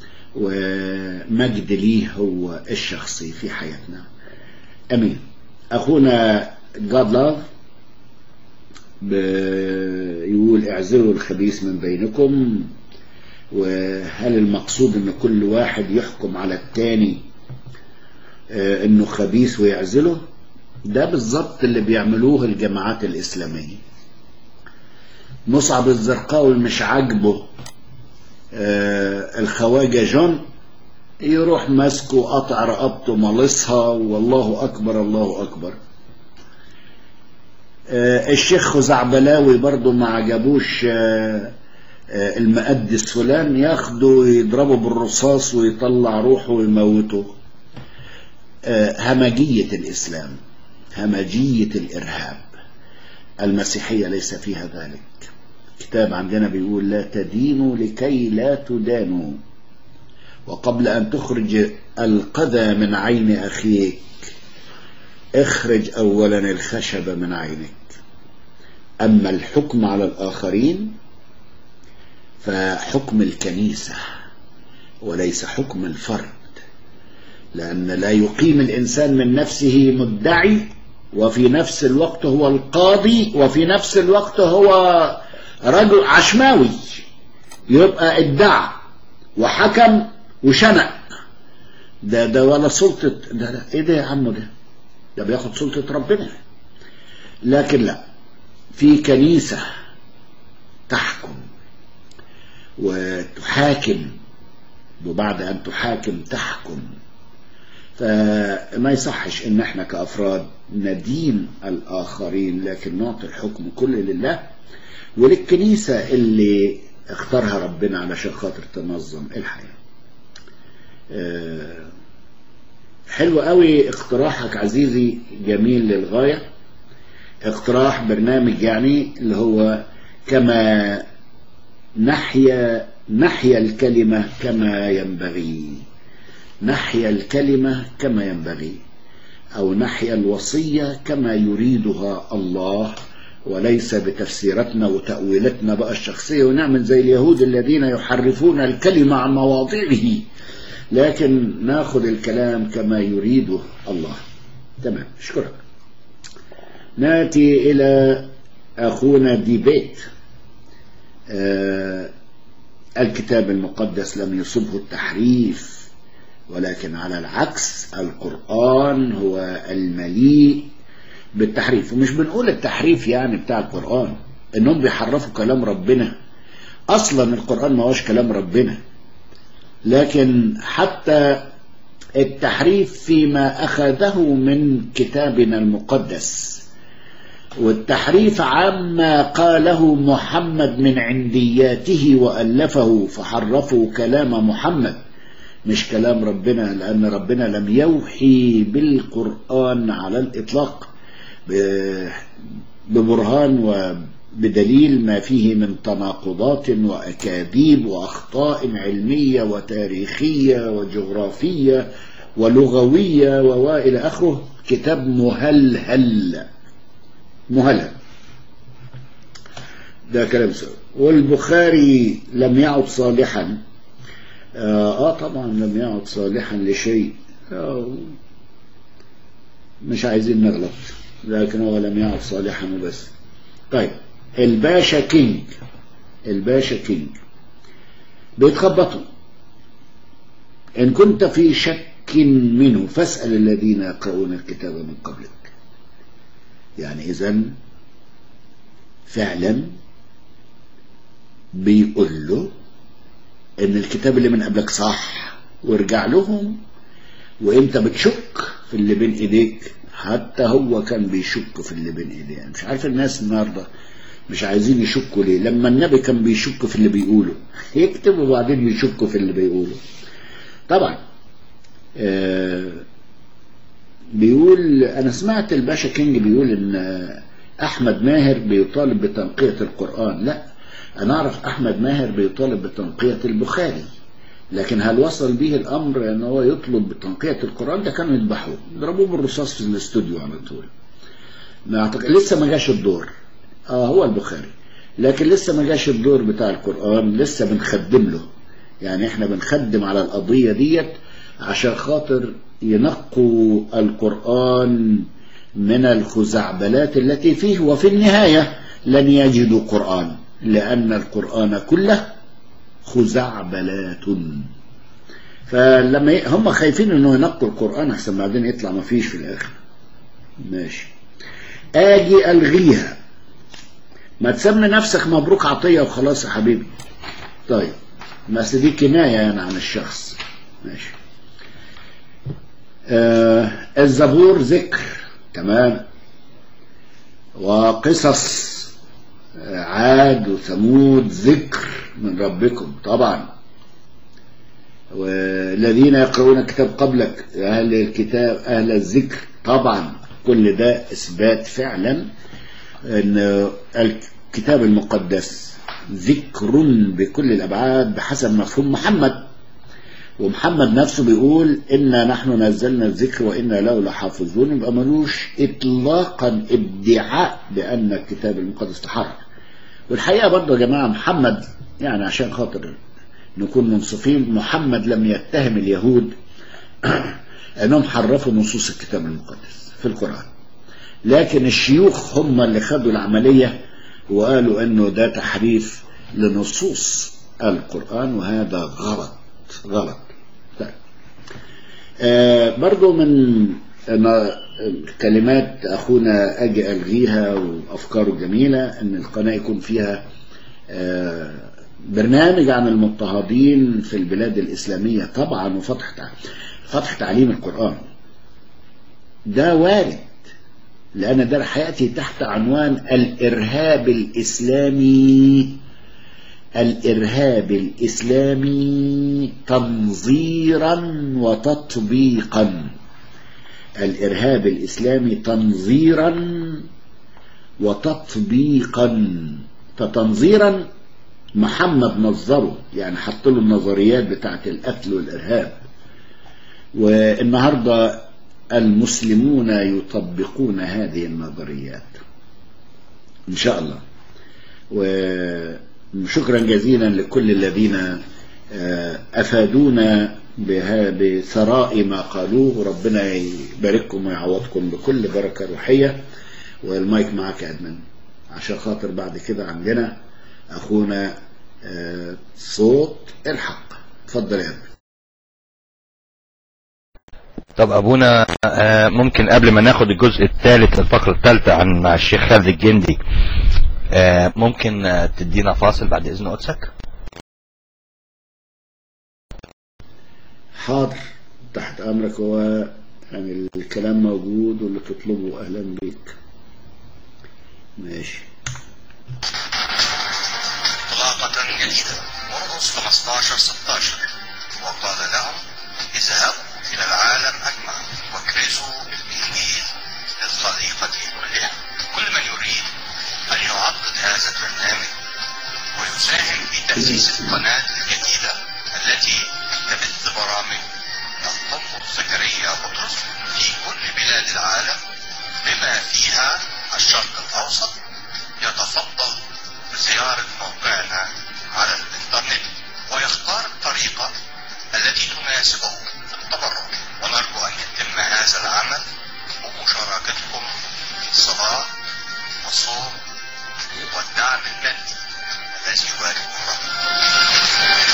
ومجد ليه هو الشخصي في حياتنا امين اخونا جاد لاف يقول اعزلوا الخبيث من بينكم وهل المقصود ان كل واحد يحكم على التاني آه، انه خبيث ويعزله ده بالظبط اللي بيعملوه الجماعات الاسلاميه مصعب الزرقاوي مش عاجبه آه، الخواجه جون يروح ماسكه قطع رقبته ملصها والله اكبر الله اكبر آه، الشيخ خزعبلاوي برضه ما عجبوش آه، آه، المقدس فلان ياخده يضربه بالرصاص ويطلع روحه ويموته آه، همجية الإسلام همجية الإرهاب المسيحية ليس فيها ذلك كتاب عندنا بيقول لا تدينوا لكي لا تدانوا وقبل أن تخرج القذى من عين أخيك اخرج أولا الخشب من عينك أما الحكم على الآخرين فحكم الكنيسة وليس حكم الفرد لأن لا يقيم الإنسان من نفسه مدعي وفي نفس الوقت هو القاضي وفي نفس الوقت هو رجل عشماوي يبقى ادعى وحكم وشنق ده ده ولا سلطة ده, ده ايه ده يا عم ده ده بياخد سلطة ربنا لكن لا في كنيسة تحكم وتحاكم وبعد أن تحاكم تحكم فما يصحش ان احنا كافراد ندين الاخرين لكن نعطي الحكم كله لله وللكنيسة اللي اختارها ربنا علشان خاطر تنظم الحياة آه، حلو قوي اقتراحك عزيزي جميل للغاية اقتراح برنامج يعني اللي هو كما نحيا نحيا الكلمة كما ينبغي نحيا الكلمة كما ينبغي أو نحيا الوصية كما يريدها الله وليس بتفسيراتنا وتأويلاتنا بقى الشخصية ونعمل زي اليهود الذين يحرفون الكلمة عن مواضعه لكن ناخذ الكلام كما يريده الله تمام اشكرك ناتي إلى أخونا ديبيت آه الكتاب المقدس لم يصبه التحريف ولكن على العكس القرآن هو المليء بالتحريف ومش بنقول التحريف يعني بتاع القرآن انهم بيحرفوا كلام ربنا اصلا القرآن ما هوش كلام ربنا لكن حتى التحريف فيما اخذه من كتابنا المقدس والتحريف عما قاله محمد من عندياته وألفه فحرفوا كلام محمد مش كلام ربنا لأن ربنا لم يوحي بالقرآن على الإطلاق ببرهان وبدليل ما فيه من تناقضات وأكاذيب وأخطاء علمية وتاريخية وجغرافية ولغوية وإلى آخره كتاب مهلهل مهلهل ده كلام سوء والبخاري لم يعد صالحا آه, اه طبعا لم يعد صالحا لشيء آه مش عايزين نغلط لكن هو لم يعد صالحا وبس طيب الباشا كينج الباشا كينج بيتخبطوا ان كنت في شك منه فاسأل الذين يقرؤون الكتاب من قبلك يعني اذا فعلا بيقول له ان الكتاب اللي من قبلك صح وارجع لهم وانت بتشك في اللي بين ايديك حتى هو كان بيشك في اللي بين ايديه مش عارف الناس النهارده مش عايزين يشكوا ليه لما النبي كان بيشك في اللي بيقوله يكتب وبعدين يشكوا في اللي بيقوله طبعا آه بيقول انا سمعت الباشا كينج بيقول ان احمد ماهر بيطالب بتنقية القرآن لا انا اعرف احمد ماهر بيطالب بتنقية البخاري لكن هل وصل به الامر ان هو يطلب بتنقية القرآن ده كانوا يذبحوه يضربوه بالرصاص في الاستوديو على طول ما أعتقد لسه ما جاش الدور اه هو البخاري لكن لسه ما جاش الدور بتاع القرآن لسه بنخدم له يعني احنا بنخدم على القضية ديت عشان خاطر ينقوا القرآن من الخزعبلات التي فيه وفي النهاية لن يجدوا قرآن لأن القرآن كله خزعبلات فلما ي... هم خايفين انه ينقوا القرآن احسن بعدين يطلع ما فيش في الاخر ماشي اجي الغيها ما تسمي نفسك مبروك عطية وخلاص يا حبيبي طيب بس دي كناية يعني عن الشخص ماشي آه الزبور ذكر تمام وقصص آه عاد وثمود ذكر من ربكم طبعا والذين يقرؤون الكتاب قبلك أهل الكتاب أهل الذكر طبعا كل ده إثبات فعلا أن الكتاب المقدس ذكر بكل الأبعاد بحسب مفهوم محمد ومحمد نفسه بيقول إنا نحن نزلنا الذكر وإنا له لحافظون يبقى ملوش إطلاقا ادعاء بأن الكتاب المقدس تحرر والحقيقة برضه يا جماعة محمد يعني عشان خاطر نكون منصفين محمد لم يتهم اليهود أنهم حرفوا نصوص الكتاب المقدس في القرآن لكن الشيوخ هم اللي خدوا العملية وقالوا أنه ده تحريف لنصوص القرآن وهذا غلط غلط طيب. آه برضو من كلمات أخونا أجي ألغيها وأفكاره جميلة أن القناة يكون فيها آه برنامج عن المضطهدين في البلاد الإسلامية طبعا وفتح فتح تعليم القرآن ده وارد لأن ده هيأتي تحت عنوان الإرهاب الإسلامي الإرهاب الإسلامي تنظيرا وتطبيقا الإرهاب الإسلامي تنظيرا وتطبيقا فتنظيرا محمد نظره يعني حط له النظريات بتاعت القتل والإرهاب والنهاردة المسلمون يطبقون هذه النظريات إن شاء الله وشكرا جزيلا لكل الذين أفادونا بثراء ما قالوه ربنا يبارككم ويعوضكم بكل بركة روحية والمايك معك يا أدمن عشان خاطر بعد كده عندنا أخونا صوت الحق اتفضل يا أدمن طب ابونا ممكن قبل ما ناخد الجزء الثالث الفقرة الثالثة عن مع الشيخ خالد الجندي ممكن تدينا فاصل بعد اذن قدسك حاضر تحت امرك هو يعني الكلام موجود واللي تطلبه اهلا بيك ماشي إطلاقة جديدة مرقس 15 16 وقال لهم اذهبوا إلى العالم أجمع واكرزوا بالإنجيل للخليقة كلها كل من يريد أن يعضد هذا البرنامج ويساهم في تأسيس القناة الجديدة التي تبث برامج تضم زكريا بطرس في كل بلاد العالم بما فيها الشرق الأوسط يتفضل بزيارة موقعنا على الإنترنت ويختار الطريقة التي تناسبه في التبرع ونرجو أن يتم هذا العمل بمشاركتكم في الصلاة والصوم والدعم المادي الذي يبارككم ربنا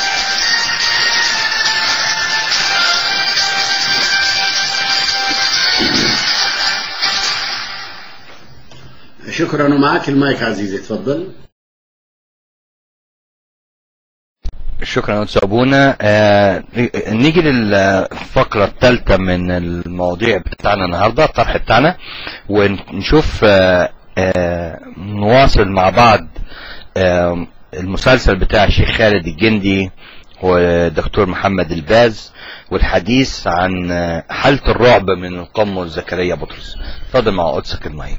شكرا ومعاك المايك عزيزي اتفضل شكرا يا أستاذ أبونا آه نيجي للفقرة الثالثة من المواضيع بتاعنا النهاردة الطرح بتاعنا ونشوف آه آه نواصل مع بعض آه المسلسل بتاع الشيخ خالد الجندي ودكتور محمد الباز والحديث عن آه، حالة الرعب من القم زكريا بطرس اتفضل مع قدسك المايك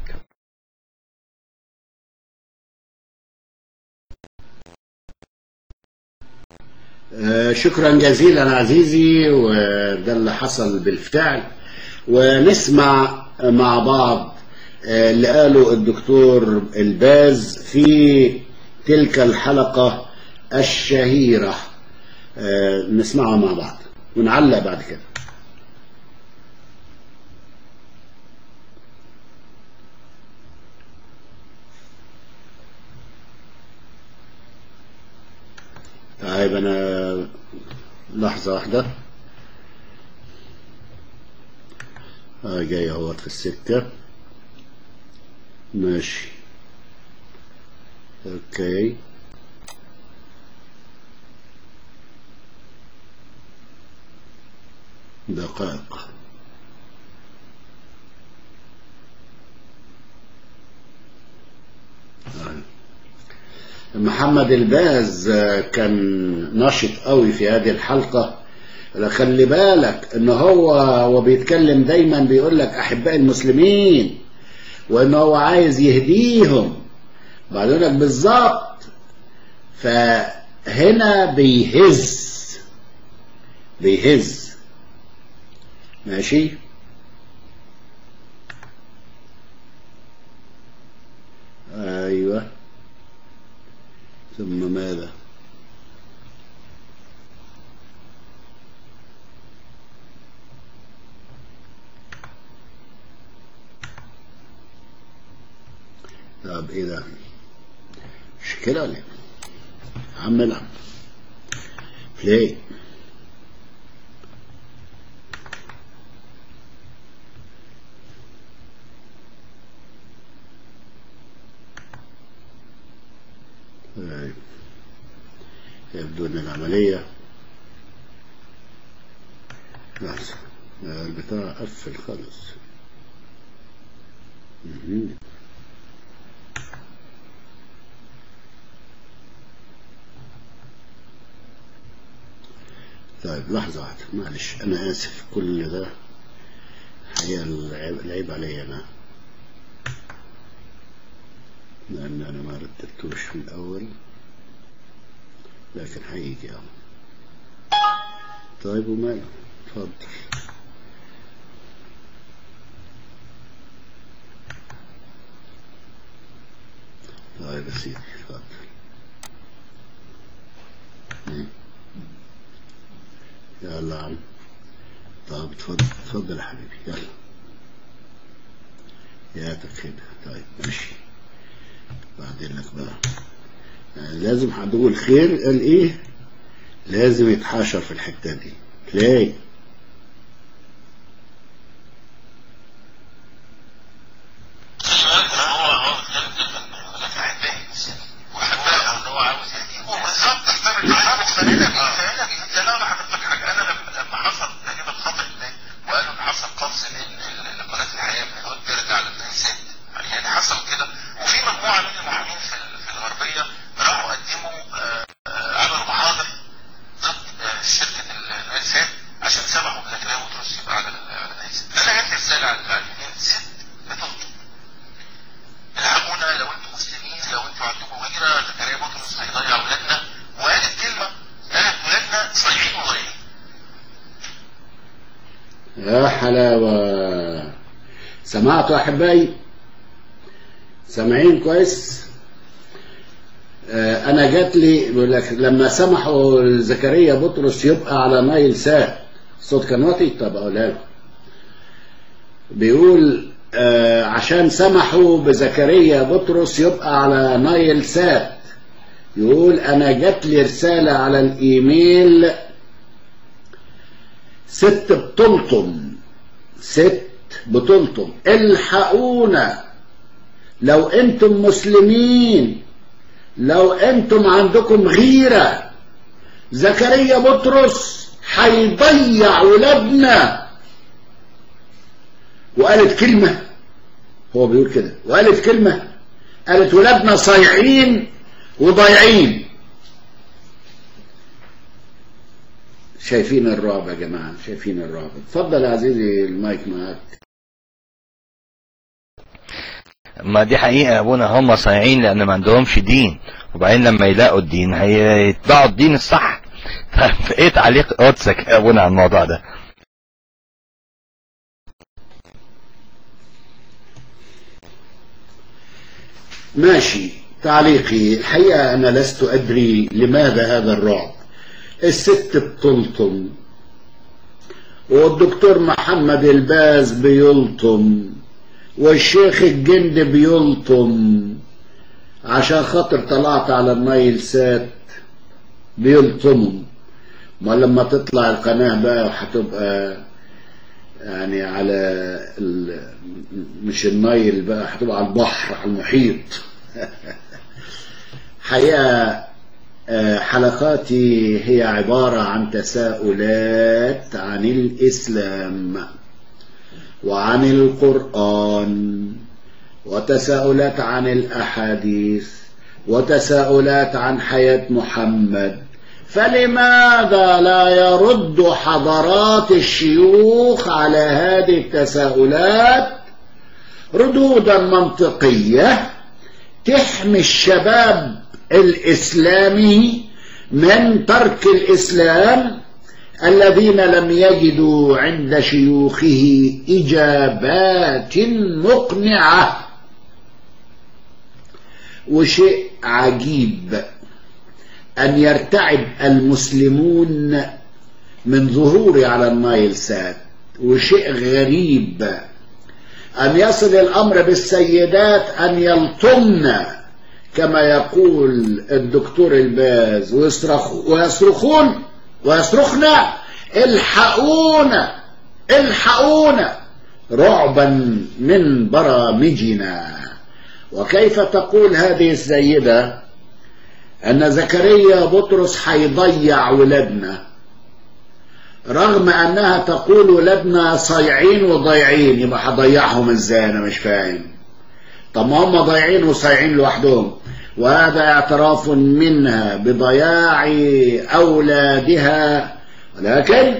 آه، شكرا جزيلا عزيزي وده اللي حصل بالفعل ونسمع مع بعض آه، اللي قاله الدكتور الباز في تلك الحلقة الشهيرة آه، نسمعها مع بعض ونعلق بعد كده طيب انا لحظة واحدة اه جاي اهوت في السكة ماشي اوكي دقائق آه. محمد الباز آه، كان نشط قوي في هذه الحلقة خلي بالك ان هو وبيتكلم دايما بيقول لك احباء المسلمين وان هو عايز يهديهم بعدين لك بالظبط فهنا بيهز بيهز ماشي ايوه ثم ماذا طب ايه ده مشكلة ولا ايه عم نعم بلاي طيب. يبدو ان العملية لحظة البتاع قفل خالص مهم. طيب لحظة واحدة معلش أنا آسف كل ده هي العيب, العيب عليا أنا لأن أنا ما رتبتوش في الأول لكن هيجي أهو طيب وماله اتفضل طيب يا سيدي اتفضل مم. يلا يا عم طب اتفضل اتفضل يا حبيبي يلا ياتك كده طيب ماشي بعدين لك بقى يعني لازم عدو الخير قال ايه لازم يتحاشر في الحتة دي تلاقي وبالظبط احنا بنحاول فانا فانا لا انا هحكي لك حاجه انا لما لما حصل تقريبا الخطا ده وقالوا ان حصل قفز لقناه الحياه من هود ترجع للنساء يعني حصل كده وفي مجموعه من المحامين في ال- في الغربيه راحوا قدموا آه، آه، عملوا محاضر ضد آه، شركه النساء عشان سمحوا بزكريا بطرس يبقى على ال- على الناس انا جات لي رساله على على اليمين ست بتخطب الحقونا لو انتم مسلمين لو انتم عندكم غيره زكريا بطرس هيضيع اولادنا وقالت كلمه قالت ولادنا صايعين وضايعين يا حلاوة سمعتوا يا أحبائي سامعين كويس آه، أنا جات لي بيقول لك لما سمحوا زكريا بطرس يبقى على نايل سات الصوت كان واطي طب أقولها لكم بيقول آه، عشان سمحوا بزكريا بطرس يبقى على نايل سات يقول أنا جات لي رسالة على الإيميل ست بتلطم ست بتلطم الحقونا لو انتم مسلمين لو انتم عندكم غيرة زكريا بطرس هيضيع ولادنا وقالت كلمة هو بيقول كده وقالت كلمة قالت ولادنا صايعين وضايعين شايفين الرعب يا جماعة شايفين الرعب اتفضل يا عزيزي المايك معاك ما دي حقيقة يا ابونا هم صايعين لان ما عندهمش دين وبعدين لما يلاقوا الدين هيتبعوا الدين الصح ايه تعليق قدسك يا ابونا على الموضوع ده ماشي تعليقي الحقيقة أنا لست أدري لماذا هذا الرعب الست بتلطم والدكتور محمد الباز بيلطم والشيخ الجند بيلطم عشان خاطر طلعت على النايل سات بيلطموا ما لما تطلع القناة بقى هتبقى يعني على ال... مش النايل بقى هتبقى على البحر على المحيط حقيقة آه، حلقاتي هي عبارة عن تساؤلات عن الإسلام وعن القرآن وتساؤلات عن الأحاديث وتساؤلات عن حياة محمد فلماذا لا يرد حضرات الشيوخ على هذه التساؤلات ردودا منطقية تحمي الشباب الإسلامي من ترك الإسلام الذين لم يجدوا عند شيوخه إجابات مقنعة وشيء عجيب أن يرتعب المسلمون من ظهوري على النايل سات وشيء غريب أن يصل الأمر بالسيدات أن يلطمن كما يقول الدكتور الباز ويصرخ ويصرخون ويصرخن الحقونا الحقونا رعبا من برامجنا وكيف تقول هذه السيدة أن زكريا بطرس هيضيع ولادنا رغم أنها تقول ولادنا صايعين وضايعين يبقى هضيعهم ازاي أنا مش فاهم طب ما هم ضايعين وصايعين لوحدهم وهذا اعتراف منها بضياع أولادها ولكن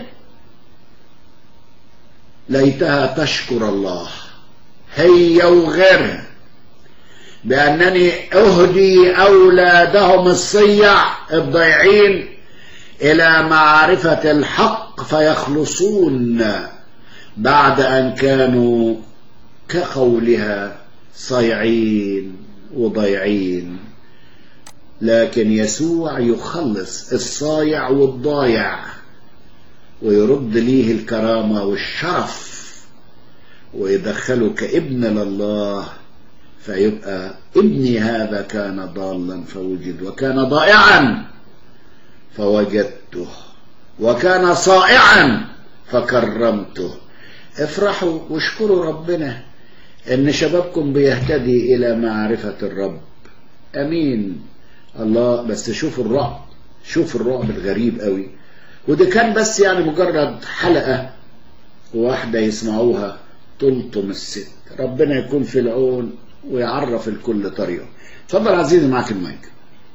ليتها تشكر الله هي وغيرها بأنني أهدي أولادهم الصيع الضيعين إلى معرفة الحق فيخلصون بعد أن كانوا كقولها صيعين وضيعين لكن يسوع يخلص الصايع والضايع ويرد ليه الكرامة والشرف ويدخله كابن لله فيبقى ابني هذا كان ضالا فوجد وكان ضائعا فوجدته وكان صائعا فكرمته افرحوا واشكروا ربنا ان شبابكم بيهتدي الى معرفة الرب امين الله بس شوفوا الرعب شوف الرعب الغريب قوي وده كان بس يعني مجرد حلقة واحدة يسمعوها تلطم الست ربنا يكون في العون ويعرف الكل طريقه اتفضل عزيزي معاك المايك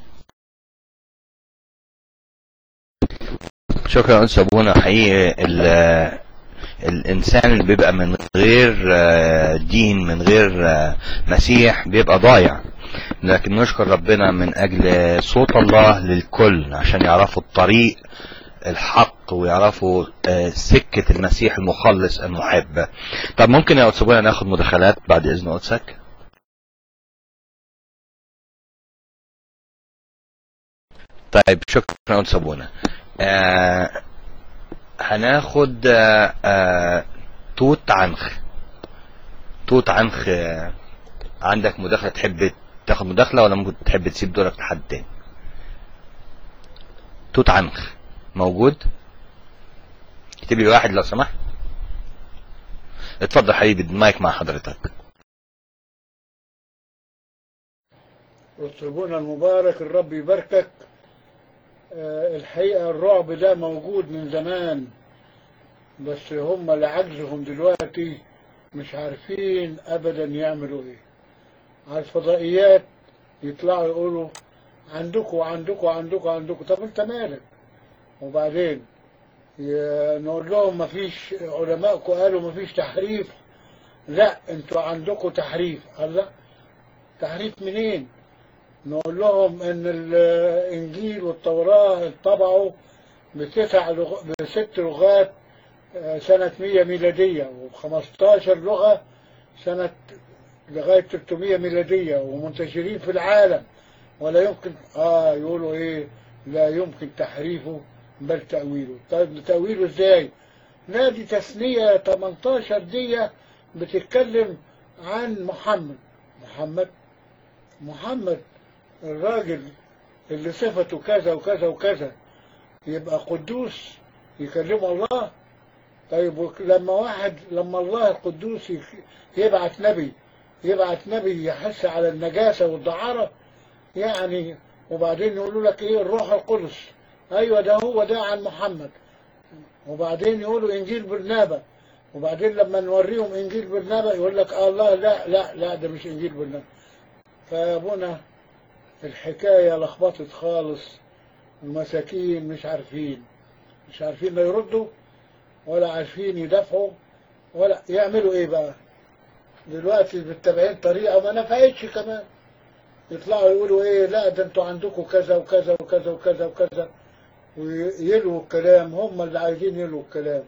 شكرا أستاذ أبونا حقيقي ال- الإنسان اللي بيبقى من غير آه، دين من غير آه، مسيح بيبقى ضايع لكن نشكر ربنا من أجل صوت الله للكل عشان يعرفوا الطريق الحق ويعرفوا آه، سكة المسيح المخلص المحب طب ممكن يا أستاذ أبونا ناخد مداخلات بعد إذن قدسك طيب شكرا أستاذ أبونا آه هناخد آه آه توت عنخ توت عنخ آه عندك مداخلة تحب تاخد مداخلة ولا ممكن تحب تسيب دورك لحد تاني توت عنخ موجود اكتب لي واحد لو سمحت اتفضل حبيبي المايك مع حضرتك وتسيبونا المبارك الرب يباركك آه، الحقيقة الرعب ده موجود من زمان بس هم لعجزهم دلوقتي مش عارفين أبدا يعملوا إيه على الفضائيات يطلعوا يقولوا عندكم عندكم عندكم عندكم طب أنت مالك وبعدين ي- نقول لهم مفيش علماءكم قالوا مفيش تحريف لا انتوا عندكم تحريف الله تحريف منين نقول لهم ان الانجيل والتوراة اتطبعوا بتسع لغ... بست لغات آه، سنة 100 ميلادية و15 لغة سنة لغاية 300 ميلادية ومنتشرين في العالم ولا يمكن اه يقولوا ايه لا يمكن تحريفه بل تأويله طيب تأويله ازاي نادي تثنية 18 دي بتتكلم عن محمد محمد محمد الراجل اللي صفته كذا وكذا وكذا يبقى قدوس يكلمه الله طيب وك- لما واحد لما الله القدوس يك- يبعت نبي يبعت نبي يحث على النجاسة والدعارة يعني وبعدين يقولوا لك ايه الروح القدس ايوه ده هو ده عن محمد وبعدين يقولوا انجيل برنابا وبعدين لما نوريهم انجيل برنابا يقول لك آه الله لا لا لا ده مش انجيل برنابا فابونا الحكايه لخبطت خالص المساكين مش عارفين مش عارفين لا يردوا ولا عارفين يدافعوا ولا يعملوا ايه بقى دلوقتي متبعين طريقه ما نفعتش كمان يطلعوا يقولوا ايه لا ده انتوا عندكم كذا وكذا وكذا وكذا وكذا ويلوا الكلام هم اللي عايزين يلوا الكلام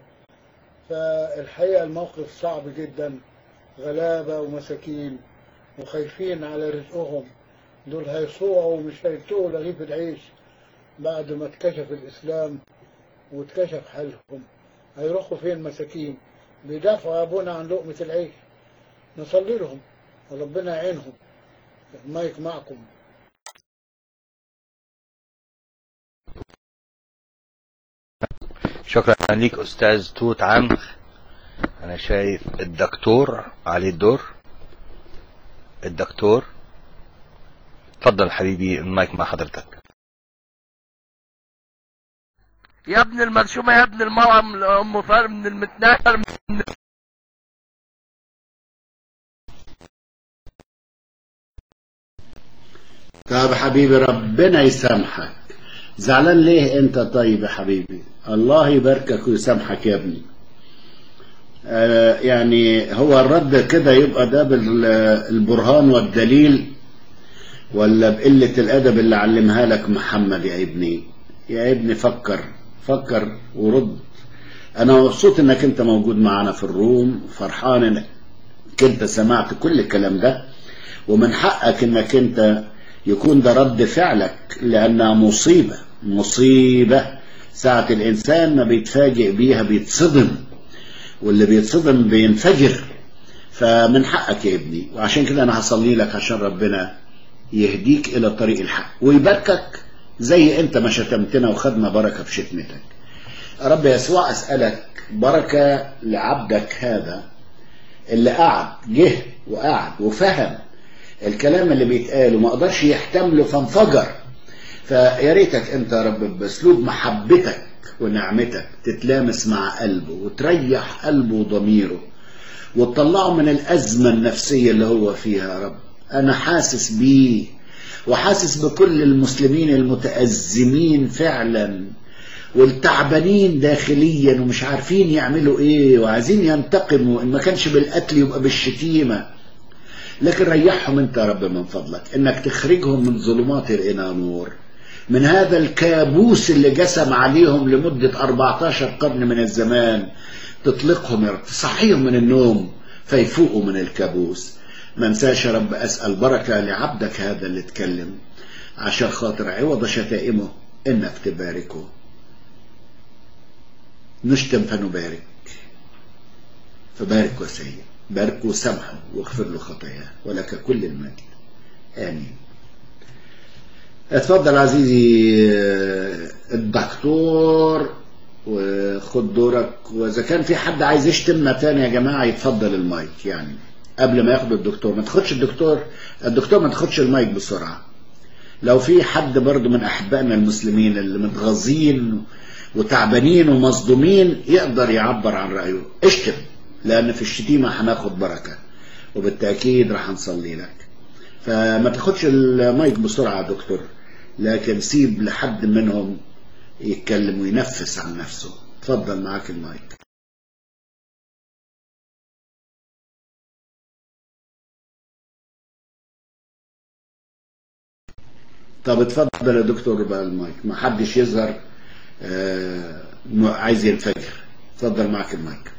فالحقيقة الموقف صعب جدا غلابة ومساكين وخايفين على رزقهم دول هيصوعوا ومش هيلتقوا رغيف العيش بعد ما اتكشف الإسلام واتكشف حالهم هيروحوا فين مساكين بيدافعوا يا ابونا عن لقمة العيش نصلي لهم وربنا يعينهم المايك معكم شكرا ليك استاذ توت عنخ انا شايف الدكتور عليه الدور الدكتور اتفضل حبيبي المايك مع حضرتك يا ابن المرشومة يا ابن المرأم أم فار من المتناهر من طب حبيبي ربنا يسامحك زعلان ليه انت طيب يا حبيبي الله يباركك ويسامحك يا ابني آه يعني هو الرد كده يبقى ده بالبرهان والدليل ولا بقلة الأدب اللي علمها لك محمد يا ابني يا ابني فكر فكر ورد أنا مبسوط إنك أنت موجود معنا في الروم فرحان إنك أنت سمعت كل الكلام ده ومن حقك إنك أنت يكون ده رد فعلك لأنها مصيبة مصيبة ساعة الإنسان ما بيتفاجئ بيها بيتصدم واللي بيتصدم بينفجر فمن حقك يا ابني وعشان كده أنا هصلي لك عشان ربنا يهديك إلى طريق الحق ويباركك زي أنت ما شتمتنا وخدنا بركة في شتمتك رب يسوع أسألك بركة لعبدك هذا اللي قعد جه وقعد وفهم الكلام اللي بيتقال وما قدرش يحتمله فانفجر فيا ريتك انت يا رب باسلوب محبتك ونعمتك تتلامس مع قلبه وتريح قلبه وضميره وتطلعه من الأزمة النفسية اللي هو فيها يا رب أنا حاسس بيه وحاسس بكل المسلمين المتأزمين فعلا والتعبانين داخليا ومش عارفين يعملوا ايه وعايزين ينتقموا ان ما كانش بالقتل يبقى بالشتيمه لكن ريحهم انت يا رب من فضلك انك تخرجهم من ظلمات الى نور من هذا الكابوس اللي جسم عليهم لمدة 14 قرن من الزمان تطلقهم يا رب تصحيهم من النوم فيفوقوا من الكابوس ما انساش يا رب اسأل بركة لعبدك هذا اللي اتكلم عشان خاطر عوض شتائمه انك تباركه نشتم فنبارك فبارك وسيد بارك وسامحه واغفر له خطاياه ولك كل المجد آمين اتفضل عزيزي الدكتور وخد دورك واذا كان في حد عايز يشتمنا تاني يا جماعه يتفضل المايك يعني قبل ما ياخد الدكتور ما تاخدش الدكتور الدكتور ما تاخدش المايك بسرعه لو في حد برضو من أحبائنا المسلمين اللي متغاظين وتعبانين ومصدومين يقدر يعبر عن رأيه اشتم لأن في الشتيمة هناخد بركة وبالتأكيد راح نصلي لك فما تاخدش المايك بسرعة يا دكتور لكن سيب لحد منهم يتكلم وينفس عن نفسه اتفضل معاك المايك طب اتفضل يا دكتور بقى المايك ما حدش يظهر آه عايز ينفجر اتفضل معاك المايك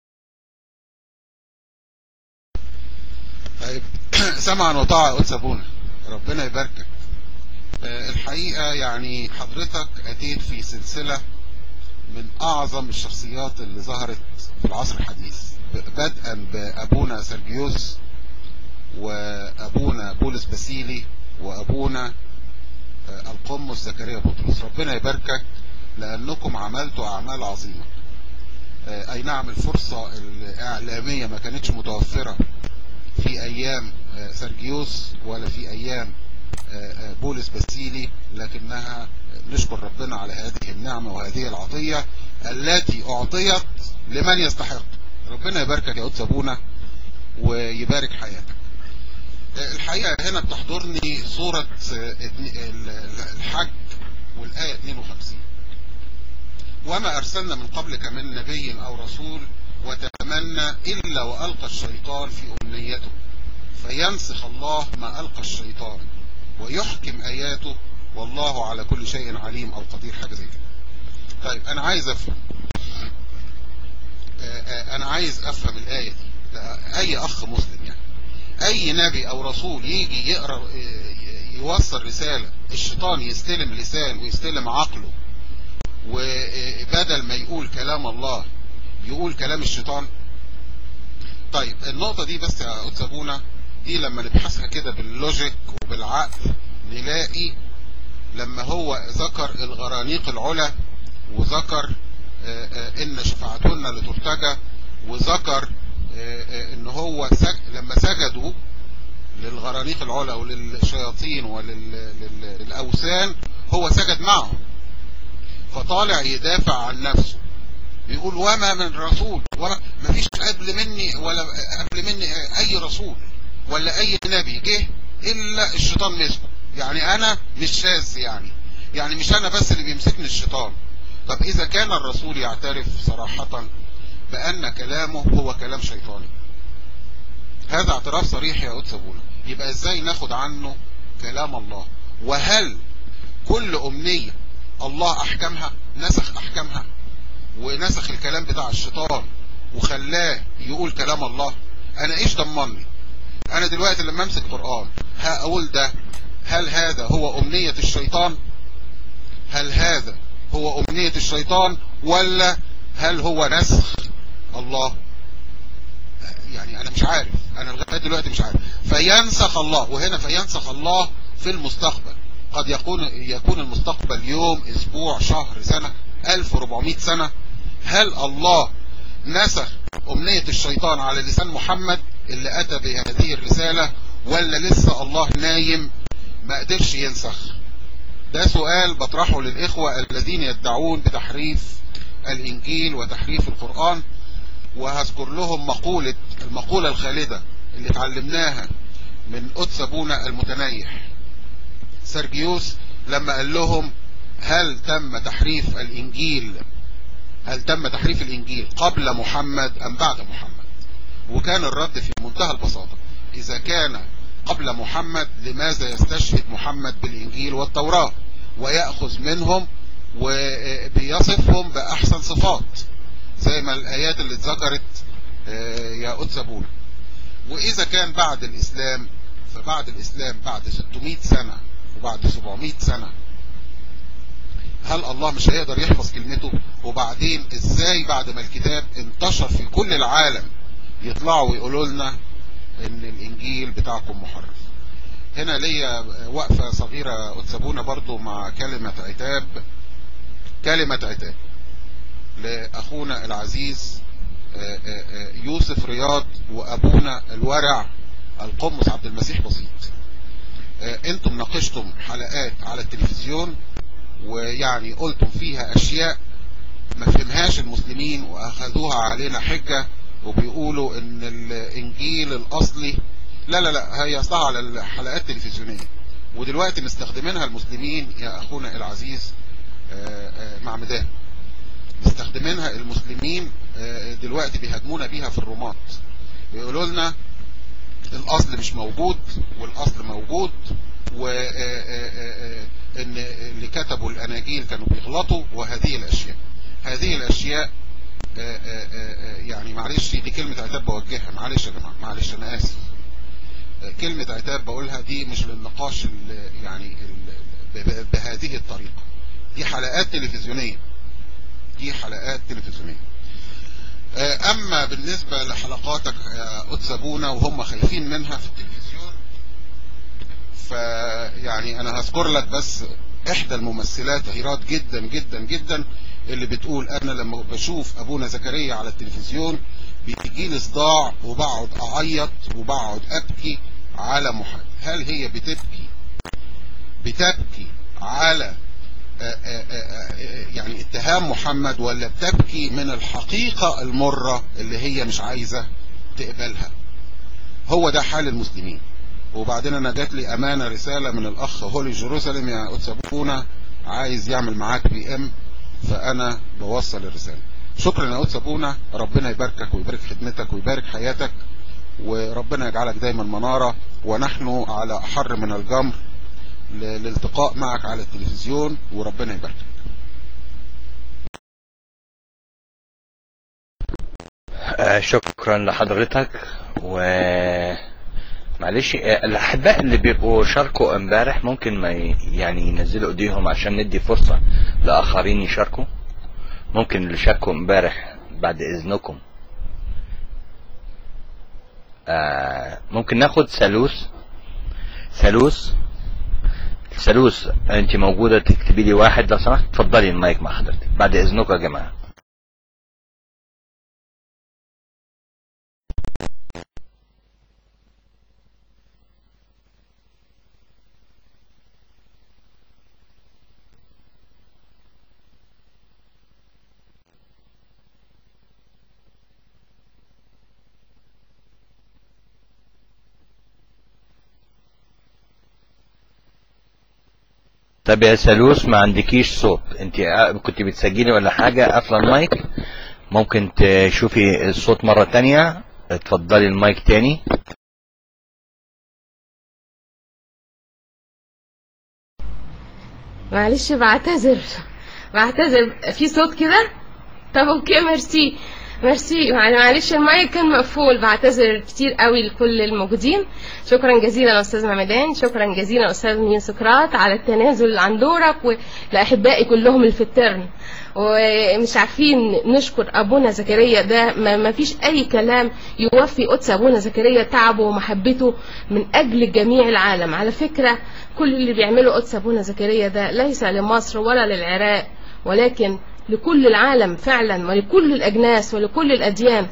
طيب سمعا وطاعة يا قدس ابونا ربنا يباركك آه الحقيقة يعني حضرتك اتيت في سلسلة من اعظم الشخصيات اللي ظهرت في العصر الحديث بدءا بابونا سرجيوس وابونا بولس باسيلي وابونا آه القمص زكريا بطرس ربنا يباركك لانكم عملتوا اعمال عظيمة آه اي نعم الفرصة الاعلامية ما كانتش متوفرة في ايام سرجيوس ولا في ايام بولس باسيلي لكنها نشكر ربنا على هذه النعمة وهذه العطية التي اعطيت لمن يستحق ربنا يباركك يا قدس ابونا ويبارك حياتك الحقيقة هنا بتحضرني صورة الحج والآية 52 وما أرسلنا من قبلك من نبي أو رسول وتمنى إلا وألقى الشيطان في أمنيته فينسخ الله ما ألقى الشيطان ويحكم آياته والله على كل شيء عليم أو قدير حاجة زي كده طيب أنا عايز أفهم أنا عايز أفهم الآية دي أي أخ مسلم يعني أي نبي أو رسول يجي يقرأ يوصل رسالة الشيطان يستلم لسان ويستلم عقله وبدل ما يقول كلام الله يقول كلام الشيطان طيب النقطة دي بس يا قدس ابونا دي لما نبحثها كده باللوجيك وبالعقل نلاقي لما هو ذكر الغرانيق العلا وذكر ان شفاعتهن لترتجى وذكر ان هو سج... لما سجدوا للغرانيق العلا وللشياطين وللاوثان هو سجد معهم فطالع يدافع عن نفسه بيقول وما من رسول وما مفيش قبل مني ولا قبل مني اي رسول ولا اي نبي جه الا الشيطان مسكه يعني انا مش شاذ يعني يعني مش انا بس اللي بيمسكني الشيطان طب اذا كان الرسول يعترف صراحة بان كلامه هو كلام شيطاني هذا اعتراف صريح يا قدس ابونا يبقى ازاي ناخد عنه كلام الله وهل كل امنية الله احكمها نسخ احكامها ونسخ الكلام بتاع الشيطان وخلاه يقول كلام الله انا ايش ضمني انا دلوقتي لما امسك قرآن هقول ده هل هذا هو امنية الشيطان هل هذا هو امنية الشيطان ولا هل هو نسخ الله يعني انا مش عارف انا لغاية دلوقتي مش عارف فينسخ الله وهنا فينسخ الله في المستقبل قد يكون يكون المستقبل يوم اسبوع شهر سنة 1400 سنة هل الله نسخ امنية الشيطان على لسان محمد اللي اتى بهذه الرسالة ولا لسه الله نايم ما قدرش ينسخ ده سؤال بطرحه للاخوة الذين يدعون بتحريف الانجيل وتحريف القرآن وهذكر لهم مقولة المقولة الخالدة اللي اتعلمناها من قدس ابونا المتنيح سرجيوس لما قال لهم هل تم تحريف الانجيل هل تم تحريف الانجيل قبل محمد ام بعد محمد وكان الرد في منتهى البساطة اذا كان قبل محمد لماذا يستشهد محمد بالانجيل والتوراة ويأخذ منهم وبيصفهم باحسن صفات زي ما الايات اللي اتذكرت يا قدس ابونا واذا كان بعد الاسلام فبعد الاسلام بعد 600 سنة وبعد 700 سنة هل الله مش هيقدر يحفظ كلمته وبعدين ازاي بعد ما الكتاب انتشر في كل العالم يطلعوا ويقولوا لنا ان الانجيل بتاعكم محرف هنا ليا وقفة صغيرة قدسبونا برضو مع كلمة عتاب كلمة عتاب لأخونا العزيز يوسف رياض وأبونا الورع القمص عبد المسيح بسيط آه، انتم ناقشتم حلقات على التلفزيون ويعني قلتم فيها اشياء ما فهمهاش المسلمين واخذوها علينا حجة وبيقولوا ان الانجيل الاصلي لا لا لا هي اصلها على الحلقات التلفزيونية ودلوقتي مستخدمينها المسلمين يا اخونا العزيز آه، آه، معمدان مستخدمينها المسلمين آه، دلوقتي بيهاجمونا بيها في الرومات بيقولوا لنا الاصل مش موجود والاصل موجود وان اللي كتبوا الاناجيل كانوا بيغلطوا وهذه الاشياء هذه الاشياء آه، آه، آه، يعني معلش دي كلمة عتاب بوجهها معلش يا جماعة معلش انا اسف آه، كلمة عتاب بقولها دي مش للنقاش ال- يعني ال- ب- ب- بهذه الطريقة دي حلقات تلفزيونية دي حلقات تلفزيونية آه، اما بالنسبة لحلقاتك يا قدس ابونا وهم خايفين منها في التلفزيون فيعني انا هذكر لك بس احدى الممثلات غيرات جدا جدا جدا اللي بتقول انا لما بشوف ابونا زكريا على التلفزيون بيجي لي صداع وبقعد اعيط وبقعد ابكي على محمد هل هي بتبكي بتبكي على آه، آه، آه، آه، يعني اتهام محمد ولا بتبكي من الحقيقة المرة اللي هي مش عايزة تقبلها هو ده حال المسلمين وبعدين انا جات لي امانة رسالة من الاخ هولي جيروسالم يا قدس ابونا عايز يعمل معاك بي ام فانا بوصل الرسالة شكرا يا قدس ابونا ربنا يباركك ويبارك خدمتك ويبارك حياتك وربنا يجعلك دايما منارة ونحن على احر من الجمر ل- للالتقاء معك على التلفزيون وربنا يباركك آه، شكرا لحضرتك و معلش آه، الاحباء اللي بيبقوا شاركوا امبارح ممكن ما ي- يعني ينزلوا ايديهم عشان ندي فرصة لاخرين يشاركوا ممكن اللي شاركوا امبارح بعد اذنكم آه، ممكن ناخد ثالوث ثالوث ثالوث انت موجودة تكتبي لي واحد لو سمحت اتفضلي المايك مع حضرتك بعد اذنكم يا جماعة طب يا سلوس ما عندكيش صوت انت كنت بتسجلي ولا حاجة قافلة المايك ممكن تشوفي الصوت مرة تانية اتفضلي المايك تاني معلش بعتذر بعتذر في صوت كده طب اوكي ميرسي ميرسي يعني معلش المايك كان مقفول بعتذر كتير قوي لكل الموجودين شكرا جزيلا استاذ ممدان شكرا جزيلا استاذ مين سقراط على التنازل عن دورك ولاحبائي كلهم اللي في الترن ومش عارفين نشكر ابونا زكريا ده ما ما فيش اي كلام يوفي قدس ابونا زكريا تعبه ومحبته من اجل جميع العالم على فكره كل اللي بيعمله قدس ابونا زكريا ده ليس لمصر ولا للعراق ولكن لكل العالم فعلا ولكل الاجناس ولكل الاديان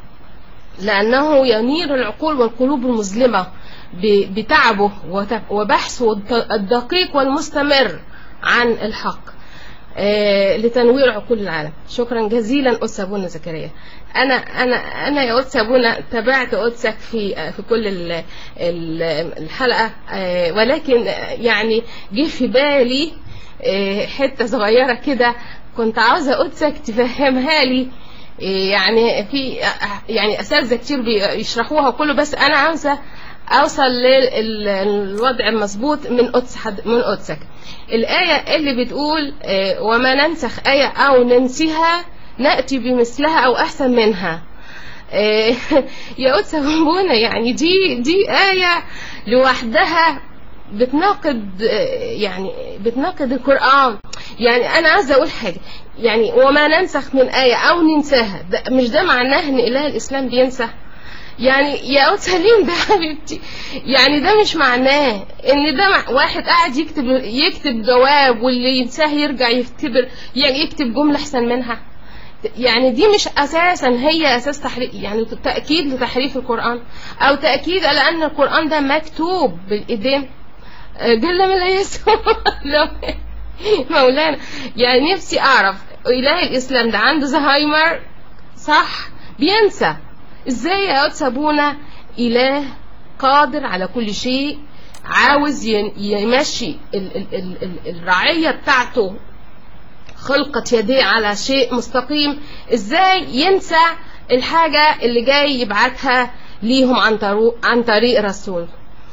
لانه ينير العقول والقلوب المظلمه ب- بتعبه وت- وبحثه الد- الدقيق والمستمر عن الحق آه، لتنوير عقول العالم شكرا جزيلا قدس ابونا زكريا انا انا انا يا قدس ابونا تابعت قدسك في آه، في كل ال- ال- الحلقه آه، ولكن آه، يعني جه في بالي آه، حته صغيره كده كنت عاوزه قدسك تفهمها لي آه، يعني في آه، يعني اساتذه كتير بيشرحوها وكله بس انا عاوزه اوصل للوضع المظبوط من قدس حد من قدسك الآية اللي بتقول آه، وما ننسخ آية أو ننسيها نأتي بمثلها أو أحسن منها آه، يا قدس أبونا يعني دي دي آية لوحدها بتناقض آه، يعني بتناقض القرآن يعني أنا عايزة أقول حاجة يعني وما ننسخ من آية أو ننساها ده مش ده معناه إن إله الإسلام بينسى يعني يا قدس سليم ده حبيبتي يعني ده مش معناه ان ده مع واحد قاعد يكتب يكتب جواب واللي ينساه يرجع يفتبر يعني يكتب جملة احسن منها يعني دي مش اساسا هي اساس تحريف يعني تاكيد لتحريف القران او تاكيد على ان القران ده مكتوب بالايدين آه، جل من لا يسوع لو- مولانا يعني نفسي اعرف اله الاسلام ده عنده زهايمر صح بينسى ازاي يا قدس ابونا اله قادر على كل شيء عاوز ين- يمشي ال- ال- ال- ال- الرعية بتاعته خلقة يديه على شيء مستقيم ازاي ينسى الحاجة اللي جاي يبعتها ليهم عن طريق عن طريق رسول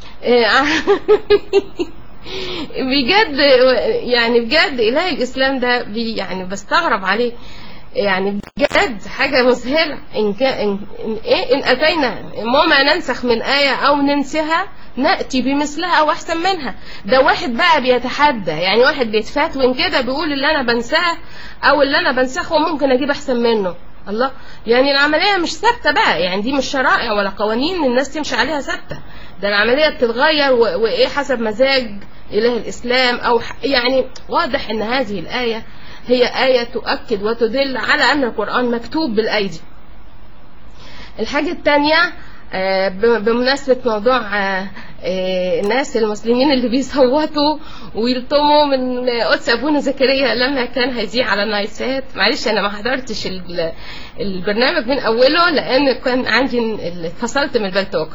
بجد يعني بجد اله الاسلام ده بي يعني بستغرب عليه يعني بجد حاجة مذهلة إن, كان إن, إن, إيه إن أتينا وما ننسخ من آية أو ننسها نأتي بمثلها أو أحسن منها ده واحد بقى بيتحدى يعني واحد بيتفتون كده بيقول اللي أنا بنساه أو اللي أنا بنسخه ممكن أجيب أحسن منه الله يعني العملية مش ثابتة بقى يعني دي مش شرائع ولا قوانين الناس تمشي عليها ثابتة ده العملية بتتغير و- وإيه حسب مزاج إله الإسلام أو ح- يعني واضح إن هذه الآية هي آية تؤكد وتدل على أن القرآن مكتوب بالأيدي الحاجة الثانية آه، ب- بمناسبة موضوع آه، آه، الناس المسلمين اللي بيصوتوا ويلطموا من قدس أبونا زكريا لما كان هيذيع على نايسات معلش أنا ما حضرتش ال- البرنامج من أوله لأن كان عندي ال- اتفصلت من البلتوك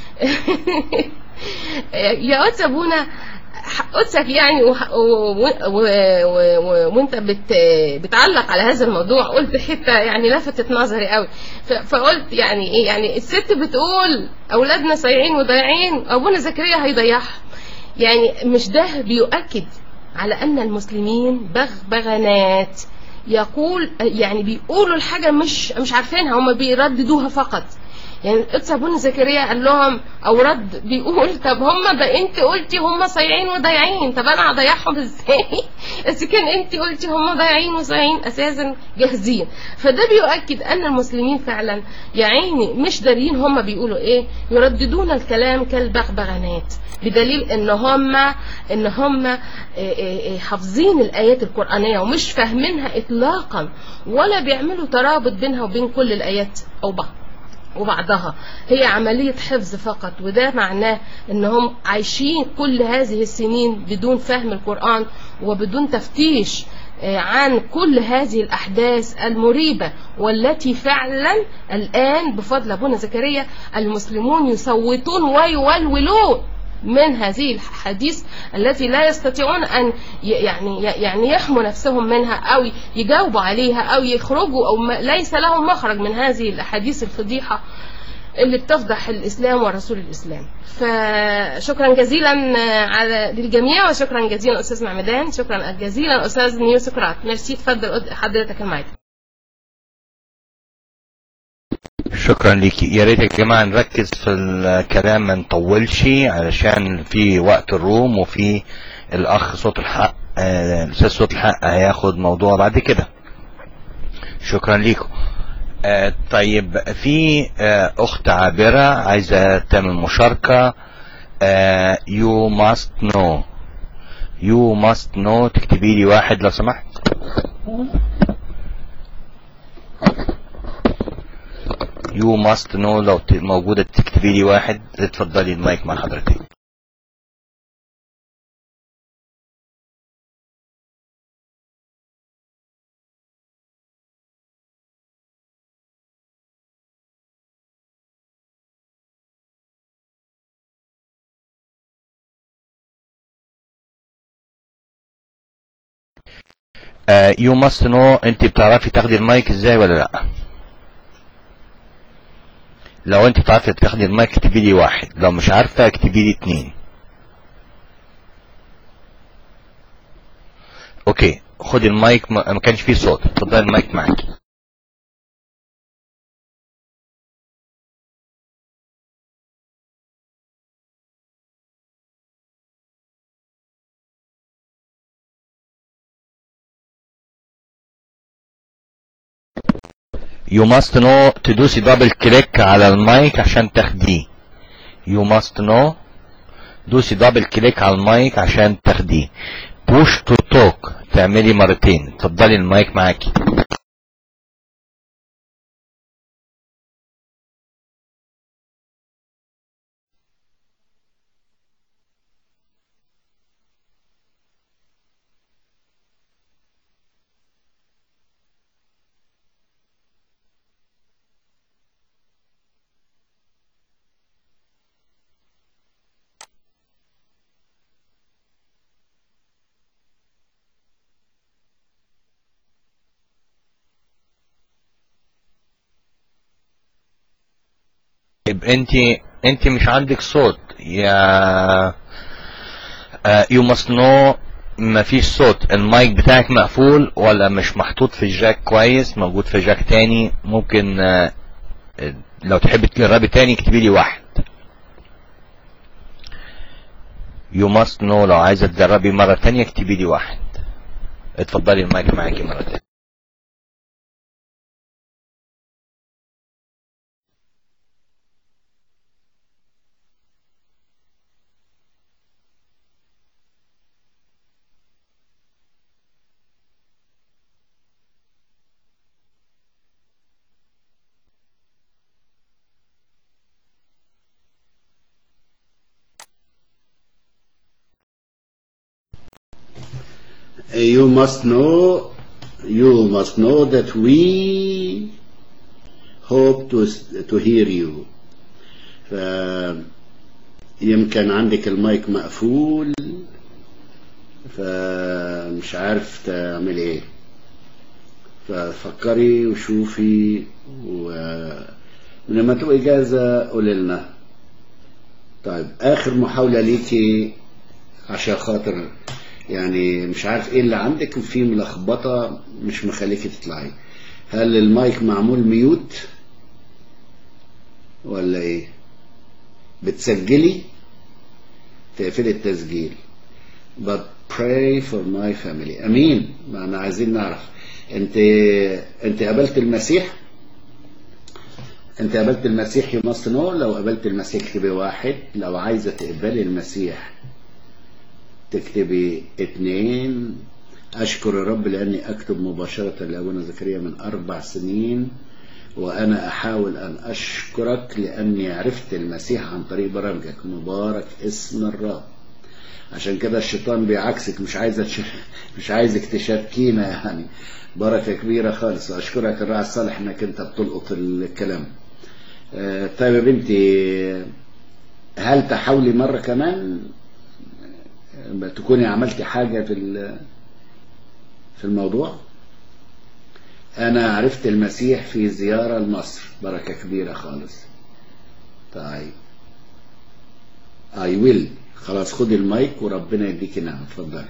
يا قدس أبونا قدسك يعني وح- و- و- و- و- وانت بت بتعلق على هذا الموضوع قلت حته يعني لفتت نظري قوي ف- فقلت يعني ايه يعني الست بتقول اولادنا صايعين وضايعين ابونا زكريا هيضيعها يعني مش ده بيؤكد على ان المسلمين بغبغانات يقول يعني بيقولوا الحاجه مش مش عارفينها هم بيرددوها فقط يعني القدس ابونا زكريا قال لهم او رد بيقول طب هم بقى انت قلتي هم صايعين وضايعين طب انا هضيعهم ازاي اذا كان انت قلتي هم ضايعين وصايعين اساسا جاهزين فده بيؤكد ان المسلمين فعلا يا عيني مش دارين هم بيقولوا ايه يرددون الكلام كالبغبغانات بدليل ان هم ان هم إيه إيه إيه حافظين الايات القرانيه ومش فاهمينها اطلاقا ولا بيعملوا ترابط بينها وبين كل الايات او بعض وبعضها هي عملية حفظ فقط وده معناه انهم عايشين كل هذه السنين بدون فهم القرآن وبدون تفتيش آه، عن كل هذه الأحداث المريبة والتي فعلا الآن بفضل أبونا زكريا المسلمون يصوتون ويولولون من هذه الحديث التي لا يستطيعون أن ي- يعني يعني يحموا نفسهم منها أو يجاوبوا عليها أو يخرجوا أو ما- ليس لهم مخرج من هذه الأحاديث الفضيحة اللي بتفضح الإسلام ورسول الإسلام فشكرا جزيلا على للجميع وشكرا جزيلا أستاذ معمدان شكرا جزيلا أستاذ نيو سقراط ميرسي تفضل حضرتك المايك شكرا ليكي يا ريت يا جماعه نركز في الكلام ما نطولش علشان في وقت الروم وفي الاخ صوت الحق آه، الاستاذ صوت الحق هياخد موضوع بعد كده شكرا ليكم آه، طيب في آه، اخت عابره عايزه تعمل مشاركه آه، you must know you must know تكتبي لي واحد لو سمحت you must know لو ت- موجودة تكتبي لي واحد اتفضلي المايك مع حضرتك آه you must know انت بتعرفي تاخدي المايك ازاي ولا لا لو انت بتعرفي تاخدي المايك اكتبي لي واحد لو مش عارفة اكتبي لي اتنين اوكي خدي المايك ما ما كانش فيه صوت اتفضلي المايك معاكي You must know تدوسي دبل كليك على المايك عشان تاخديه You must know دوسي دبل كليك على المايك عشان تاخديه push to talk تعملي مرتين اتفضلي المايك معاكي طيب انت انت مش عندك صوت يا يو ماست نو مفيش صوت المايك بتاعك مقفول ولا مش محطوط في الجاك كويس موجود في جاك تاني ممكن آه، لو تحب تجربي تاني اكتبي لي واحد يو ماست نو لو عايزه تجربي مره تانية اكتبي لي واحد اتفضلي المايك معاكي مره تانية you must know you must know that we hope to to hear you ف يمكن عندك المايك مقفول فمش عارف تعمل ايه ففكري وشوفي ولما تبقي جاهزة قولي لنا طيب آخر محاولة ليكي عشان خاطر يعني مش عارف ايه اللي عندك وفي ملخبطة مش مخليكي تطلعي هل المايك معمول ميوت ولا ايه بتسجلي تقفلي التسجيل but pray for my family امين ما انا عايزين نعرف انت انت قابلت المسيح انت قابلت المسيح يا ماست نو لو قابلت المسيح اكتبي واحد لو عايزه تقبلي المسيح تكتبي اتنين أشكر الرب لأني أكتب مباشرة لأبونا زكريا من أربع سنين وأنا أحاول أن أشكرك لأني عرفت المسيح عن طريق برامجك مبارك اسم الرب عشان كده الشيطان بيعكسك مش عايزة تش... مش عايزك تشاركينا يعني بركة كبيرة خالص وأشكرك الراعي الصالح إنك أنت بتلقط الكلام آه، طيب يا بنتي هل تحاولي مرة كمان تكوني عملتي حاجة في في الموضوع أنا عرفت المسيح في زيارة لمصر بركة كبيرة خالص طيب I will خلاص خدي المايك وربنا يديكي نعمة اتفضلي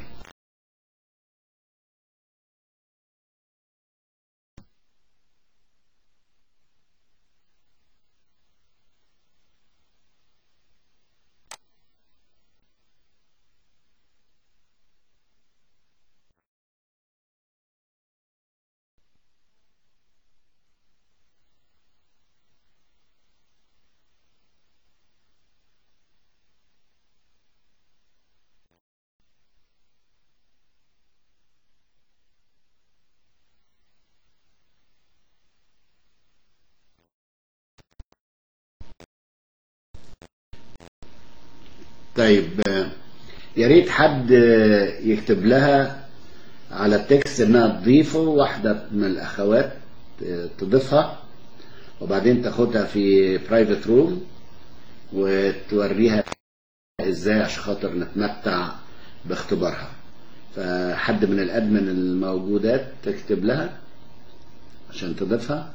طيب آه، يا ريت حد آه، يكتب لها على التكست انها تضيفه واحدة من الاخوات آه، تضيفها وبعدين تاخدها في برايفت روم وتوريها ازاي عشان خاطر نتمتع باختبارها فحد من الادمن الموجودات تكتب لها عشان تضيفها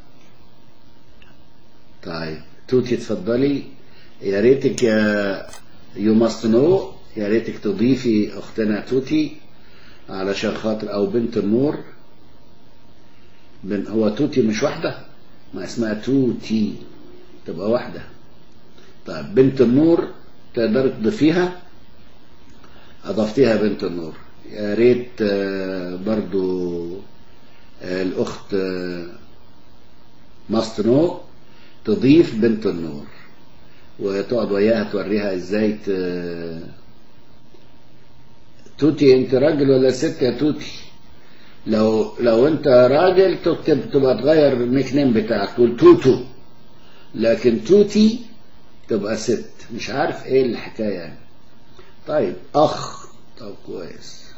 طيب توتي اتفضلي يا ريتك يا يو ماست نو يا ريتك تضيفي اختنا توتي علشان خاطر او بنت النور بن هو توتي مش واحدة ما اسمها توتي تبقى واحدة طيب بنت النور تقدر تضيفيها اضفتيها بنت النور يا ريت آه، برضو آه، الاخت ماست نو تضيف بنت النور وتقعد وياها توريها ازاي ت... توتي انت راجل ولا ست يا توتي لو لو انت راجل تكتب تبقى تغير النيك نيم بتاعك تقول توتو لكن توتي تبقى ست مش عارف ايه الحكايه يعني طيب اخ طب كويس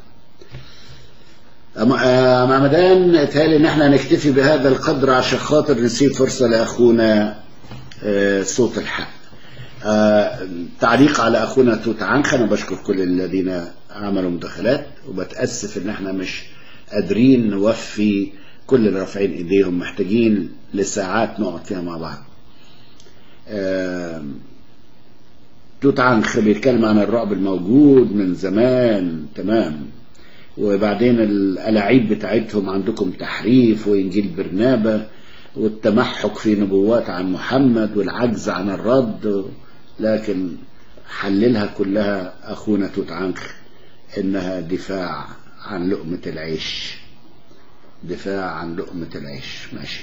أما- آه، معمدان اتهيألي ان احنا نكتفي بهذا القدر عشان خاطر نسيب فرصه لاخونا آه، صوت الحق آه، تعليق على اخونا توت عنخ انا بشكر كل الذين عملوا مداخلات وبتاسف ان احنا مش قادرين نوفي كل اللي رافعين ايديهم محتاجين لساعات نقعد فيها مع بعض آه، توت عنخ بيتكلم عن الرعب الموجود من زمان تمام وبعدين الألاعيب بتاعتهم عندكم تحريف وإنجيل برنابة والتمحك في نبوات عن محمد والعجز عن الرد لكن حللها كلها أخونا توت عنخ إنها دفاع عن لقمة العيش دفاع عن لقمة العيش ماشي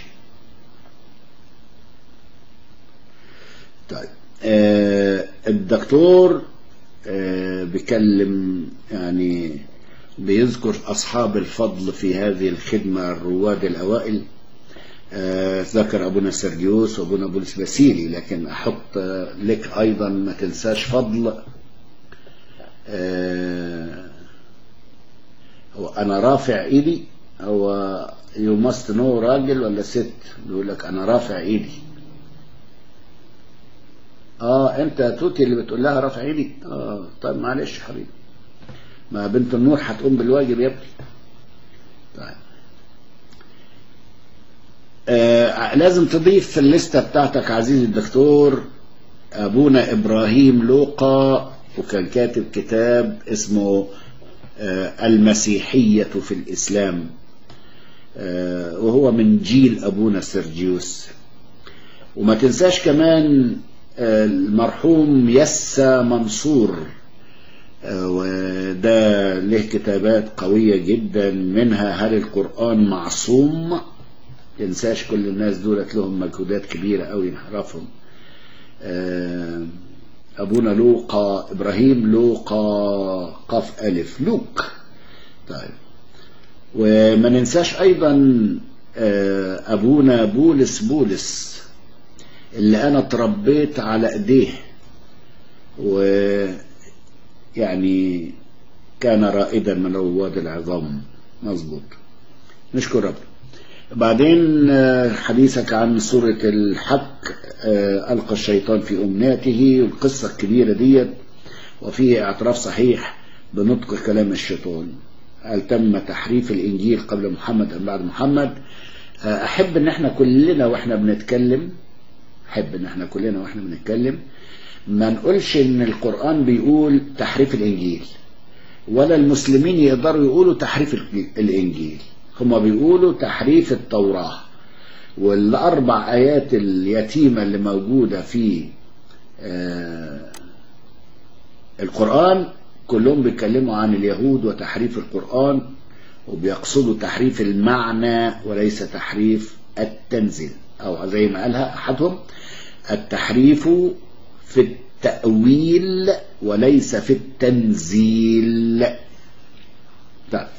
طيب آه الدكتور آه بيكلم يعني بيذكر أصحاب الفضل في هذه الخدمة الرواد الأوائل آه ذكر أبونا سرجيوس وأبونا بولس باسيلي لكن أحط آه لك أيضا ما تنساش فضل آه هو أنا رافع إيدي هو يو ماست نو راجل ولا ست بيقول لك أنا رافع إيدي اه انت توتي اللي بتقول لها رافع ايدي اه طيب معلش حبيبي ما بنت النور هتقوم بالواجب يا ابني طيب آه لازم تضيف في الليستة بتاعتك عزيزي الدكتور أبونا إبراهيم لوقا وكان كاتب كتاب اسمه آه المسيحية في الإسلام آه وهو من جيل أبونا سيرجيوس وما تنساش كمان المرحوم يسا منصور وده له كتابات قوية جدا منها هل القرآن معصوم تنساش كل الناس دولت لهم مجهودات كبيرة قوي نعرفهم أبونا لوقا إبراهيم لوقا قف ألف لوك طيب وما ننساش أيضا أبونا بولس بولس اللي انا اتربيت على ايديه ويعني كان رائدا من رواد العظام مظبوط نشكر رب بعدين حديثك عن سورة الحق ألقى الشيطان في أمناته والقصة الكبيرة ديت وفيه اعتراف صحيح بنطق كلام الشيطان هل تم تحريف الإنجيل قبل محمد أم بعد محمد أحب إن احنا كلنا وإحنا بنتكلم احب ان احنا كلنا واحنا بنتكلم ما نقولش ان القرآن بيقول تحريف الانجيل ولا المسلمين يقدروا يقولوا تحريف الانجيل هما بيقولوا تحريف التوراة والاربع ايات اليتيمة اللي موجودة في آه القرآن كلهم بيتكلموا عن اليهود وتحريف القرآن وبيقصدوا تحريف المعنى وليس تحريف التنزيل أو زي ما قالها أحدهم التحريف في التأويل وليس في التنزيل طيب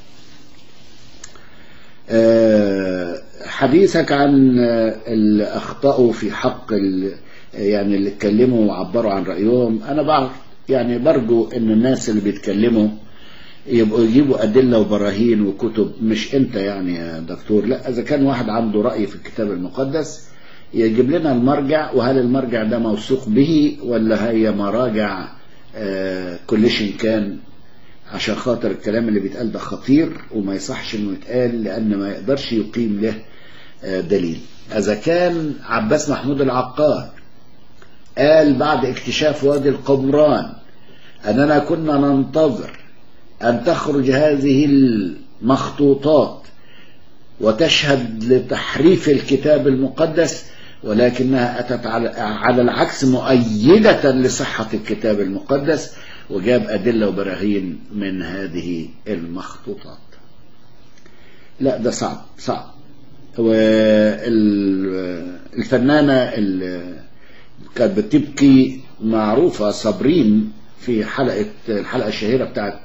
أه حديثك عن اللي أخطأوا في حق يعني اللي اتكلموا وعبروا عن رأيهم أنا بعرف يعني برجو إن الناس اللي بيتكلموا يبقوا يجيبوا أدلة وبراهين وكتب مش أنت يعني يا دكتور لا إذا كان واحد عنده رأي في الكتاب المقدس يجيب لنا المرجع وهل المرجع ده موثوق به ولا هي مراجع آه كلشن كان عشان خاطر الكلام اللي بيتقال ده خطير وما يصحش انه يتقال لان ما يقدرش يقيم له آه دليل اذا كان عباس محمود العقاد قال بعد اكتشاف وادي القمران اننا كنا ننتظر أن تخرج هذه المخطوطات وتشهد لتحريف الكتاب المقدس ولكنها أتت على العكس مؤيدة لصحة الكتاب المقدس وجاب أدلة وبراهين من هذه المخطوطات لا ده صعب صعب والفنانة اللي كانت بتبكي معروفة صابرين في حلقة الحلقة الشهيرة بتاعت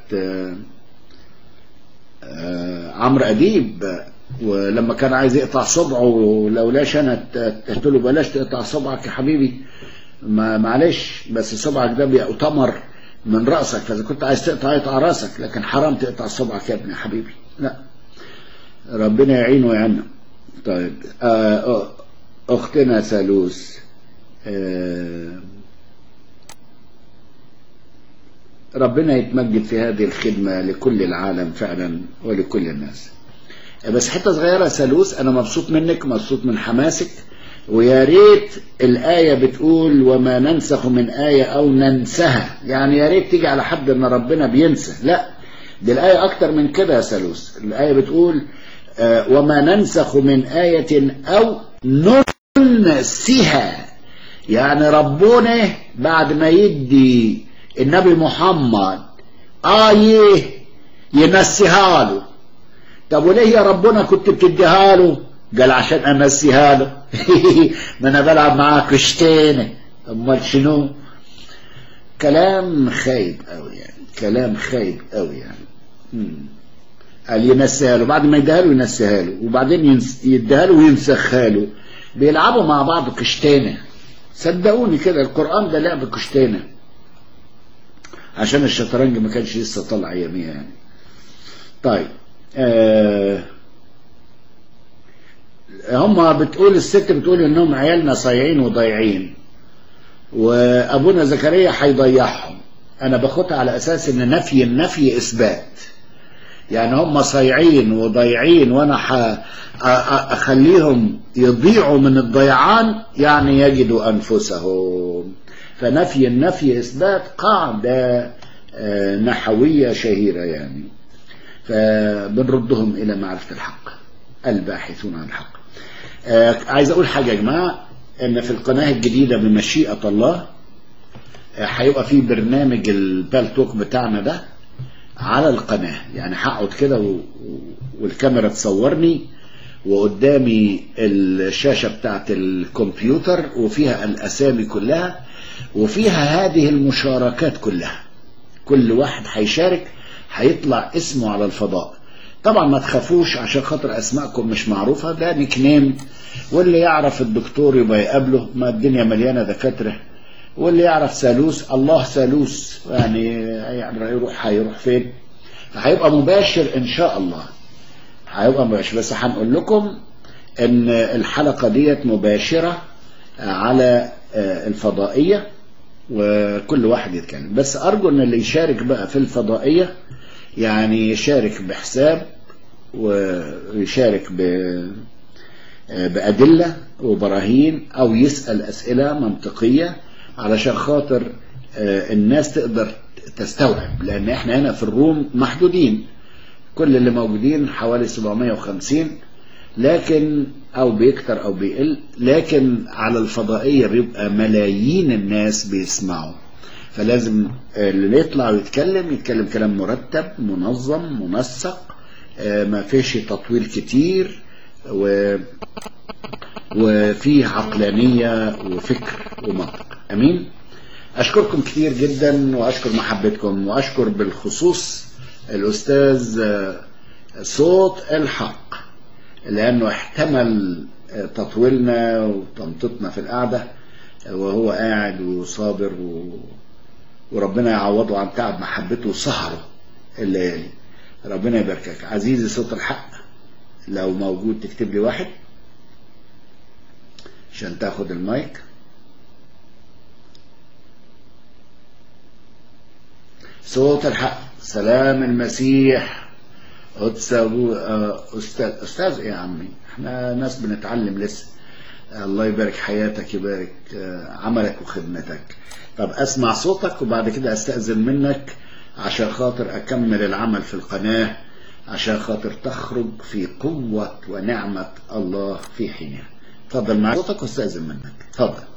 عمرو أديب ولما كان عايز يقطع صبعه لولاش أنا قلت له بلاش تقطع صبعك يا حبيبي ما معلش بس صبعك ده بيؤتمر من رأسك فإذا كنت عايز تقطع يقطع رأسك لكن حرام تقطع صبعك يا ابني يا حبيبي لا ربنا يعينه ويعنا طيب أختنا سالوس ربنا يتمجد في هذه الخدمة لكل العالم فعلا ولكل الناس بس حتة صغيرة سالوس أنا مبسوط منك مبسوط من حماسك ويا ريت الآية بتقول وما ننسخ من آية أو ننسها يعني يا ريت تيجي على حد إن ربنا بينسى لا دي الآية أكتر من كده يا سلوس الآية بتقول آه، وما ننسخ من آية أو ننسها يعني ربنا بعد ما يدي النبي محمد آية ينسيها له طب وليه يا ربنا كنت بتديها له قال عشان انسيها له ما انا بلعب معاه كشتينه امال شنو كلام خايب قوي يعني كلام خايب قوي يعني مم. قال ينسيها له بعد ما يديها له ينسيها له وبعدين ينس- يديها له وينسخها له بيلعبوا مع بعض كشتينه صدقوني كده القرآن ده لعب كشتينه عشان الشطرنج ما كانش لسه طالع اياميها يعني طيب آه هم بتقول الست بتقول انهم عيالنا صايعين وضايعين وابونا زكريا هيضيعهم انا باخدها على اساس ان نفي النفي اثبات يعني هم صايعين وضايعين وانا ح... أ- أ- اخليهم يضيعوا من الضيعان يعني يجدوا انفسهم فنفي النفي اثبات قاعده آه، نحويه شهيره يعني فبنردهم الى معرفه الحق الباحثون عن الحق آه، عايز اقول حاجه يا جماعه ان في القناه الجديده بمشيئه الله آه، هيبقى في برنامج البالتوك بتاعنا ده على القناه يعني هقعد كده و- و- والكاميرا تصورني وقدامي الشاشه بتاعت الكمبيوتر وفيها الاسامي كلها وفيها هذه المشاركات كلها كل واحد هيشارك هيطلع اسمه على الفضاء طبعا ما تخافوش عشان خاطر اسماءكم مش معروفه ده نيك نيم واللي يعرف الدكتور يبقى يقابله ما الدنيا مليانه دكاتره واللي يعرف ثالوث الله ثالوث يعني يعني يروح هيروح فين هيبقى مباشر ان شاء الله هيبقى مباشر بس هنقول لكم ان الحلقه ديت مباشره على آه، الفضائيه وكل واحد يتكلم بس ارجو ان اللي يشارك بقى في الفضائيه يعني يشارك بحساب ويشارك ب بأدلة وبراهين أو يسأل أسئلة منطقية علشان خاطر آه، الناس تقدر تستوعب لأن احنا هنا في الروم محدودين كل اللي موجودين حوالي 750 لكن أو بيكتر أو بيقل لكن على الفضائية بيبقى ملايين الناس بيسمعوا فلازم اللي يطلع ويتكلم يتكلم كلام مرتب منظم منسق آه، ما فيش تطويل كتير و وفيه عقلانية وفكر ومنطق أمين أشكركم كتير جدا وأشكر محبتكم وأشكر بالخصوص الأستاذ آه، صوت الحق لأنه احتمل آه، تطويلنا وتنطيطنا في القعدة آه، وهو قاعد وصابر و... وربنا يعوضه عن تعب محبته وسهره الليالي ربنا يباركك عزيزي صوت الحق لو موجود تكتب لي واحد عشان تاخد المايك صوت الحق سلام المسيح قدس أبو آه، أستاذ أستاذ إيه يا عمي إحنا ناس بنتعلم لسه الله يبارك حياتك يبارك آه، عملك وخدمتك طب أسمع صوتك وبعد كده أستأذن منك عشان خاطر أكمل العمل في القناة عشان خاطر تخرج في قوة ونعمة الله في حينها اتفضل معاك صوتك واستأذن منك اتفضل